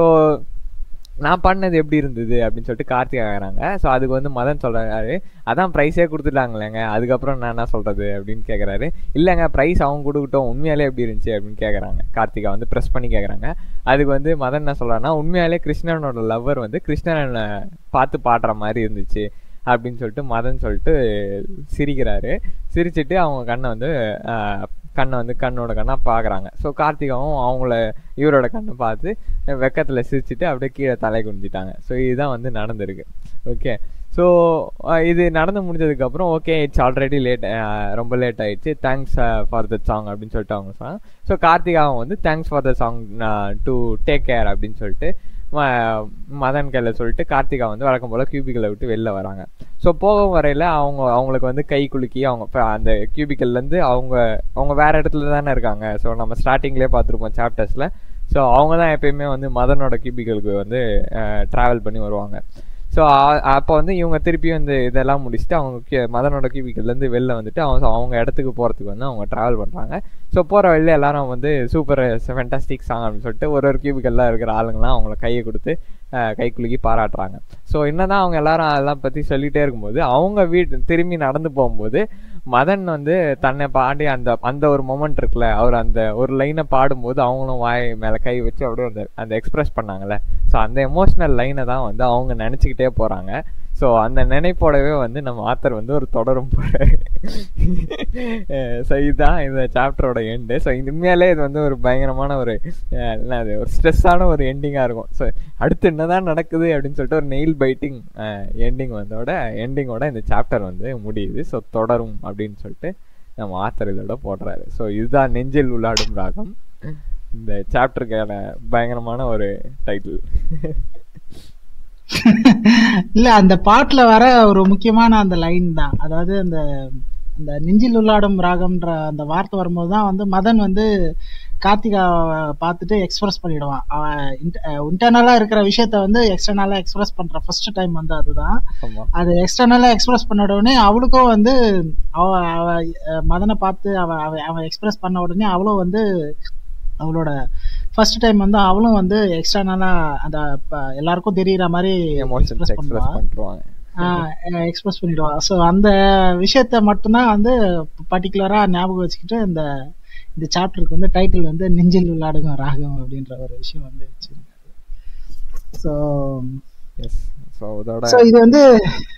S2: நான் பண்ணது எப்படி இருந்தது அப்படின்னு சொல்லிட்டு கார்த்திகா கேட்குறாங்க ஸோ அதுக்கு வந்து மதன் சொல்கிறாரு அதான் ப்ரைஸே கொடுத்துட்டாங்களேங்க அதுக்கப்புறம் நான் என்ன சொல்கிறது அப்படின்னு கேட்குறாரு இல்லைங்க ப்ரைஸ் அவங்க கொடுக்கட்டும் உண்மையாலே எப்படி இருந்துச்சு அப்படின்னு கேட்குறாங்க கார்த்திகா வந்து ப்ரெஸ் பண்ணி கேட்குறாங்க அதுக்கு வந்து மதன் என்ன சொல்கிறாருன்னா உண்மையாலே கிருஷ்ணனோட லவ்வர் வந்து கிருஷ்ணனை பார்த்து பாடுற மாதிரி இருந்துச்சு அப்படின்னு சொல்லிட்டு மதன் சொல்லிட்டு சிரிக்கிறாரு சிரிச்சிட்டு அவங்க கண்ணை வந்து ஆஹ், கண்ணை வந்து கண்ணோட கண்ணா பார்க்குறாங்க ஸோ கார்த்திகாவும் அவங்கள இவரோட கண்ணை பார்த்து வெக்கத்தில் சிரிச்சிட்டு அப்படியே கீழே தலை குனிஞ்சிட்டாங்க ஸோ இதுதான் வந்து நடந்திருக்கு ஓகே ஸோ இது நடந்து முடிஞ்சதுக்கப்புறம் ஓகே இட்ஸ் ஆல்ரெடி லேட் ரொம்ப லேட் ஆயிடுச்சு தேங்க்ஸ் ஃபார் த சாங் அப்படின்னு சொல்லிட்டு அவங்க சொன்னாங்க ஸோ கார்த்திகாவும் வந்து thanks for the song to take care அப்படின்னு சொல்லிட்டு ம- மதன் கையில் சொல்லிட்டு கார்த்திகா வந்து வழக்கம் போல் கியூபிக்கலை விட்டு வெளில வராங்க ஸோ போக வரையில் அவங்க அவங்களுக்கு வந்து கை குலுக்கி அவங்க இப்ப அந்த கியூபிக்கல்லேருந்து அவங்க அவங்க வேற இடத்துல தானே இருக்காங்க ஸோ நம்ம ஸ்டார்டிங்லேயே பார்த்துருப்போம் சாப்டர்ஸில் ஸோ அவங்க தான் எப்பயுமே வந்து மதனோட கியூபிக்கலுக்கு வந்து ட்ராவல் பண்ணி வருவாங்க ஸோ அப்போ வந்து இவங்க திருப்பியும் இந்த இதெல்லாம் முடிச்சுட்டு அவங்க கி- மதனோட கியூபிக்கல்லேருந்து வெளில வந்துட்டு அவங்க அவங்க இடத்துக்கு போகிறதுக்கு வந்து அவங்க ட்ராவல் பண்ணுறாங்க ஸோ போகிற வழியில எல்லாரும் வந்து சூப்பர் ஃபென்டாஸ்டிக் சாங் அப்படின்னு சொல்லிட்டு ஒரு ஒரு கியூபிக்கல்ல இருக்கிற ஆளுங்கலாம் அவங்கள கையை கொடுத்து அஹ், கை குலுக்கி பாராட்டுறாங்க ஸோ என்னதான் அவங்க எல்லாரும் அதெல்லாம் பற்றி சொல்லிட்டே இருக்கும்போது அவங்க வீட்டு திரும்பி நடந்து போகும்போது மதன் வந்து தன்னை பாடி அந்த அந்த ஒரு மொமெண்ட் இருக்குல்ல அவர் அந்த ஒரு லைனை பாடும்போது அவங்களும் வாய் மேலே கை வச்சு அப்படியே அந்த அந்த எக்ஸ்பிரஸ் பண்ணாங்கல்ல ஸோ அந்த எமோஷ்னல் லைனை தான் வந்து அவங்க நினச்சிக்கிட்டே போகிறாங்க ஸோ அந்த நினைப்போடவே வந்து நம்ம ஆத்தர் வந்து ஒரு தொடரும் போறாரு ஸோ இதுதான் இந்த சாப்டரோட எண்டு ஸோ உண்மையாலே இது வந்து ஒரு பயங்கரமான ஒரு அஹ், என்னது ஒரு ஸ்ட்ரெஸ்ஸான ஒரு எண்டிங்காக இருக்கும் ஸோ அடுத்து என்னதான் நடக்குது அப்படின்னு சொல்லிட்டு ஒரு நெயில் பைட்டிங் எண்டிங் வந்தோட எண்டிங்கோட இந்த சாப்டர் வந்து முடியுது ஸோ தொடரும் அப்படின்னு சொல்லிட்டு நம்ம ஆத்தர் இதோட போடுறாரு ஸோ இதுதான் நெஞ்சில் உள்ளாடும் ராகம் இந்த சாப்டருக்கான பயங்கரமான ஒரு டைட்டில்
S3: இல்ல அந்த பாட்டுல வர ஒரு முக்கியமான அந்த லைன் தான் அதாவது அந்த அந்த நெஞ்சில் உள்ளாடும் ராகம்ன்ற அந்த வார்த்தை வரும்போது தான் வந்து மதன் வந்து கார்த்திகா பார்த்துட்டு எக்ஸ்பிரஸ் பண்ணிடுவான் அவன் இன்டர்னலா இருக்கிற விஷயத்த வந்து எக்ஸ்டர்னலா எக்ஸ்பிரஸ் பண்ற ஃபர்ஸ்ட் டைம் வந்து அதுதான்
S2: ஆமா
S3: அது எக்ஸ்டர்னலா எக்ஸ்பிரஸ் பண்ண உடனே அவளுக்கும் வந்து அவ அவ அஹ், மதனை பார்த்து அவ அவ அவன் எக்ஸ்பிரஸ் பண்ண உடனே அவளும் வந்து அவளோட ஃபர்ஸ்ட் டைம் வந்து அவளும் வந்து எக்ஸ்டர்னலா அந்த ப- எல்லாருக்கும் தெரியற மாதிரி
S2: எமோஷன்ஸ்
S3: எக்ஸ்பிரஸ் பண்ணுவா
S2: எக்ஸ்பிரஸ் பண்ணிருவாங்க
S3: எக்ஸ்பிரஸ் பண்ணிடுவா ஸோ அந்த விஷயத்த மட்டும்தான் வந்து பர்டிகுலரா ஞாபகம் வச்சுக்கிட்டு இந்த இந்த சாப்டருக்கு வந்து டைட்டில் வந்து நெஞ்சில் விளையாடுங்க ராகம் அப்படின்ற ஒரு விஷயம் வந்து வச்சிருக்காரு ஸோ
S2: எஸ் ஸோ இதோட
S3: ஸோ இது வந்து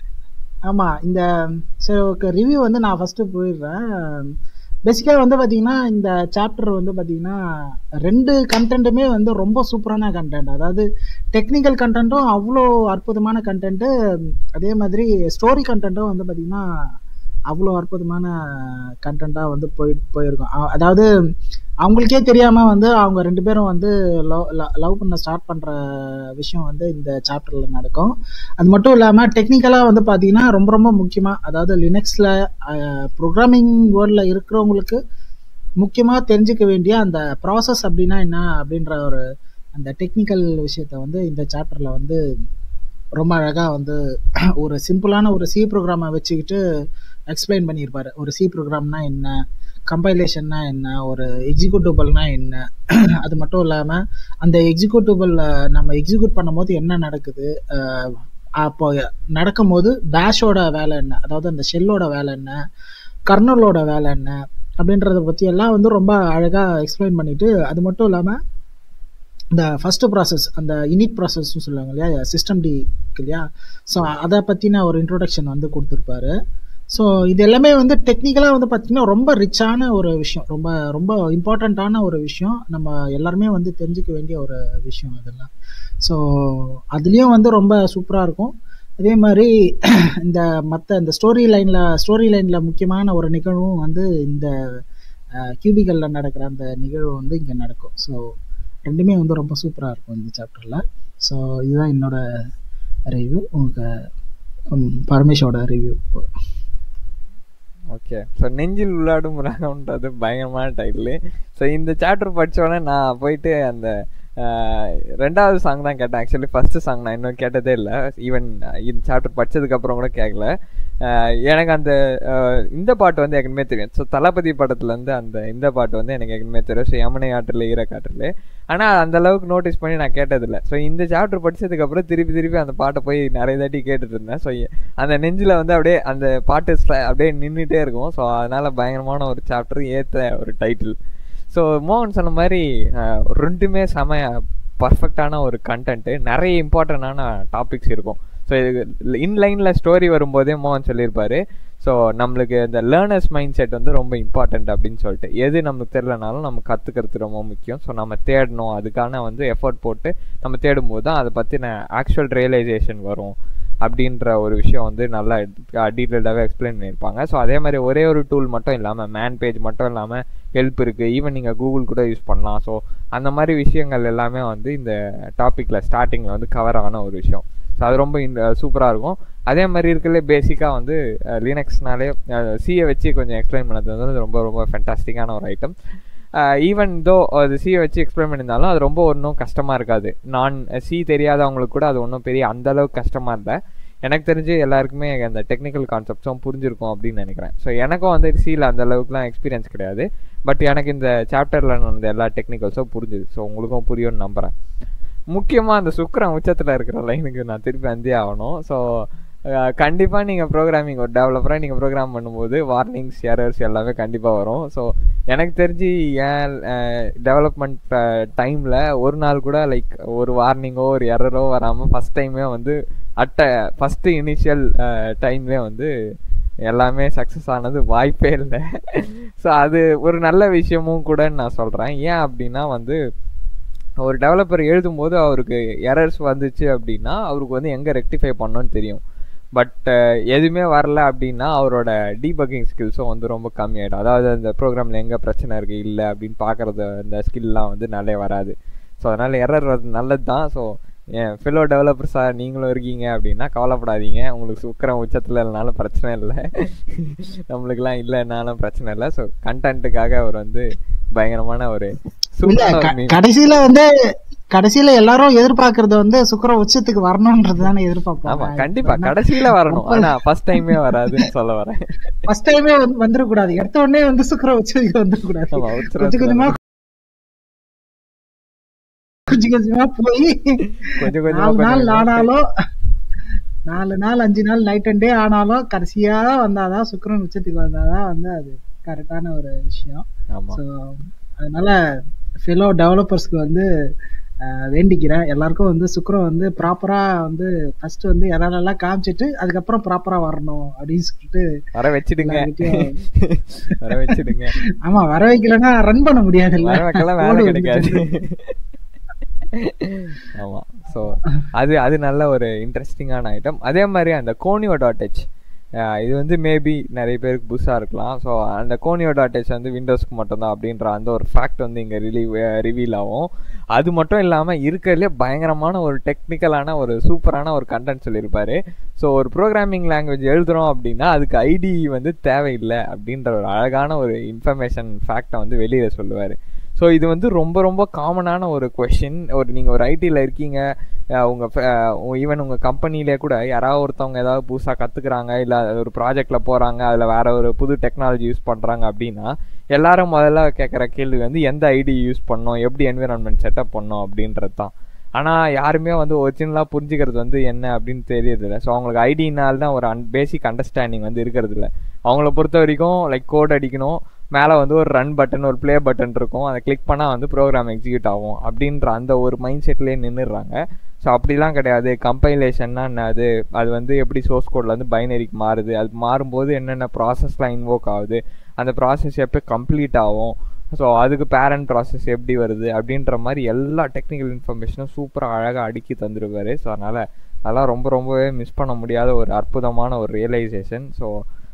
S3: ஆமா இந்த சரி ஓகே ரிவ்யூ வந்து நான் ஃபர்ஸ்ட் போயிடுறேன் பேசிக்கா வந்து பாத்தீங்கன்னா இந்த சாப்டர் வந்து பாத்தீங்கன்னா ரெண்டு கண்டென்ட்டுமே வந்து ரொம்ப சூப்பரான கண்டென்ட் அதாவது டெக்னிக்கல் கண்டென்ட்டும் அவ்வளோ அற்புதமான கண்டென்ட்டு அதே மாதிரி ஸ்டோரி கண்டென்ட்டும் வந்து பாத்தீங்கன்னா அவ்வளோ அற்புதமான கண்டென்ட்டாக வந்து போய் போயிருக்கும் அ- அதாவது அவங்களுக்கே தெரியாம வந்து அவங்க ரெண்டு பேரும் வந்து லவ் லவ் பண்ண ஸ்டார்ட் பண்ற விஷயம் வந்து இந்த சாப்டர்ல நடக்கும் அது மட்டும் இல்லாம டெக்னிக்கலா வந்து பாத்தீங்கன்னா ரொம்ப ரொம்ப முக்கியமா அதாவது லினக்ஸ்ல ப்ரோக்ராமிங் வேர்ல்ட்ல இருக்கிறவங்களுக்கு முக்கியமா தெரிஞ்சுக்க வேண்டிய அந்த ப்ராசஸ் அப்படின்னா என்ன அப்படின்ற ஒரு அந்த டெக்னிக்கல் விஷயத்த வந்து இந்த சாப்டர்ல வந்து ரொம்ப அழகா வந்து ஒரு சிம்பிளான ஒரு சி ப்ரோக்ராமை வச்சுக்கிட்டு எக்ஸ்பிளைன் பண்ணியிருப்பாரு ஒரு சி ப்ரோக்ராம்னா என்ன கம்பைலேஷன்னா என்ன ஒரு எக்ஸிக்யூட்டிவபிள்னா என்ன அது மட்டும் இல்லாம அந்த எக்ஸிக்யூட்டிவபிள் நம்ம எக்ஸிக்யூட் பண்ணும்போது என்ன நடக்குது அஹ் அப்போ நடக்கும்போது பேஷோட வேலை என்ன அதாவது அந்த ஷெல்லோட வேலை என்ன கர்னலோட வேலை என்ன அப்படின்றத பத்தி எல்லாம் வந்து ரொம்ப அழகா எக்ஸ்பிளைன் பண்ணிட்டு அது மட்டும் இல்லாம இந்த ஃபர்ஸ்ட் ப்ராசஸ் அந்த இனிட் ப்ராசஸ்னு சொல்லுவாங்க இல்லையா சிஸ்டம் டி இல்லையா ஸோ அதை பற்றின ஒரு இன்ட்ரோடக்ஷன் வந்து கொடுத்துருப்பாரு ஸோ இது எல்லாமே வந்து டெக்னிக்கலாக வந்து பார்த்தீங்கன்னா ரொம்ப ரிச்சான ஒரு விஷயம் ரொம்ப ரொம்ப இம்பார்ட்டண்ட்டான ஒரு விஷயம் நம்ம எல்லாருமே வந்து தெரிஞ்சுக்க வேண்டிய ஒரு விஷயம் அதெல்லாம் ஸோ அதுலேயும் வந்து ரொம்ப சூப்பராக இருக்கும் அதே மாதிரி இந்த மற்ற இந்த ஸ்டோரி லைனில் ஸ்டோரி லைனில் முக்கியமான ஒரு நிகழ்வும் வந்து இந்த கியூபிகளில் நடக்கிற அந்த நிகழ்வு வந்து இங்கே நடக்கும் ஸோ ரெண்டுமே வந்து ரொம்ப சூப்பராக இருக்கும் இந்த சாப்டரில் ஸோ இதுதான் என்னோட ரிவ்யூ உங்கள் பரமேஷோட ரிவ்யூ இப்போ
S2: ஓகே ஸோ நெஞ்சில் உள்ளாடும் ராகம்ன்றது பயங்கரமான டைட்டில் ஸோ இந்த சாப்டர் படித்தோடனே நான் போயிட்டு அந்த ஆஹ், ரெண்டாவது சாங் தான் கேட்டேன் ஆக்சுவலி ஃபர்ஸ்ட் சாங் நான் இன்னும் கேட்டதே இல்லை ஈவன் இந்த சாப்டர் படிச்சதுக்கப்புறம் கூட கேட்கல ஆஹ், எனக்கு அந்த ஆஹ், இந்த பாட்டு வந்து ஏற்கனவே தெரியும் ஸோ தளபதி படத்துலேருந்து அந்த இந்த பாட்டு வந்து எனக்கு ஏற்கனவே தெரியும் ஸோ யமுனை ஆற்றில் ஈர காற்றில் ஆனால் அந்த அளவுக்கு நோட்டீஸ் பண்ணி நான் கேட்டதில்லை ஸோ இந்த சாப்டர் படிச்சதுக்கப்புறம் திருப்பி திருப்பி அந்த பாட்டை போய் நிறைய தாட்டி கேட்டுட்டு இருந்தேன் ஸோ அந்த நெஞ்சில் வந்து அப்படியே அந்த பாட்டு ஸ்ல- அப்படியே நின்றுட்டே இருக்கும் ஸோ அதனால பயங்கரமான ஒரு சாப்டர் ஏற்ற ஒரு டைட்டில் ஸோ மோகன் சொன்ன மாதிரி அஹ், ரெண்டுமே செம பர்ஃபெக்டான ஒரு கண்டென்ட்டு நிறைய இம்பார்ட்டண்டான டாபிக்ஸ் இருக்கும் ஸோ இது இன்லைனில் ஸ்டோரி வரும்போதே மோகன் சொல்லியிருப்பாரு ஸோ நம்மளுக்கு இந்த லேர்னர்ஸ் மைண்ட் செட் வந்து ரொம்ப இம்பார்ட்டன்ட் அப்படின்னு சொல்லிட்டு எது நமக்கு தெரியலனாலும் நம்ம கற்றுக்கிறது ரொம்ப முக்கியம் ஸோ நம்ம தேடணும் அதுக்கான வந்து எஃபர்ட் போட்டு நம்ம தேடும்போது தான் அதை பற்றின ஆக்சுவல் ரியலைசேஷன் வரும் அப்படின்ற ஒரு விஷயம் வந்து நல்லா டீட்டெயில்டாகவே எக்ஸ்பிளைன் பண்ணியிருப்பாங்க ஸோ அதே மாதிரி ஒரே ஒரு டூல் மட்டும் இல்லாமல் மேன் பேஜ் மட்டும் இல்லாமல் ஹெல்ப் இருக்குது ஈவன் நீங்கள் கூகுள் கூட யூஸ் பண்ணலாம் ஸோ அந்த மாதிரி விஷயங்கள் எல்லாமே வந்து இந்த டாப்பிக்கில் ஸ்டார்டிங்கில் வந்து கவர் ஆன ஒரு விஷயம் ஸோ அது ரொம்ப சூப்பராக இருக்கும் அதே மாதிரி இருக்கல பேசிக்காக வந்து லினக்ஸ்னாலே சியை வச்சு கொஞ்சம் எக்ஸ்பிளைன் பண்ணது வந்து ரொம்ப ரொம்ப ஃபென்டாஸ்டிக்கான ஒரு ஐட்டம் ஈவன் தோ அது சியை வச்சு எக்ஸ்பிளைன் பண்ணியிருந்தாலும் அது ரொம்ப ஒன்றும் கஷ்டமாக இருக்காது நான் சி தெரியாதவங்களுக்கு கூட அது ஒன்றும் பெரிய அந்த அளவுக்கு கஷ்டமாக இல்லை எனக்கு தெரிஞ்சு எல்லாருக்குமே அந்த டெக்னிக்கல் கான்செப்ட்ஸும் புரிஞ்சிருக்கும் அப்படின்னு நினைக்கிறேன் ஸோ எனக்கும் வந்து சியில் அந்த அளவுக்குலாம் எக்ஸ்பீரியன்ஸ் கிடையாது பட் எனக்கு இந்த சாப்டரில் நடந்த எல்லா டெக்னிக்கல்ஸும் புரிஞ்சுது ஸோ உங்களுக்கும் புரியும்னு நம்புகிறேன் முக்கியமாக அந்த சுக்கரன் உச்சத்தில் இருக்கிற லைனுக்கு நான் திருப்பி வந்தே ஆகணும் ஸோ கண்டிப்பாக நீங்கள் ப்ரோக்ராமிங் ஒரு டெவலப்பராக நீங்கள் ப்ரோக்ராம் பண்ணும்போது வார்னிங்ஸ் எரர்ஸ் எல்லாமே கண்டிப்பாக வரும் ஸோ எனக்கு தெரிஞ்சு ஏன் டெவலப்மெண்ட் டைமில் ஒரு நாள் கூட லைக் ஒரு வார்னிங்கோ ஒரு எரரோ வராமல் ஃபஸ்ட் டைமே வந்து அட்ட ஃபஸ்ட்டு இனிஷியல் டைம்லேயே வந்து எல்லாமே சக்ஸஸ் ஆனது வாய்ப்பே இல்லை ஸோ அது ஒரு நல்ல விஷயமும் கூட நான் சொல்கிறேன் ஏன் அப்படின்னா வந்து ஒரு டெவலப்பர் எழுதும்போது அவருக்கு எரர்ஸ் வந்துச்சு அப்படின்னா அவருக்கு வந்து எங்கே ரெக்டிஃபை பண்ணணும்னு தெரியும் பட் எதுவுமே வரல அப்படின்னா அவரோட டீபக்கிங் ஸ்கில்ஸும் வந்து ரொம்ப கம்மியாயிடும் அதாவது அந்த ப்ரோக்ராமில் எங்கே பிரச்சனை இருக்குது இல்லை அப்படின்னு பார்க்குறது அந்த ஸ்கில்லாம் வந்து நல்லா வராது ஸோ அதனால் எரர் வர்றது நல்லது தான் ஸோ என் ஃபெலோ டெவலப்பர்ஸாக நீங்களும் இருக்கீங்க அப்படின்னா கவலைப்படாதீங்க உங்களுக்கு சுக்கரம் உச்சத்தில் இல்லைனாலும் பிரச்சனை இல்லை நம்மளுக்குலாம் இல்லைனாலும் பிரச்சனை இல்லை ஸோ கண்டென்ட்டுக்காக அவர் வந்து பயங்கரமான ஒரு
S3: இல்ல
S2: சூப்பரான
S3: க-
S2: ஒரு meme.
S3: கடைசியில வந்து கடைசியில எல்லாரும் எதிர்பார்க்கறது வந்து சுக்கர உச்சத்துக்கு வரணும்ன்றது தானே
S2: ஆமா
S3: எதிர்பார்ப்பாங்க
S2: கண்டிப்பா கடைசியில வரணும் ஆனா ஃபர்ஸ்ட் டைமே வராதுன்னு சொல்ல வரேன்
S3: ஃபர்ஸ்ட் டைமே வந்துடக்கூடாது எடுத்த உடனே வந்து சுக்கர உச்சத்துக்கு வந்துடக்கூடாது
S2: ஆமா, உச்சத்துல
S3: கொஞ்சம் கொஞ்சமா கொஞ்சம் கொஞ்சமா போய்
S2: கொஞ்சம் கொஞ்சமா
S3: நாலு நாள்
S2: கொஞ்சம்
S3: ஆனாலும் நாலு நாள் அஞ்சு நாள் நைட் அண்ட் டே ஆனாலும் கடைசியா வந்தாதான் சுக்கிரன் உச்சத்துக்கு வந்தாதான் வந்து அது கரெக்டான ஒரு விஷயம்
S2: ஆமா
S3: ஸோ அதனால ஃபெலோ டெவலப்பர்ஸ்க்கு வந்து அஹ், வேண்டிக்கிறேன் எல்லாருக்கும் வந்து சுக்கிரம் வந்து ப்ராப்பரா வந்து ஃபர்ஸ்ட் வந்து எல்லாம் காமிச்சிட்டு அதுக்கப்புறம் ப்ராப்பரா வரணும் அப்படின்னு சொல்லிட்டு
S2: வர வச்சிடுங்க
S3: எல்லார்கிட்டயும்
S2: வர வச்சிடுங்க
S3: ஆமா வர வைக்கலன்னா ரன் பண்ண முடியாதுல்ல
S2: வர வைக்கலாம் வேலை
S3: ஓடு
S2: கிடைக்காது
S3: வந்துட்டு.
S2: ஆமா சோ அது அது நல்ல ஒரு இன்ட்ரெஸ்டிங்கான ஐட்டம் அதே மாதிரி அந்த கோனியோ டாட் ஹெச் இது வந்து மேபி நிறைய பேருக்கு புதுசாக இருக்கலாம் ஸோ அந்த கோனியோ டாட் ஹெச் வந்து விண்டோஸ்க்கு மட்டும்தான் அப்படின்ற அந்த ஒரு ஃபேக்ட் வந்து இங்கே ரிலீவ் ரிவீல் ஆகும் அது மட்டும் இல்லாமல் இருக்கிறதுலே பயங்கரமான ஒரு டெக்னிக்கலான ஒரு சூப்பரான ஒரு கண்டென்ட் சொல்லியிருப்பாரு ஸோ ஒரு ப்ரோக்ராமிங் லாங்குவேஜ் எழுதுறோம் அப்படின்னா அதுக்கு ஐடி வந்து தேவையில்லை அப்படின்ற ஒரு அழகான ஒரு இன்ஃபர்மேஷன் ஃபேக்டை வந்து வெளியில் சொல்லுவார் ஸோ இது வந்து ரொம்ப ரொம்ப காமனான ஒரு கொஷின் ஒரு நீங்கள் ஒரு ஐடியில் இருக்கீங்க உங்கள் ஈவன் உங்கள் கம்பெனிலே கூட யாராவது ஒருத்தவங்க ஏதாவது புதுசாக கற்றுக்குறாங்க இல்லை ஒரு ப்ராஜெக்டில் போகிறாங்க அதில் வேற ஒரு புது டெக்னாலஜி யூஸ் பண்ணுறாங்க அப்படின்னா எல்லாரும் முதல்ல கேட்குற கேள்வி வந்து எந்த ஐடி யூஸ் பண்ணோம் எப்படி என்விரான்மெண்ட் செட்டப் பண்ணோம் அப்படின்றது தான் ஆனால் யாருமே வந்து ஒரிஜினலாக புரிஞ்சுக்கிறது வந்து என்ன அப்படின்னு தெரியறதில்ல ஸோ அவங்களுக்கு ஐடினால் தான் ஒரு அன் பேசிக் அண்டர்ஸ்டாண்டிங் வந்து இருக்கிறது இல்ல அவங்கள பொறுத்த வரைக்கும் லைக் கோட் அடிக்கணும் மேலே வந்து ஒரு ரன் பட்டன் ஒரு ப்ளே பட்டன் இருக்கும் அதை கிளிக் பண்ணால் வந்து ப்ரோக்ராம் எக்ஸிக்யூட் ஆகும் அப்படின்ற அந்த ஒரு மைண்ட் செட்லேயே நின்றுடுறாங்க ஸோ அப்படிலாம் கிடையாது கம்பைலேஷன்னா என்னது அது வந்து எப்படி சோர்ஸ் கோடில் வந்து பைனரிக்கு மாறுது அது மாறும்போது என்னென்ன ப்ராசஸ்லாம் இன்வோக் ஆகுது அந்த ப்ராசஸ் எப்போ கம்ப்ளீட் ஆகும் ஸோ அதுக்கு பேரண்ட் ப்ராசஸ் எப்படி வருது அப்படின்ற மாதிரி எல்லா டெக்னிக்கல் இன்ஃபர்மேஷனும் சூப்பராக அழகாக அடுக்கி தந்துருவாரு ஸோ அதனால் அதெல்லாம் ரொம்ப ரொம்பவே மிஸ் பண்ண முடியாத ஒரு அற்புதமான ஒரு ரியலைசேஷன் ஸோ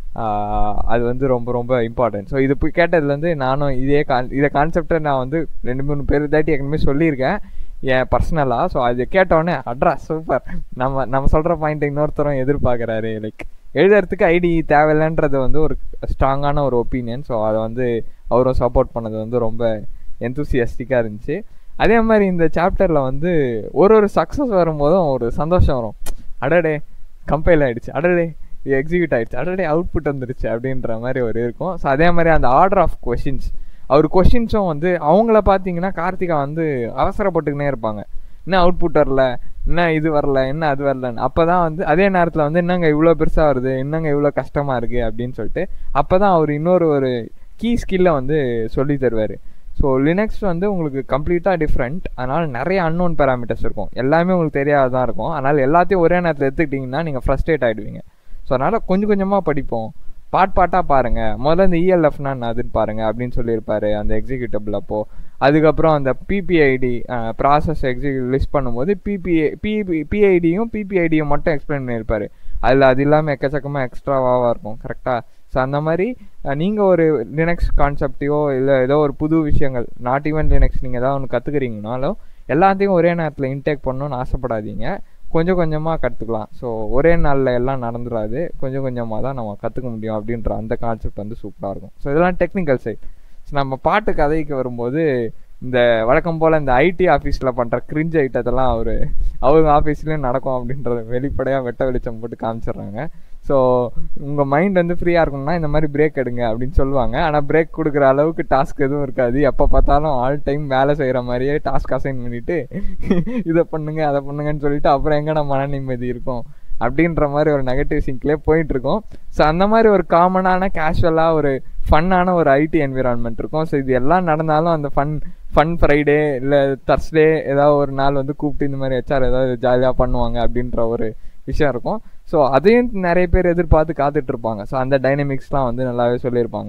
S2: அது வந்து ரொம்ப ரொம்ப இம்பார்ட்டன்ட் ஸோ இது போய் கேட்டதுலேருந்து நானும் இதே கான் இதை கான்செப்டை நான் வந்து ரெண்டு மூணு பேர் தாட்டி ஏற்கனவே சொல்லியிருக்கேன் என் பர்சனலாக ஸோ அது கேட்டோடனே அட்ரா சூப்பர் நம்ம நம்ம சொல்கிற பாயிண்ட் இன்னொருத்தரும் எதிர்பார்க்குறாரு லைக் எழுதுறதுக்கு ஐடி தேவையில்லைன்றது வந்து ஒரு ஸ்ட்ராங்கான ஒரு ஒப்பீனியன் ஸோ அதை வந்து அவரும் சப்போர்ட் பண்ணது வந்து ரொம்ப எந்தூசியஸ்டிக்காக இருந்துச்சு அதே மாதிரி இந்த சாப்டரில் வந்து ஒரு ஒரு சக்ஸஸ் வரும்போதும் ஒரு சந்தோஷம் வரும் அடடே கம்பைல் ஆயிடுச்சு அடடே எக்ஸிக்யூட் ஆயிடுச்சு அடடே அவுட்புட் வந்துருச்சு அப்படின்ற மாதிரி ஒரு இருக்கும் ஸோ அதே மாதிரி அந்த ஆர்டர் ஆஃப் கொஷின்ஸ் அவர் கொஷின்ஸும் வந்து அவங்கள பார்த்தீங்கன்னா கார்த்திகா வந்து அவசரப்பட்டுக்கினே இருப்பாங்க என்ன அவுட்புட் வரல என்ன இது வரல என்ன அது வரலன்னு அப்போ தான் வந்து அதே நேரத்தில் வந்து என்னங்க இவ்வளோ பெருசாக வருது என்னங்க இவ்வளோ கஷ்டமாக இருக்குது அப்படின்னு சொல்லிட்டு அப்போ தான் அவர் இன்னொரு ஒரு கீ ஸ்கில்லை வந்து சொல்லி தருவார் ஸோ லினக்ஸ் வந்து உங்களுக்கு கம்ப்ளீட்டாக டிஃப்ரெண்ட் அதனால் நிறைய அன்னோன் பேராமீட்டர்ஸ் இருக்கும் எல்லாமே உங்களுக்கு தெரியாததான் இருக்கும் அதனால் எல்லாத்தையும் ஒரே நேரத்தில் எடுத்துக்கிட்டிங்கன்னா நீங்கள் ஃப்ரஸ்ட்ரேட் ஆகிடுவீங்க ஸோ அதனால் கொஞ்சம் கொஞ்சமாக படிப்போம் பாட் பாட்டாக பாருங்கள் முதல்ல இந்த இஎல்எஃப்னா அதுன்னு பாருங்கள் அப்படின்னு சொல்லியிருப்பாரு அந்த எக்ஸிக்யூட்டபிள் அப்போது அதுக்கப்புறம் அந்த பிபிஐடி ப்ராசஸ் எக்ஸிக்யூட் லிஸ்ட் பண்ணும்போது பிபிஐ பிபி பிஐடியும் பிபிஐடியும் மட்டும் எக்ஸ்பிளைன் பண்ணியிருப்பாரு அதில் அது இல்லாமல் எக்கச்சக்கமாக எக்ஸ்ட்ராவாக இருக்கும் கரெக்டாக ஸோ அந்த மாதிரி நீங்கள் ஒரு லினக்ஸ் கான்செப்டையோ இல்லை ஏதோ ஒரு புது விஷயங்கள் நாட் ஈவன் லினக்ஸ் நீங்கள் ஏதாவது ஒன்று கற்றுக்குறீங்கனாலும் எல்லாத்தையும் ஒரே நேரத்தில் இன்டேக் பண்ணணும்னு ஆசைப்படாதீங்க கொஞ்சம் கொஞ்சமாக கற்றுக்கலாம் ஸோ ஒரே நாளில் எல்லாம் நடந்துடாது கொஞ்சம் கொஞ்சமாக தான் நம்ம கற்றுக்க முடியும் அப்படின்ற அந்த கான்செப்ட் வந்து சூப்பராக இருக்கும் ஸோ இதெல்லாம் டெக்னிக்கல் சைட் ஸோ நம்ம பாட்டு கதைக்கு வரும்போது இந்த வழக்கம் போல் இந்த ஐடி ஆஃபீஸில் பண்ணுற கிரிஞ்ச் ஐட்டத்தெல்லாம் அவர் அவங்க ஆஃபீஸ்லேயும் நடக்கும் அப்படின்றத வெளிப்படையாக வெட்ட வெளிச்சம் போட்டு காமிச்சிடுறாங்க ஸோ உங்கள் மைண்ட் வந்து ஃப்ரீயாக இருக்கணும்னா இந்த மாதிரி பிரேக் எடுங்க அப்படின்னு சொல்லுவாங்க ஆனால் பிரேக் கொடுக்குற அளவுக்கு டாஸ்க் எதுவும் இருக்காது எப்போ பார்த்தாலும் ஆல் டைம் வேலை செய்கிற மாதிரியே டாஸ்க் அசைன் பண்ணிவிட்டு இதை பண்ணுங்க அதை பண்ணுங்கன்னு சொல்லிட்டு அப்புறம் எங்கே நம்ம மன நிம்மதி இருக்கும் அப்படின்ற மாதிரி ஒரு நெகட்டிவ் சிங்க்லேயே போயிட்டு இருக்கோம் ஸோ அந்த மாதிரி ஒரு காமனான கேஷுவலாக ஒரு ஃபன்னான ஒரு ஐடி என்விரான்மெண்ட் இருக்கும் ஸோ இது எல்லாம் நடந்தாலும் அந்த ஃபன் ஃபன் ஃப்ரைடே இல்லை தர்ஸ்டே ஏதாவது ஒரு நாள் வந்து கூப்பிட்டு இந்த மாதிரி ஹெச்ஆர் ஏதாவது ஜாலியாக பண்ணுவாங்க அப்படின்ற ஒரு விஷயம் இருக்கும் ஸோ அதையும் நிறைய பேர் எதிர்பார்த்து காத்துட்டு இருப்பாங்க ஸோ அந்த டைனமிக்ஸ்லாம் வந்து நல்லாவே சொல்லியிருப்பாங்க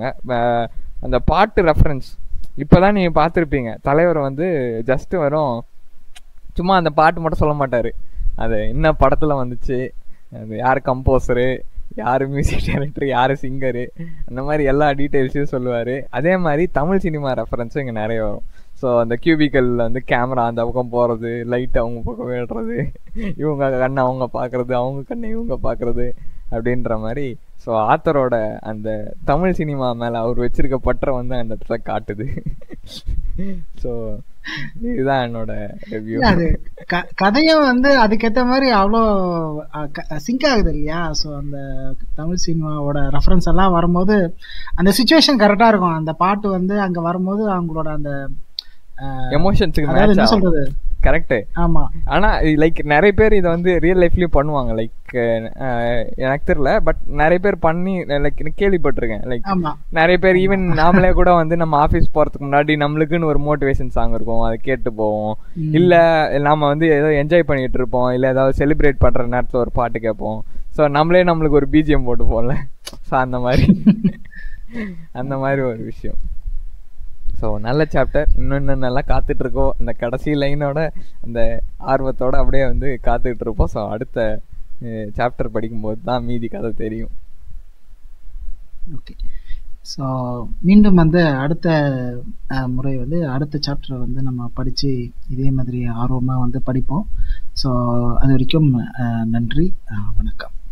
S2: அந்த பாட்டு ரெஃபரன்ஸ் இப்போ தான் நீங்கள் பார்த்துருப்பீங்க தலைவர் வந்து ஜஸ்ட்டு வரும் சும்மா அந்த பாட்டு மட்டும் சொல்ல மாட்டார் அது என்ன படத்தில் வந்துச்சு அது யார் கம்போசரு யார் மியூசிக் டைரக்டர் யார் சிங்கரு அந்த மாதிரி எல்லா டீட்டெயில்ஸையும் சொல்லுவார் அதே மாதிரி தமிழ் சினிமா ரெஃபரன்ஸும் இங்கே நிறைய வரும் ஸோ அந்த கியூபிக்கலில் வந்து கேமரா அந்த பக்கம் போகிறது லைட் அவங்க பக்கம் விடுறது இவங்க கண்ணை அவங்க பார்க்குறது அவங்க கண்ணை இவங்க பார்க்குறது அப்படின்ற மாதிரி ஸோ ஆத்தரோட அந்த தமிழ் சினிமா மேலே அவர் வச்சிருக்க பற்றை வந்து அந்த இடத்துல காட்டுது ஸோ இதுதான் என்னோட ரிவ்யூ
S3: இல்ல, அது க- கதையும் வந்து அதுக்கேத்த மாதிரி அவ்வளோ சிங்க் ஆகுது இல்லையா ஸோ அந்த தமிழ் சினிமாவோட ரெஃபரன்ஸ் எல்லாம் வரும்போது அந்த சுச்சுவேஷன் கரெக்டா இருக்கும் அந்த பாட்டு வந்து அங்க வரும்போது அவங்களோட அந்த அஹ்,
S2: எமோஷன்ஸுக்கு
S3: அதாவது
S2: மேட்ச்
S3: என்ன
S2: ஆகும்
S3: சொல்றது
S2: கரெக்டு
S3: ஆமா
S2: ஆனா லைக் நிறைய பேர் இதை வந்து ரியல் லைஃப்லயும் பண்ணுவாங்க லைக் எனக்கு தெரியல பட் நிறைய பேர் பண்ணி லைக் கேள்விப்பட்டிருக்கேன் லைக்
S3: ஆமா
S2: நிறைய பேர் ஈவன் நாமளே கூட வந்து நம்ம ஆஃபீஸ் போறதுக்கு முன்னாடி நம்மளுக்குன்னு ஒரு மோட்டிவேஷன் சாங் இருக்கும் அதை கேட்டு போவோம் இல்ல நாம வந்து ஏதோ என்ஜாய் பண்ணிட்டு இருப்போம் இல்ல ஏதாவது செலிப்ரேட் பண்ற நேரத்துல ஒரு பாட்டு கேட்போம் ஸோ நம்மளே நம்மளுக்கு ஒரு பிஜிஎம் போட்டு போகல ஸோ அந்த மாதிரி அந்த மாதிரி ஒரு விஷயம் ஸோ நல்ல சாப்டர் இன்னும் இன்னும் நல்லா காத்துட்டு இருக்கோம் இந்த கடைசி லைனோட அந்த ஆர்வத்தோட அப்படியே வந்து காத்துட்டு இருப்போம் ஸோ அடுத்த சாப்டர் படிக்கும்போது தான் மீதி கதை தெரியும்
S3: ஓகே ஸோ மீண்டும் வந்து அடுத்த அஹ், முறை வந்து அடுத்த சாப்டரை வந்து நம்ம படித்து இதே மாதிரி ஆர்வமாக வந்து படிப்போம் ஸோ அது வரைக்கும் அஹ், நன்றி அஹ், வணக்கம்